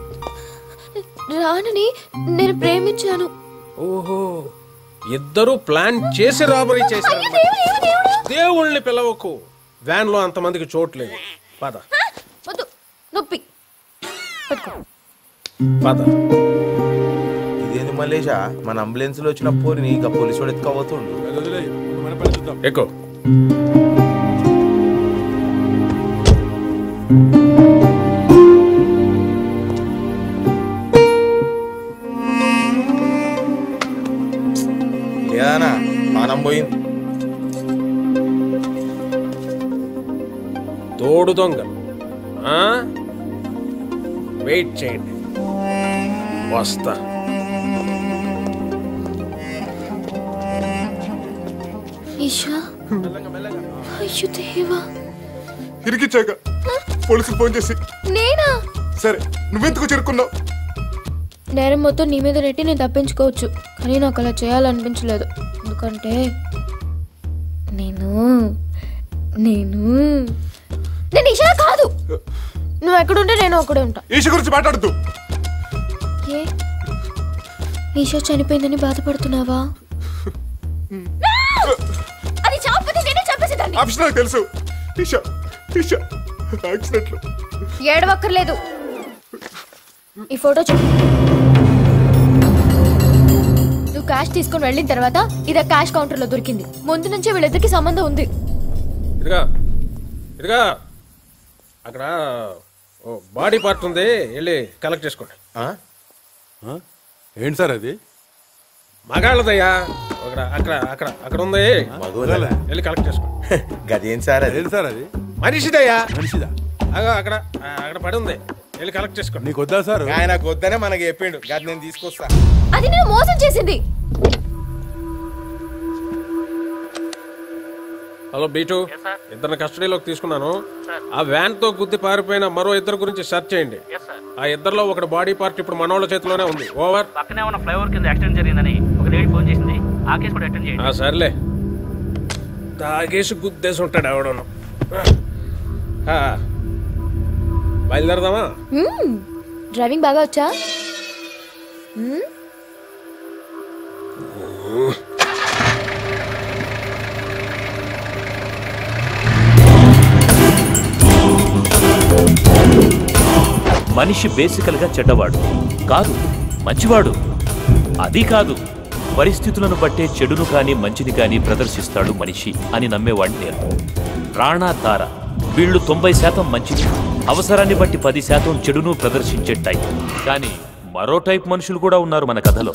రాణని నేను ప్రేమించాను ఓహో ఇద్దరు ప్లాన్ చేసి రాబరీ చేశారు దేవుళ్ళని పిలవకు వ్యాన్ లో అంతమందికి చోట్లేదు పద వద్దు నొప్పి పట్టుకో పద ఇదేంది మలేషా మన అంబులెన్స్ లో వచ్చిన పోరిని ఇక పోలీసు వాడు ఎత్తుకోబోతుండు ఎక్కువ లేదానా పానం పోయింది తోడు దొంగలు ఆ? వెయిట్ చేయండి వస్తా ఈషా అయ్యో దేవా ఇరికిచ్చాక పోలీసులు ఫోన్ చేసి నేనా సరే నువ్వెందుకు చెరుకున్నావు నేరం మొత్తం నీ మీద నెట్టి నేను తప్పించుకోవచ్చు కానీ నాకు అలా చేయాలనిపించలేదు ఎందుకంటే నేను నేను నేను ఈషా కాదు నువ్వు ఎక్కడుంటే నేను అక్కడే ఉంటా ఈష గురించి మాట్లాడుతూ ఏ ఈషా చనిపోయిందని బాధపడుతున్నావా అది చాపతే నేనే చంపేసేదాన్ని ఆప్షన్ నాకు తెలుసు ఈష ఈష యాక్సిడెంట్లు ఏడవక్కర్లేదు ఈ ఫోటో చూడు నువ్వు క్యాష్ తీసుకొని వెళ్ళిన తర్వాత ఇదే క్యాష్ కౌంటర్ లో దొరికింది ముందు నుంచే వీళ్ళిద్దరికి సంబంధం ఉంది ఇదిగా ఇదిగా అక్కడ ఓ బాడీ పార్ట్ ఉంది వెళ్ళి కలెక్ట్ చేసుకోండి ఏంటి సార్ అది మగాళ్ళదయ్యా అక్కడ అక్కడ అక్కడ అక్కడ ఉంది వెళ్ళి కలెక్ట్ చేసుకోండి గదేం సార్ అది సార్ అది మనిషిదయ్యా మనిషిదా అగో అక్కడ ఆ, అక్కడ పడి ఉంది వెళ్ళి కలెక్ట్ చేసుకోండి నీకు వద్దా సార్ ఆయనకు వద్దనే మనకి చెప్పిండు గది నేను తీసుకొస్తా అది నేను మోసం చేసింది హలో బీటు ఇద్దరిని కస్టడీలోకి తీసుకున్నాను ఆ వ్యాన్ తో గుద్ది పారిపోయిన మరో ఇద్దరు గురించి సెర్చ్ చేయండి ఆ ఇద్దరిలో ఒకటి బాడీ పార్ట్ ఇప్పుడు మనోళ్ళ చేతిలోనే ఉంది ఓవర్ పక్కనే ఉన్న ఫ్లైఓవర్ కింద యాక్సిడెంట్ జరిగిందని ఒక లేడీ ఫోన్ చేసింది ఆ కేసు కూడా అటెండ్ చేయండి ఆ సర్లే తాగేసి గుద్దేసి ఉంటాడు ఎవడను ఆ, బయలుదేరదామా మ్మ్. డ్రైవింగ్ బాగా వచ్చా మ్మ్. మనిషి బేసికల్గా చెడ్డవాడు కాదు మంచివాడు అది కాదు పరిస్థితులను బట్టే చెడును కానీ మంచిని కానీ ప్రదర్శిస్తాడు మనిషి అని నమ్మేవాడిని నేను రాణా తార వీళ్ళు తొంభై శాతం మంచిని అవసరాన్ని బట్టి పది శాతం చెడును ప్రదర్శించే టైప్ కానీ మరో టైప్ మనుషులు కూడా ఉన్నారు మన కథలో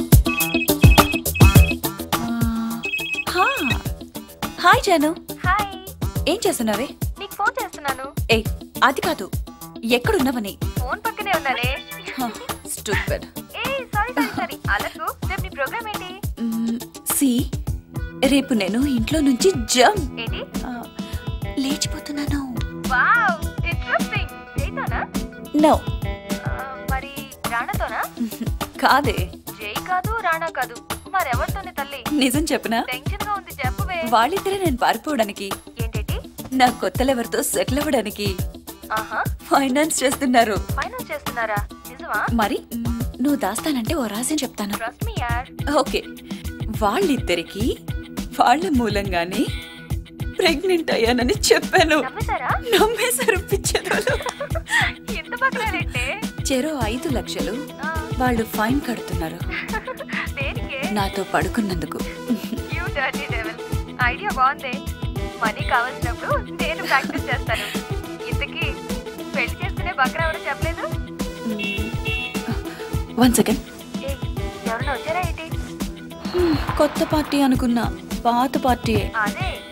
హా. హాయ్ జాను హాయ్ ఏం చేస్తున్నావే నీకు ఫోన్ చేస్తున్నాను ఏ అది కాదు ఎక్కడున్నావని ఫోన్ పక్కనే ఉన్నానే స్టూపిడ్ ఏ సారీ సారీ సారీ అలకు రేపు నీ ప్రోగ్రామ్ ఏంటి సి రేపు నేను ఇంట్లో నుంచి జమ్ ఏంటి లేచిపోతున్నాను వావ్ ఇంట్రెస్టింగ్ జైతోనా నో ఆ, మరి రాణాతోనా కాదే జై కాదు రాణా కాదు మరెవరితోనే తల్లి నిజం చెప్పనా టెన్షన్ గా ఉంది చెప్పవే వాళ్ళిద్దరే నేను పారిపోవడానికి ఏంటేంటి నా కొత్త లెవర్తో సెటిల్ అవ్వడానికి ఆహా ఫైనాన్స్ చేస్తున్నారు ఫైనాన్స్ చేస్తున్నారా నిజమా మరి మ్, నువ్వు దాస్తానంటే ఓ రాజని చెప్తాను ట్రస్ట్ మీ యార్ ఓకే వాళ్ళిద్దరికి వాళ్ళ మూలంగానే ప్రెగ్నెంట్ అయ్యానని చెప్పాను నమ్మేశారా నమ్మేశారు పిచ్చదోలు ఎంత పక్కనేంటే చెరో ఐదు లక్షలు వాళ్ళు ఫైన్ కడుతున్నారు దేనికే నాతో పడుకున్నందుకు యూ డర్టీ డెవిల్ ఐడియా బాగుంది మనీ కావాల్సినప్పుడు నేను ప్రాక్టీస్ చేస్తాను ఇంతకీ పెళ్లి చేస్తూనే బక్రా ఎవరు చెప్పలేదు వన్ సెకండ్ ఏయ్, ఎవరైనా వచ్చారా ఏంటి కొత్త పార్టీ అనుకున్నా పాత పార్టీయే అదే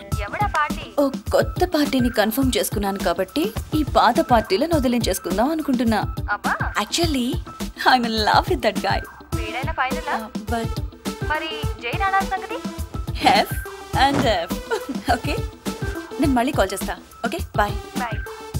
ఓ కొత్త పార్టీని కన్ఫర్మ్ చేసుకున్నాను కాబట్టి ఈ పాత పార్టీలను వదిలించేసుకుందాం అనుకుంటున్నా actually I mean love with that guy వీడైనా ఫైనల్ బట్ మరి జై రాణా సంగతి ఎఫ్ అండ్ ఎఫ్ ఓకే నేను మళ్ళీ కాల్ చేస్తా ఓకే బాయ్ బాయ్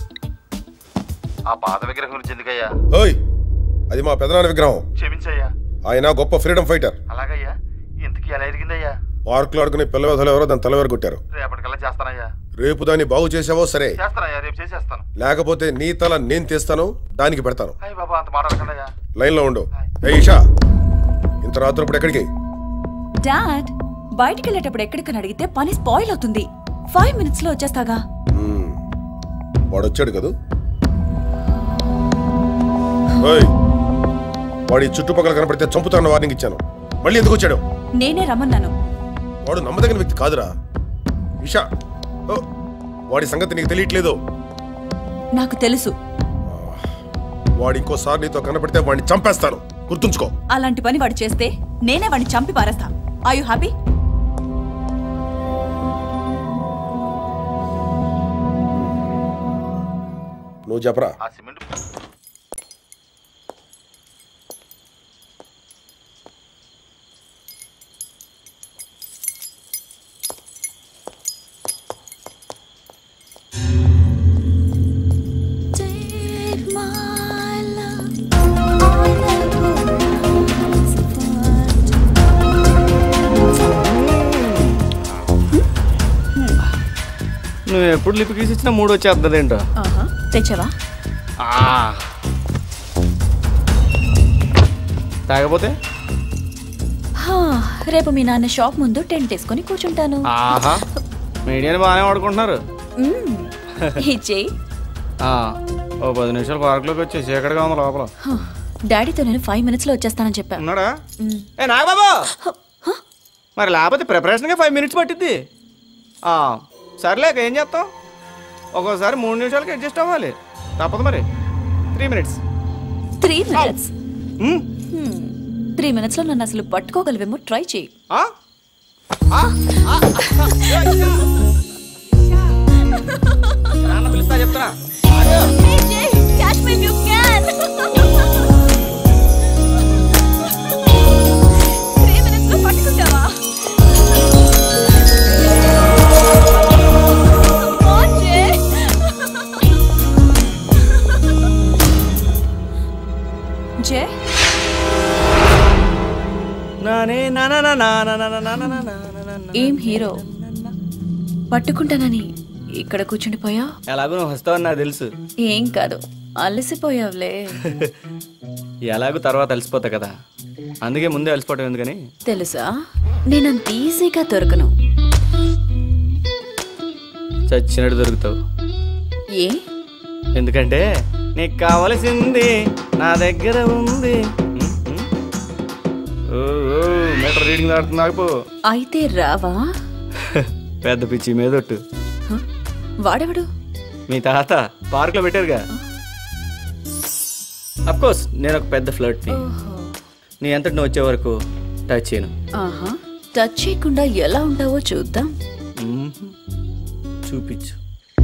ఆ పాత విగ్రహం గురించి ఎందుకయ్యా ఓయ్ అది మా పెదనాన్న విగ్రహం క్షమించయ్యా ఆయన గొప్ప ఫ్రీడమ్ ఫైటర్ అలాగయ్యా ఇంతకీ ఎలా ఎరిగిందయ్యా పార్కులో ఆడుకునే పిల్ల వెధలు ఎవరో దాని తలవేరు కొట్టారు రేపటికల్లా చేస్తానయ్యా రేపు దాన్ని బాగు చేసావో సరే చేస్తానయ్యా రేపు చేసేస్తాను లేకపోతే నీ తల నేను తీస్తాను దానికి పెడతాను అయ్యి బాబా అంత మాట్లాడకండియ్యా లైన్లో ఉండు ఏ ఈషా ఇంత రాత్రప్పుడు ఎక్కడికి డాడ్ బయటికి వెళ్ళేటప్పుడు ఎక్కడికని అడిగితే పని స్పాయిల్ అవుతుంది ఫైవ్ మినిట్స్ లో వచ్చేస్తాగా మ్మ్. వాడు వచ్చాడు కదూ ఓయ్ వాడి చుట్టుపక్కల కనపడితే చంపుతాన్న వార్నింగ్ ఇచ్చాను మళ్ళీ ఎందుకు వచ్చాడు నేనే రమ్మన్నాను వాడు నమ్మదగిన వ్యక్తి కాదురా ఇషా ఓ, వాడి సంగతి నీకు తెలియట్లేదు నాకు తెలుసు వాడు ఇంకోసారి నీతో కనపడితే వాడిని చంపేస్తాను గుర్తుంచుకో అలాంటి పని వాడు చేస్తే నేనే వాడిని చంపి పారేస్తా ఐ యు హ్యాపీ నువ్వు చెప్పరా ఆ సిమెంట్ నువ్వు ఎప్పుడు లిపి గీసి ఇచ్చినా మూడు వచ్చేస్తుంది ఏంటో తెచ్చావా తాగపోతే హా, రేపు మీ నాన్న షాప్ ముందు టెంట్ వేసుకొని కూర్చుంటాను ఆహా మీడియాని బాగానే వాడుకుంటున్నారు మ్మ్. ఇచ్చేయి ఆ, ఓ పది నిమిషాలు పార్కులోకి వచ్చి చీకటిగా ఉంది లోపల హ, డాడీతో నేను ఫైవ్ మినిట్స్ లో వచ్చేస్తానని చెప్పా ఉన్నాడా మ్మ్. ఏ నాగబాబు మరి లేకపోతే ప్రిపరేషన్గా ఫైవ్ మినిట్స్ పట్టిద్ది ఆ, సర్లే ఇక ఏం చేస్తాం ఒక్కోసారి మూడు నిమిషాలకి అడ్జస్ట్ అవ్వాలి తప్పదు మరి three minutes three minutes three minutes లో నన్ను అసలు పట్టుకోగలవేమో ట్రై చేయి నాన్న పిలుస్తా చెప్తున్నా Catch me if you can. Three minutes లో పట్టుకుంటావా? Come on, Jay. Jay? నానే నా నా నా నా నా నా నా నా నా నా నా నా. ఏం హీరో పట్టుకుంటానని ఇక్కడ కూర్చుండిపోయా ఎలాగో నువ్వు వస్తావని నాకు తెలుసు ఏం కాదు అలసిపోయావులే ఎలాగో తర్వాత అలసిపోతా కదా అందుకే ముందే అలసిపోవటం ఎందుకని తెలుసా నేనంత ఈజీగా దొరకను చచ్చినట్టు దొరుకుతావు ఏ ఎందుకంటే నీకు కావలసింది నా దగ్గర ఉంది ఉమ్, ఉమ్. ఓ ఓ, మీటర్ రీడింగ్ దాడుతుంది ఆగిపో అయితే రావా పెద్ద పిచ్చి మీదొట్టు వాడెవడు మీ తాత పార్క్లో పెట్టారుగా అఫ్ కోర్స్ నేను ఒక పెద్ద ఫ్లర్ట్ని నీ అంతటి నువ్వు వచ్చే వరకు టచ్ చేయను ఆహా టచ్ చేయకుండా ఎలా ఉంటావో చూద్దాం మ్మ్. చూపించు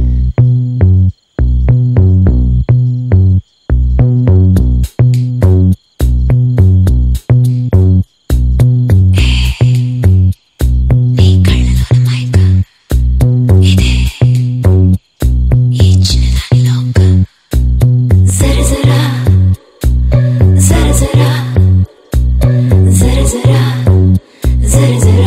జర జర జర జర జర జర జర జర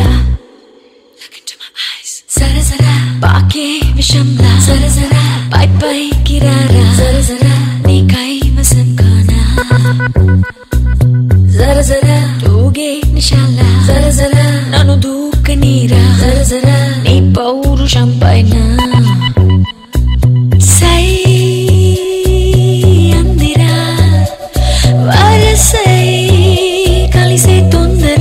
జర జర పాకే విషంలా జర జర పై పై కిరారా జర జర నీకై మసం కానా జర జర తూగే నిషాలా జర జర నన్ను దూకనీరా జర జర నీ పౌరుషం పైన సై అందిరా వరసై కలిసే తొందర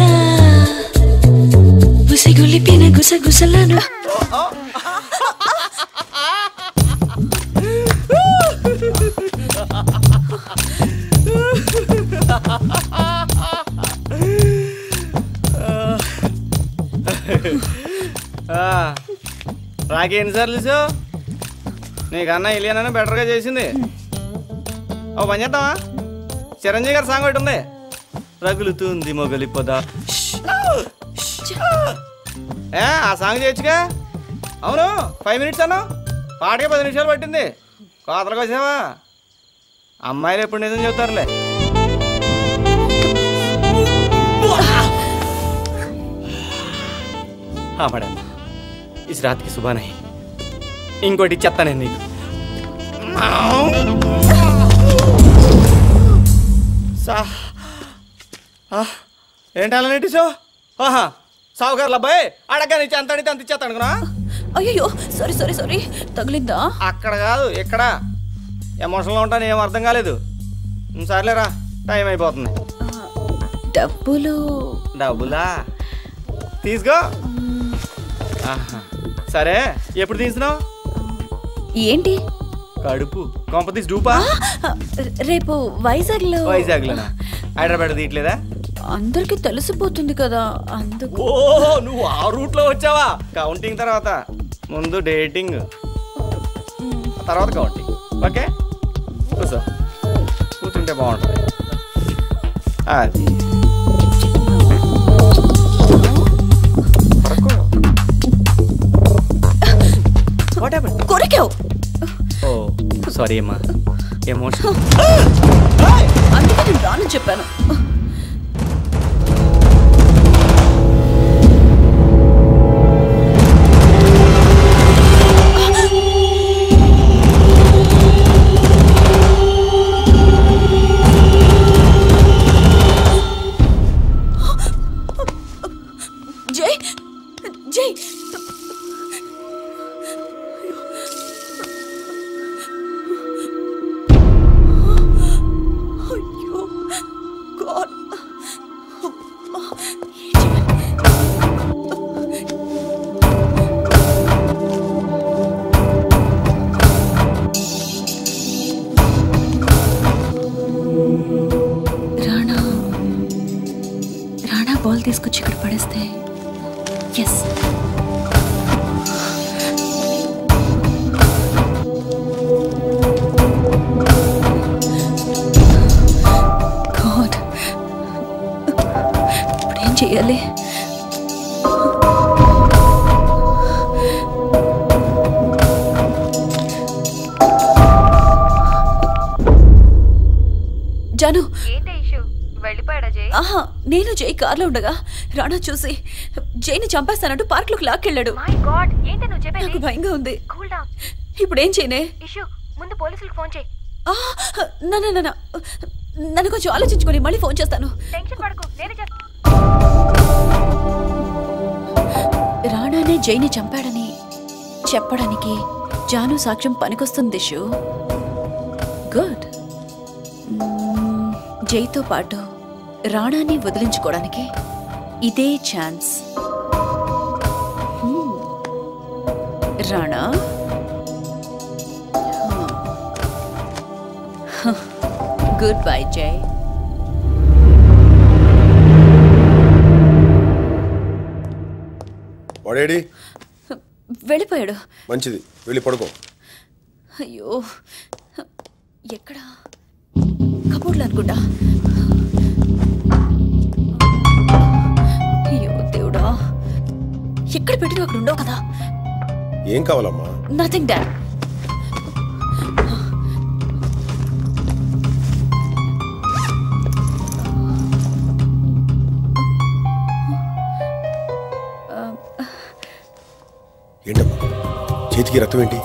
గుసగులిపిన గుసగుసలను నాకేంటిసార్లు తెలుసు నీకన్నా ఇలియనని బెటర్గా చేసింది ఓ పని చేద్దామా చిరంజీవి గారి సాంగ్ ఒకటి ఉంది రగులుతుంది మొగలి పొద ఏ ఆ సాంగ్ చేయొచ్చుగా అవును ఫైవ్ మినిట్స్ అను పాటకి పది నిమిషాలు పట్టింది కోతలకు వచ్చావా అమ్మాయిలు ఎప్పుడు నిజం చెబుతారులే हाँ मैडम इस रात की सुबह नहीं ఇంకోటి చెత్త నేను నీకు సా ఆ, ఏంటి అలా నెట్టిసావు ఆహా సావుగారుల అబ్బాయి అడగ్గా నుంచి అంత అడిగితే అంత ఇచ్చేస్తా అనుకున్నా అయ్యో సారీ సారీ సారీ తగిలిందా అక్కడ కాదు ఇక్కడ ఎమోషన్లో ఉంటాను ఏం అర్థం కాలేదు ఉం, సర్లేరా టైం అయిపోతుంది డబ్బులు డబ్బులా తీసుకో ఆహా. సరే ఎప్పుడు తీసినావు ఏంటి కడుపు కొంప తీసి డూపా రేపు వైజాగ్లో వైజాగ్లోనా హైదరాబాద్ తీయట్లేదా అందరికి తెలిసిపోతుంది కదా అందుకు ఓ నువ్వు ఆ రూట్ లో వచ్చావా కౌంటింగ్ తర్వాత ముందు డేటింగ్ తర్వాత కౌంటింగ్ ఓకే కూర్చో కూర్చుంటే బాగుంటుంది అది కొరికావు ఓ సారీ అమ్మా ఎమోషన్ అందుకే నేను రానని చెప్పాను జై జై అయ్యో గాడ్ రాణా రాణా బాల్ తీసుకొచ్చి ఇక్కడ పడేస్తే ఎస్ గాడ్ ఇప్పుడేం చేయాలి జాను ఏంటి ఇష్యూ వెళ్ళిపోయాడా జై ఆహా నేను జై కార్లో ఉండగా రాణా చూసి జైని చంపేస్తానంటూ పార్క్లోకి లాక్కెళ్ళాడు మై గాడ్ ఏంటి నువ్వు చెప్పేది నాకు భయంగా ఉంది కూల్ డౌన్ ఇప్పుడు ఏం చేయనే ఇష్యూ ముందు పోలీసులకు ఫోన్ చేయి ఆ, నా నా, నా, నా. నన్ను కొంచెం ఆలోచించుకొని మళ్ళీ ఫోన్ చేస్తాను టెన్షన్ పడకు నేనే చేస్తా రాణానే జైని చంపాడని చెప్పడానికి జాను సాక్ష్యం పనికొస్తుంది దిషు గుడ్ మ్మ్, జైతో పాటు రాణాని వదిలించుకోవడానికి ఇదే ఛాన్స్ హ్మ్. రాణా గుడ్ బై జై వాడేడి వెళ్ళిపోయాడు మంచిది వెళ్ళి పడుకో అయ్యో ఎక్కడ కబోర్డ్లో అనుకుంటా అయ్యో దేవుడా ఎక్కడ పెట్టినా అక్కడ ఉండవు కదా ఏం కావాలమ్మా నథింగ్ డాడ్ ఏంటమ్మా చేతికి రక్తం ఏంటి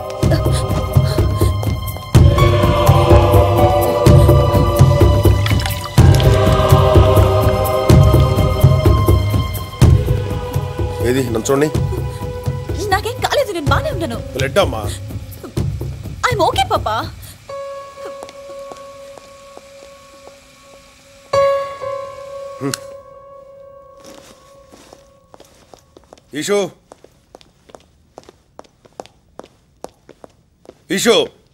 ఏది నన్ను చూడండి నాకేం కాలేదు నేను బానే ఉన్నాను బ్లడ్ అమ్మా ఐఎమ్ ఓకే పాపా ఈషు ఈషు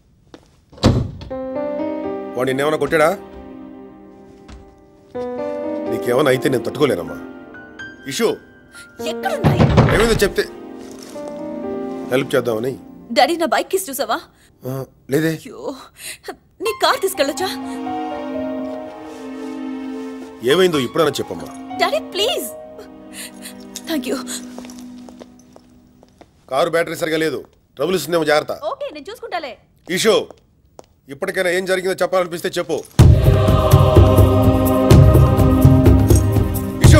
వాడు నిన్నేమైనా కొట్టాడా నీకేమైనా అయితే నేను తట్టుకోలేనమ్మా ఇషు ఎక్కడున్నాయి ఏమైందో చెప్తే హెల్ప్ చేద్దామని డాడీ నా బైక్ కిస్ చూసావా ఆ, లేదే అయ్యో నీ కార్ తీసుకెళ్ళొచ్చా ఏమైందో ఇప్పుడైనా చెప్పమ్మా daddy please thank you car battery సరిగా లేదు ట్రబుల్ ఇస్తుందేమో జాగ్రత్త ఓకే నేను చూసుకుంటాలే ఈషో ఇప్పటికైనా ఏం జరిగిందో చెప్పాలనిపిస్తే చెప్పు ఈషో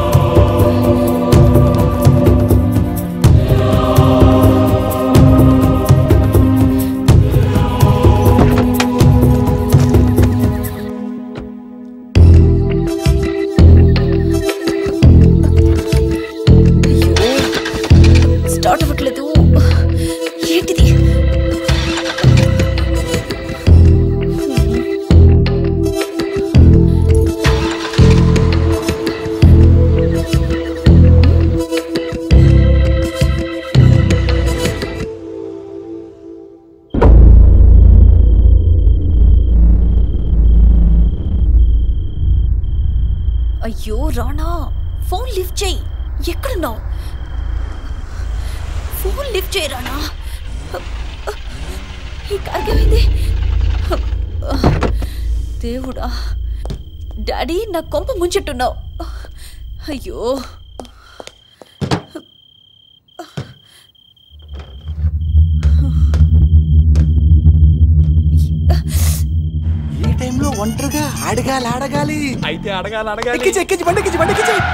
స్టార్ట్ అవ్వట్లేదు ఏంటిది అయ్యో రాణా ఫోన్ లిఫ్ట్ చేయి ఎక్కడున్నావు ఫోన్ లిఫ్ట్ చేయి రాణా ఈ కార్యమైంది దేవుడా డాడీ నా కొంప ముంచెట్టున్నావు అయ్యో ఈ టైంలో ఒంటరిగా అడగాలి అడగాలి అయితే అడగాలి అడగాలి ఎక్కించి ఎక్కించి బండి ఎక్కించి బండి ఎక్కించి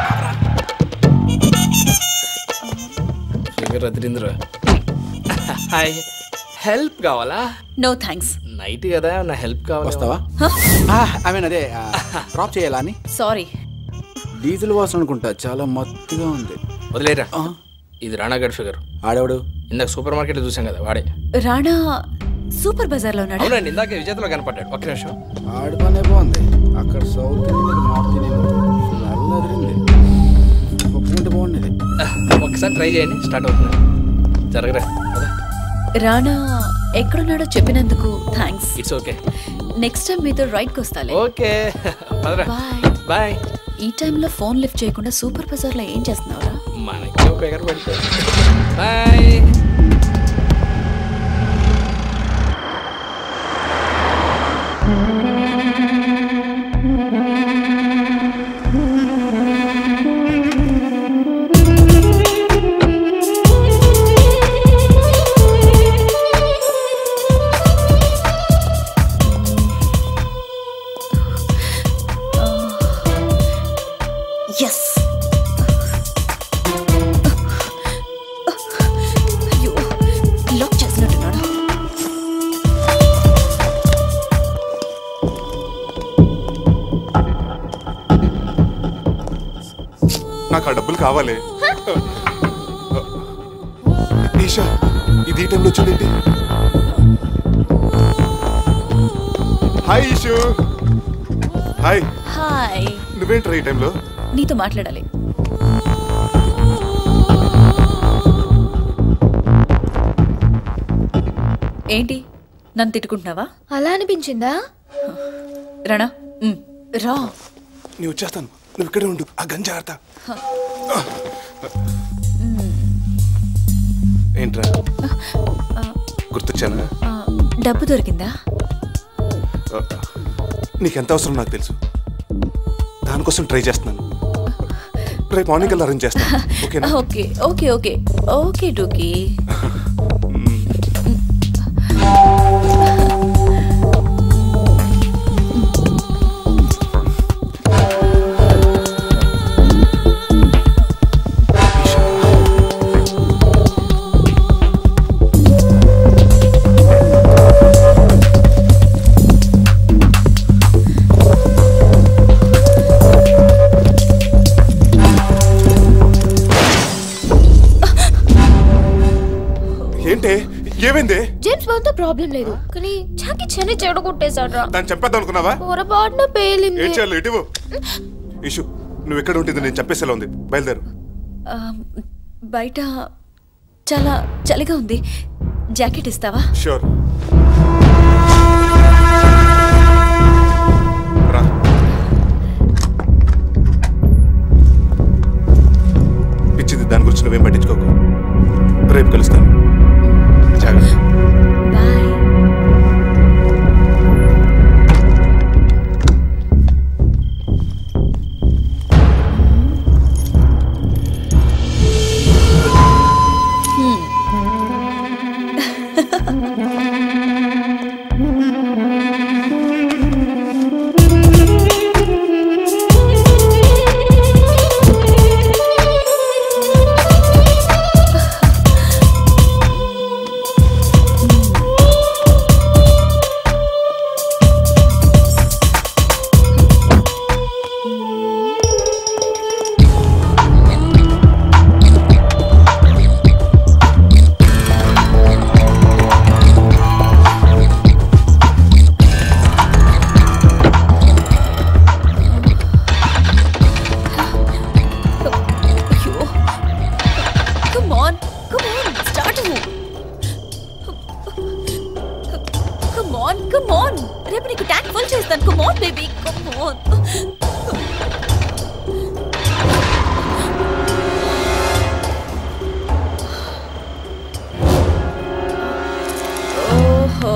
ఫిగర్ రద్రింద్ర హాయ్ హెల్ప్ కావాలా నో థ్యాంక్స్ నైట్ కదా నా హెల్ప్ కావాలి వస్తావా ఐ మీన్ అదే డ్రాప్ చేయాలా అని సారీ డీజిల్ వాసన అనుకుంటా చాలా మత్తుగా ఉంది వదిలేరా ఇది రాణాగడ్ ఫిగర్ ఆడేవాడు ఇందాక సూపర్ మార్కెట్ చూసాం కదా వాడే రాణా సూపర్ బజార్లో ఉన్నాడు అవునండి ఇందాక విజేతలో కనపడ్డాడు ఒక్క నిమిషం ఆడి పనే బాగుంది అక్కడ south Indian north Indian smell అదిరింది ఒప్పుకుంటే బాగుండేది ఒకసారి ట్రై చేయండి స్టార్ట్ అవుతుంది జరగరా కదా రాణా ఎక్కడున్నాడో చెప్పినందుకు thanks it's okay next time మీతో రైడ్కి వస్తాలే ఓకే పదరా బాయ్ బాయ్ ఈ టైంలో ఫోన్ లిఫ్ట్ చేయకుండా సూపర్ బజార్లో ఏం చేస్తున్నావురా మనకి ఒక ఎగర పడిపోయింది బాయ్ ఎస్ అయ్యో లాక్ చేసినట్టున్నాడు నాకు ఆ డబ్బులు కావాలి ఈషా ఇది ఈ టైంలో వచ్చిందేంటి హాయ్ ఈషు హాయ్ హాయ్ నువ్వేంట్రా ఈ టైంలో నీతో మాట్లాడాలి ఏంటి నన్ను తిట్టుకుంటున్నావా అలా అనిపించిందా రణా ఉమ్, రా నేను వచ్చేస్తాను నువ్వు ఇక్కడే ఉండు ఆ గంజ ఆడతా ఏంట్రా గుర్తొచ్చానా ఆ, డబ్బు దొరికిందా నీకెంత అవసరం నాకు తెలుసు దానికోసం ట్రై చేస్తున్నాను రేపు మార్నింగ్ కల్లా అరేంజ్ చేస్తాను ఓకేనా ఓకే ఓకే ఓకే ఓకే డూకి ఏంటే ఏమైంది జేమ్స్ బాండ్తో ప్రాబ్లం లేదు కానీ చాకి చెని చెడగొట్టేశాడు రా దాన్ని చంపేద్దాం అనుకున్నావా పొరపాటున పేలింది ఏం చేయాలి ఇటువు ఇషు నువ్వు ఎక్కడ ఉంటుంది నేను చంపేసేలా ఉంది బయలుదేరు ఆ, బయట చాలా చలిగా ఉంది జాకెట్ ఇస్తావా షూర్ రా పిచ్చిది దాని గురించి నువ్వేం పట్టించుకోకు రేపు కలుస్తాను come on baby come on ఓహో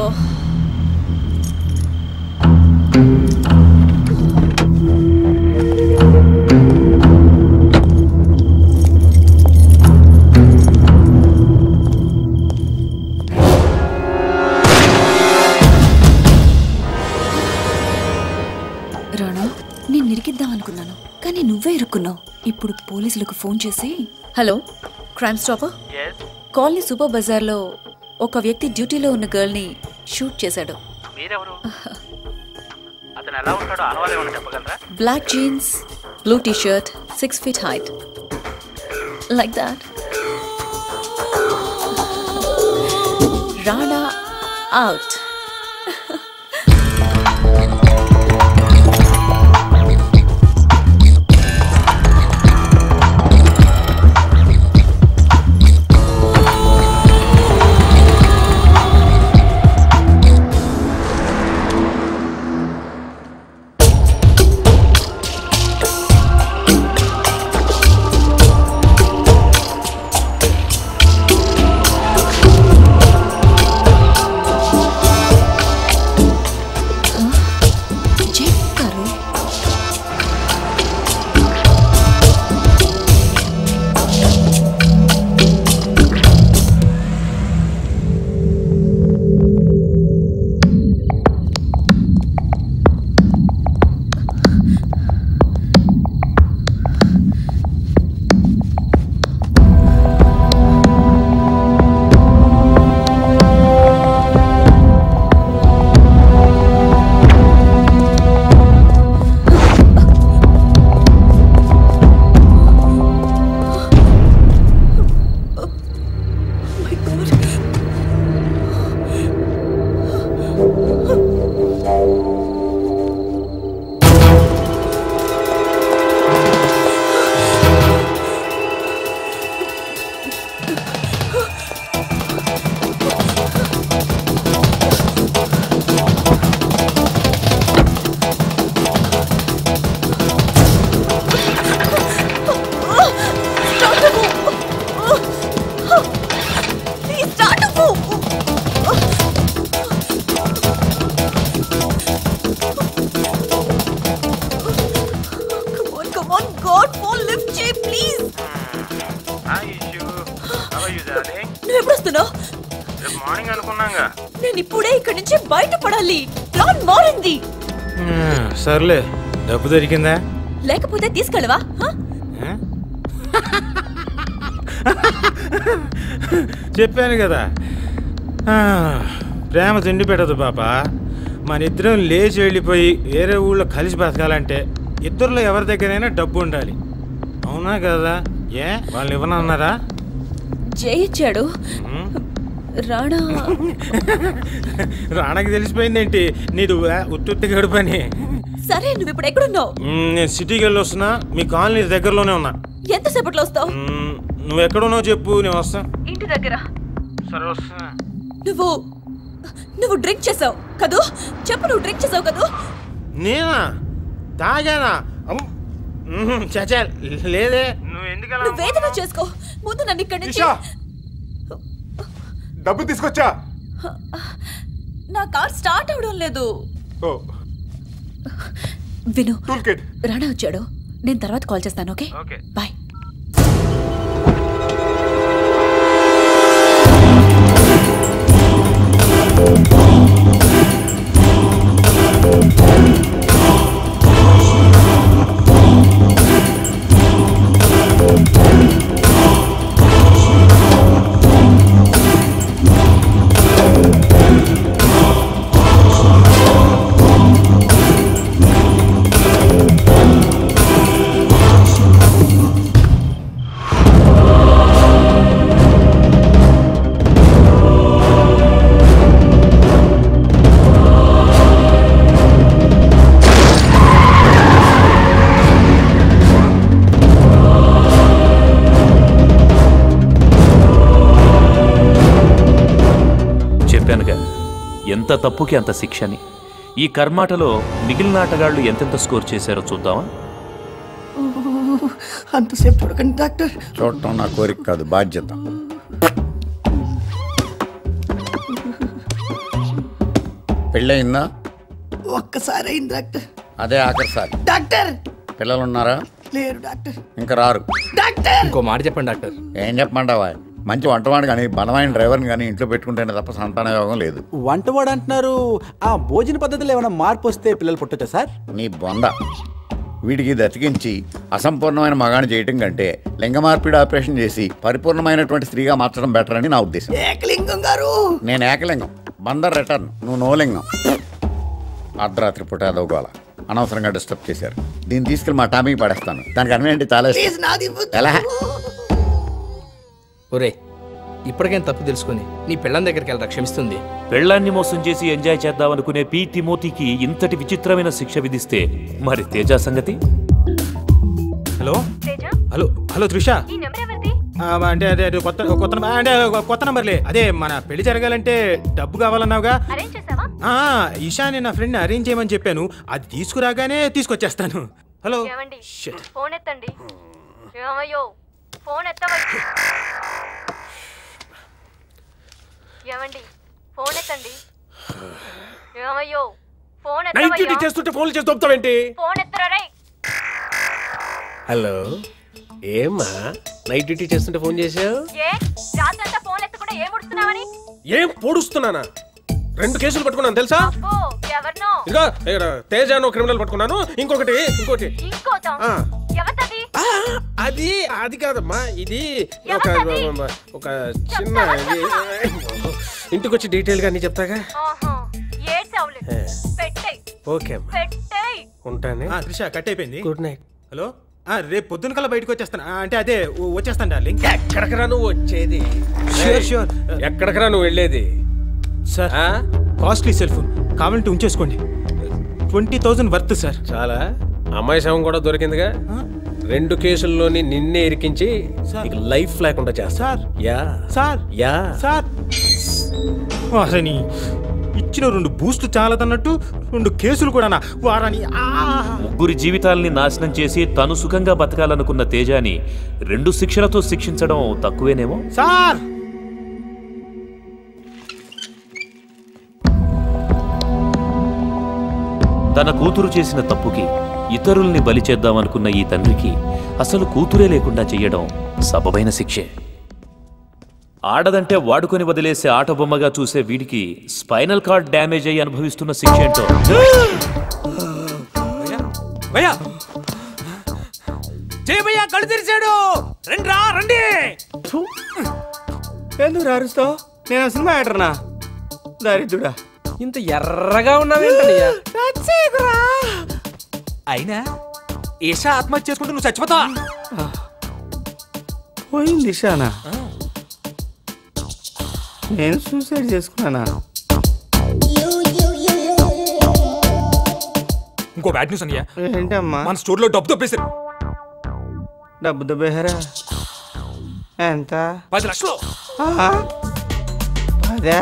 రాణా నేను నిరికిద్దాం అనుకున్నాను కానీ నువ్వే ఇరుక్కున్నావు ఇప్పుడు పోలీసులకు ఫోన్ చేసి hello crime stopper colony super బజార్లో ఒక వ్యక్తి డ్యూటీలో ఉన్న గర్ల్ని షూట్ చేశాడు మీరెవరు అతను ఎలా ఉంటాడో ఆనవాళ్ళు ఏమైనా చెప్పగలరా black jeans blue T shirt six feet height like that Rana out చెప్పారు Please start to move. Come on, come on, God, phone lift చేయి please hi Ishu how are you darling నువ్వు ఎప్పుడు వస్తున్నావు రేపు మార్నింగ్ అనుకున్నాగా నేను ఇప్పుడే ఇక్కడి నుంచి బయటపడాలి ప్లాన్ మారింది మ్మ్, సర్లే డబ్బు దొరికిందా లేకపోతే తీసుకెళ్ళవా హ? చెప్పాను కదా ఆ, ప్రేమ తిండి పెట్టదు పాప మన ఇద్దరం లేచి వెళ్ళిపోయి వేరే ఊళ్ళో కలిసి బతకాలంటే ఇద్దరిలో ఎవరి దగ్గరైనా డబ్బు ఉండాలి అవునా కదా ఏ వాళ్ళు ఇవ్వనన్నారా జై ఇచ్చాడు రాణా రాణకి తెలిసిపోయిందేంటి నీది ఉత్తుత్తి గడుపని సరే నువ్వు ఇప్పుడు ఎక్కడున్నావు మ్మ్, నేను సిటీకి వెళ్ళి వస్తున్నా మీ కాలనీ దగ్గరలోనే ఉన్నా ఎంతసేపట్లో వస్తావు మ్మ్, నువ్వు ఎక్కడున్నావు చెప్పు నేను వస్తా ఇంటి దగ్గర సరే వస్తున్నా నువ్వు నువ్వు డ్రింక్ చేసావు కదూ చెప్పు నువ్వు డ్రింక్ చేసావు కదూ నేనా తాగానా అమ్, మ్మ్, చచా లేదే నువ్వు ఎందుకు నువ్వు వేదన చేసుకో ముందు నన్ను ఇక్కడి నుంచి డబ్బు తీసుకొచ్చా నా కార్ స్టార్ట్ అవడం లేదు ఓ విను టూల్ కిట్ రాణా వచ్చాడు నేను తర్వాత కాల్ చేస్తాను ఓకే ఓకే బాయ్ చెప్పానుగా ఎంత తప్పుకి అంత శిక్షని ఈ కర్మాటలో మిగిలిన ఆటగాళ్లు ఎంతెంత స్కోర్ చేశారో చూద్దామా అంతసేపు చూడకండి డాక్టర్ చూడటం నా కోరిక కాదు బాధ్యత పెళ్ళయిందా ఒక్కసారి అయింది డాక్టర్ అదే ఆఖరిసారి డాక్టర్ పిల్లలు ఉన్నారా లేరు డాక్టర్ ఇంకా రారు డాక్టర్ ఇంకో మాట చెప్పండి డాక్టర్ ఏం చెప్పమంటావా మంచి వంటవాడు కానీ బలమైన డ్రైవర్ని కానీ ఇంట్లో పెట్టుకుంటేనే తప్ప సంతాన యోగం లేదు వంటవాడు అంటున్నారు ఆ భోజన పద్ధతిలో ఏమైనా మార్పు వస్తే పిల్లలు పుట్టొచ్చా సార్ నీ బొంద వీడికి దతికించి అసంపూర్ణమైన మగాన్ని చేయటం కంటే లింగ మార్పిడి ఆపరేషన్ చేసి పరిపూర్ణమైనటువంటి స్త్రీగా మార్చడం బెటర్ అని నా ఉద్దేశం ఏకలింగం గారు నేను ఏకలింగం బందర్ రిటర్న్ నువ్వు నోలింగం అర్ధరాత్రి పూట అదోగోల అనవసరంగా డిస్టర్బ్ చేశారు దీన్ని తీసుకెళ్ళి మా టామీకి పడేస్తాను దానికి అన్వేంటి చాలా ఇష్టం. ప్లీజ్ నాది ఇవ్వద్దు. ఎలా ఒరే ఇప్పటికైనా తప్పు తెలుసుకొని నీ పిల్లం దగ్గరికి వెళ్ళరా క్షమిస్తుంది పెళ్ళాన్ని మోసం చేసి ఎంజాయ్ చేద్దామనుకునే పి తిమోతికి ఇంతటి విచిత్రమైన శిక్ష విధిస్తే మరి తేజ సంగతి హలో హలో హలో త్రిష ఆ, అంటే అదే అదే కొత్త కొత్త నం- అంటే కొత్త నంబర్లే అదే మన పెళ్లి జరగాలంటే డబ్బు కావాలన్నావుగా ఆ, ఈశాని నా ఫ్రెండ్ అరేంజ్ చేయమని చెప్పాను అది తీసుకురాగానే తీసుకొచ్చేస్తాను హలో ఏమండి ఫోన్ ఎత్తండి ఏమయ్యో ఫోన్ ఎత్తవయ్యి ఏమండి ఫోన్ ఎత్తండి ఏమయ్యో ఫోన్ నైట్ డ్యూటీ ఎత్తవయ్యా చేస్తుంటే ఫోన్లు చేసి దొప్పుతావేంటి ఫోన్ ఎత్తరా రేయ్ హలో ఏమ్మా నైట్ డ్యూటీ చేస్తుంటే ఫోన్ చేసావు ఏ రాత్రంతా ఫోన్ ఎత్తకుండా ఏం ఉడుతున్నావని ఏం పొడుస్తున్నానా రెండు కేసులు పట్టుకున్నాను తెలుసా అబ్బో ఎవరినో ఇదిగో ఇక్కడ తేజ అని ఒక క్రిమినల్ పట్టుకున్నాను ఇంకొకటి ఇంకోటి ఇంకోతం ఆ. ఎవరిది అది అది కాదమ్మా ఇది ఒక ఒక చిన్న ఇది ఇంటికి వచ్చి డీటెయిల్ గా అన్ని చెప్తాగా ఆహా ఏడ్చావులే ఏ. పెట్టేయ్ ఓకే అమ్మా పెట్టేయ్ ఉంటానే ఆ, త్రిష కట్ అయిపోయింది గుడ్ నైట్ హలో ఆ, రేపు పొద్దున కల్లా బయటకు వచ్చేస్తాను ఆ, అంటే అదే వ- వచ్చేస్తాను డార్లింగ్ ఎక్కడికరా నువ్వు వచ్చేది Sure, sure. ఎక్కడికరా నువ్వు వెళ్ళేది సార్ కాస్ట్లీ సెల్ ఫోన్ కావాలంటే ఉంచేసుకోండి ట్వంటీ థౌజండ్ వర్త్ సార్ చాలా అమ్మాయి శవం కూడా దొరికిందిగా రెండు కేసుల్లోని నిన్నే ఇరికించి నీకు లైఫ్ లేకుండా చేస్తా sir yeah sir yeah sir వారని ఇచ్చిన రెండు బూస్ట్లు చాలదన్నట్టు రెండు కేసులు కూడా వారని ఆ! ముగ్గురి జీవితాల్ని నాశనం చేసి తను సుఖంగా బతకాలనుకున్న తేజాని రెండు శిక్షలతో శిక్షించడం తక్కువేనేమో సార్ తన కూతురు చేసిన తప్పుకి ఇతరుల్ని బలి చేద్దామనుకున్న ఈ తండ్రికి అసలు కూతురే లేకుండా చెయ్యడం సబబైన శిక్షే ఆడదంటే వాడుకొని వదిలేసే ఆట బొమ్మగా చూసే వీడికి స్పైనల్ కార్డ్ డ్యామేజ్ అయ్యి అనుభవిస్తున్న శిక్ష ఏంటో భయ్యా జయ భయ్యా కళ్ళు తెరిచాడు రండి రా రండి ఎందుకు రారుస్తావు నేను సినిమా యాక్టర్నా దరిద్రుడా ఇంత ఎర్రగా ఉన్నావేంటయ్యా అయినా ఈషా ఆత్మహత్య చేసుకుంటే నువ్వు చచ్చిపోతావా పోయింది ఇషానా నేను సూసైడ్ చేసుకున్నానా ఇంకో బ్యాడ్ న్యూస్ అన్నయ్య ఏంటమ్మా మన స్టోర్లో డబ్బు తప్పేశారు డబ్బు దబ్బేహారా ఎంత పది లక్షలు అదే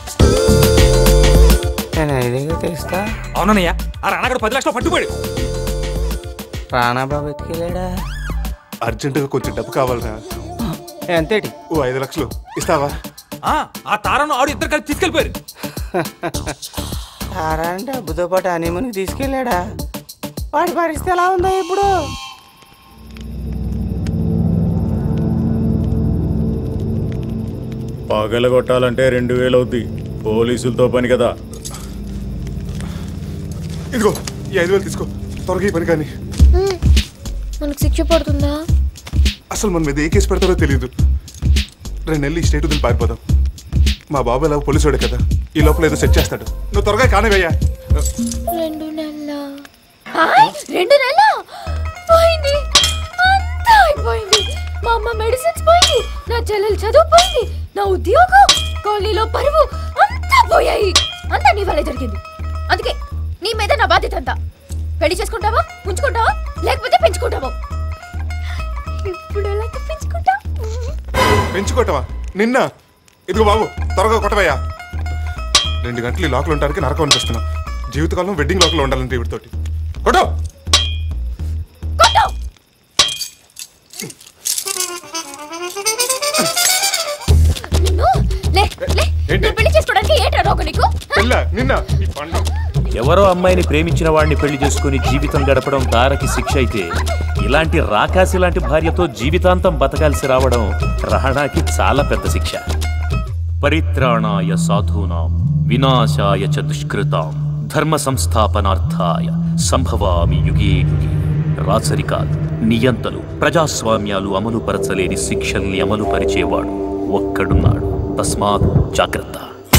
నేను ఐదుగా తెస్తా అవునన్నయ్య ఆ రానగడు పది లక్షలు పట్టుబడి రాణాబాబు ఎత్తుకెళ్ళాడా అర్జెంటుగా కొంచెం డబ్బు కావాలరా ఎంతటి ఓ ఐదు లక్షలు ఇస్తావా ఆ తారను ఆడు ఇద్దరు కలిసి తీసుకెళ్ళిపోయారు తారా డబ్బుతో పాటు హనీమూన్కి తీసుకెళ్ళాడా వాడి పరిస్థితి ఎలా ఉందో ఇప్పుడు పగలగొట్టాలంటే రెండు వేలు అవుద్ది పోలీసులతో పని కదా ఇదిగో ఈ ఐదు వేలు తీసుకో త్వరగా ఈ పని కానీ మ్మ్. మనకు శిక్ష పడుతుందా అసలు మన మీద ఏ కేసు పెడతారో తెలియదు రెండు నెలలు ఈ స్టేట్ వదిలి పారిపోదాం మా బాబు ఎలా పోలీసుడే కదా ఈ లోపల ఏదో సెట్ చేస్తాడు నువ్వు త్వరగా కానివయ్యా రెండు నెలల రెండు నెలల పోయింది అంతా అయిపోయింది మా అమ్మ మెడిసిన్స్ పోయింది నా చెల్లెలు చదువు పోయింది నా ఉద్యోగం కాలనీలో పరువు అంతా పోయాయి అంతా నీ వల్లే జరిగింది అందుకే నీ మీద నా బాధ్యత అంతా పెళ్లి చేసుకుంటావా ఉంచుకుంటావా లేకపోతే పెంచుకుంటావా ఇప్పుడు ఎలా తప్పించుకుంటా పెంచుకోవటమా నిన్న ఇదిగో బాబు త్వరగా కొట్టవయ్యా రెండు గంటలు ఈ లోకల్ ఉండడానికి నరకం అనిపిస్తున్నాం జీవితకాలం వెడ్డింగ్ లోకల్ ఉండాలంటే ఈవిడతోటి కొట్టో నిన్ను లే లే ఏంటి? నేను పెళ్లి చేసుకోవడానికి ఏంట్రా రోగ నీకు పెళ్ళ నిన్న ఈ పండు ఎవరో అమ్మాయిని ప్రేమించిన వాడిని పెళ్లి చేసుకుని జీవితం గడపడం తారకి శిక్ష అయితే ఇలాంటి రాకాసి లాంటి భార్యతో జీవితాంతం బతకాల్సి రావడం రహణాకి చాలా పెద్ద శిక్ష పరిత్రాణాయ సాధూనాం వినాశాయ చ దుష్కృతాం ధర్మ సంస్థాపనార్థాయ సంభవామి యుగే యుగే రాచరికాలు నియంతలు ప్రజాస్వామ్యాలు అమలు పరచలేని శిక్షల్ని అమలు పరిచేవాడు ఒక్కడున్నాడు తస్మాత్ జాగ్రత్త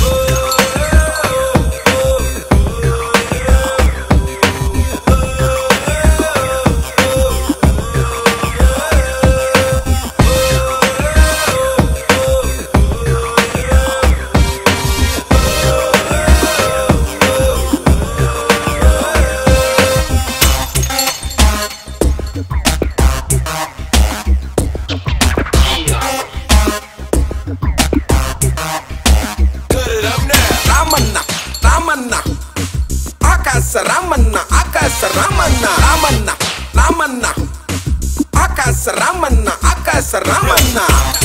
రామన్న రామన్న ఆకాశ రామన్న ఆకాశ రామన్న రామన్న రామన్న ఆకాశ రామన్న ఆకాశ రామన్న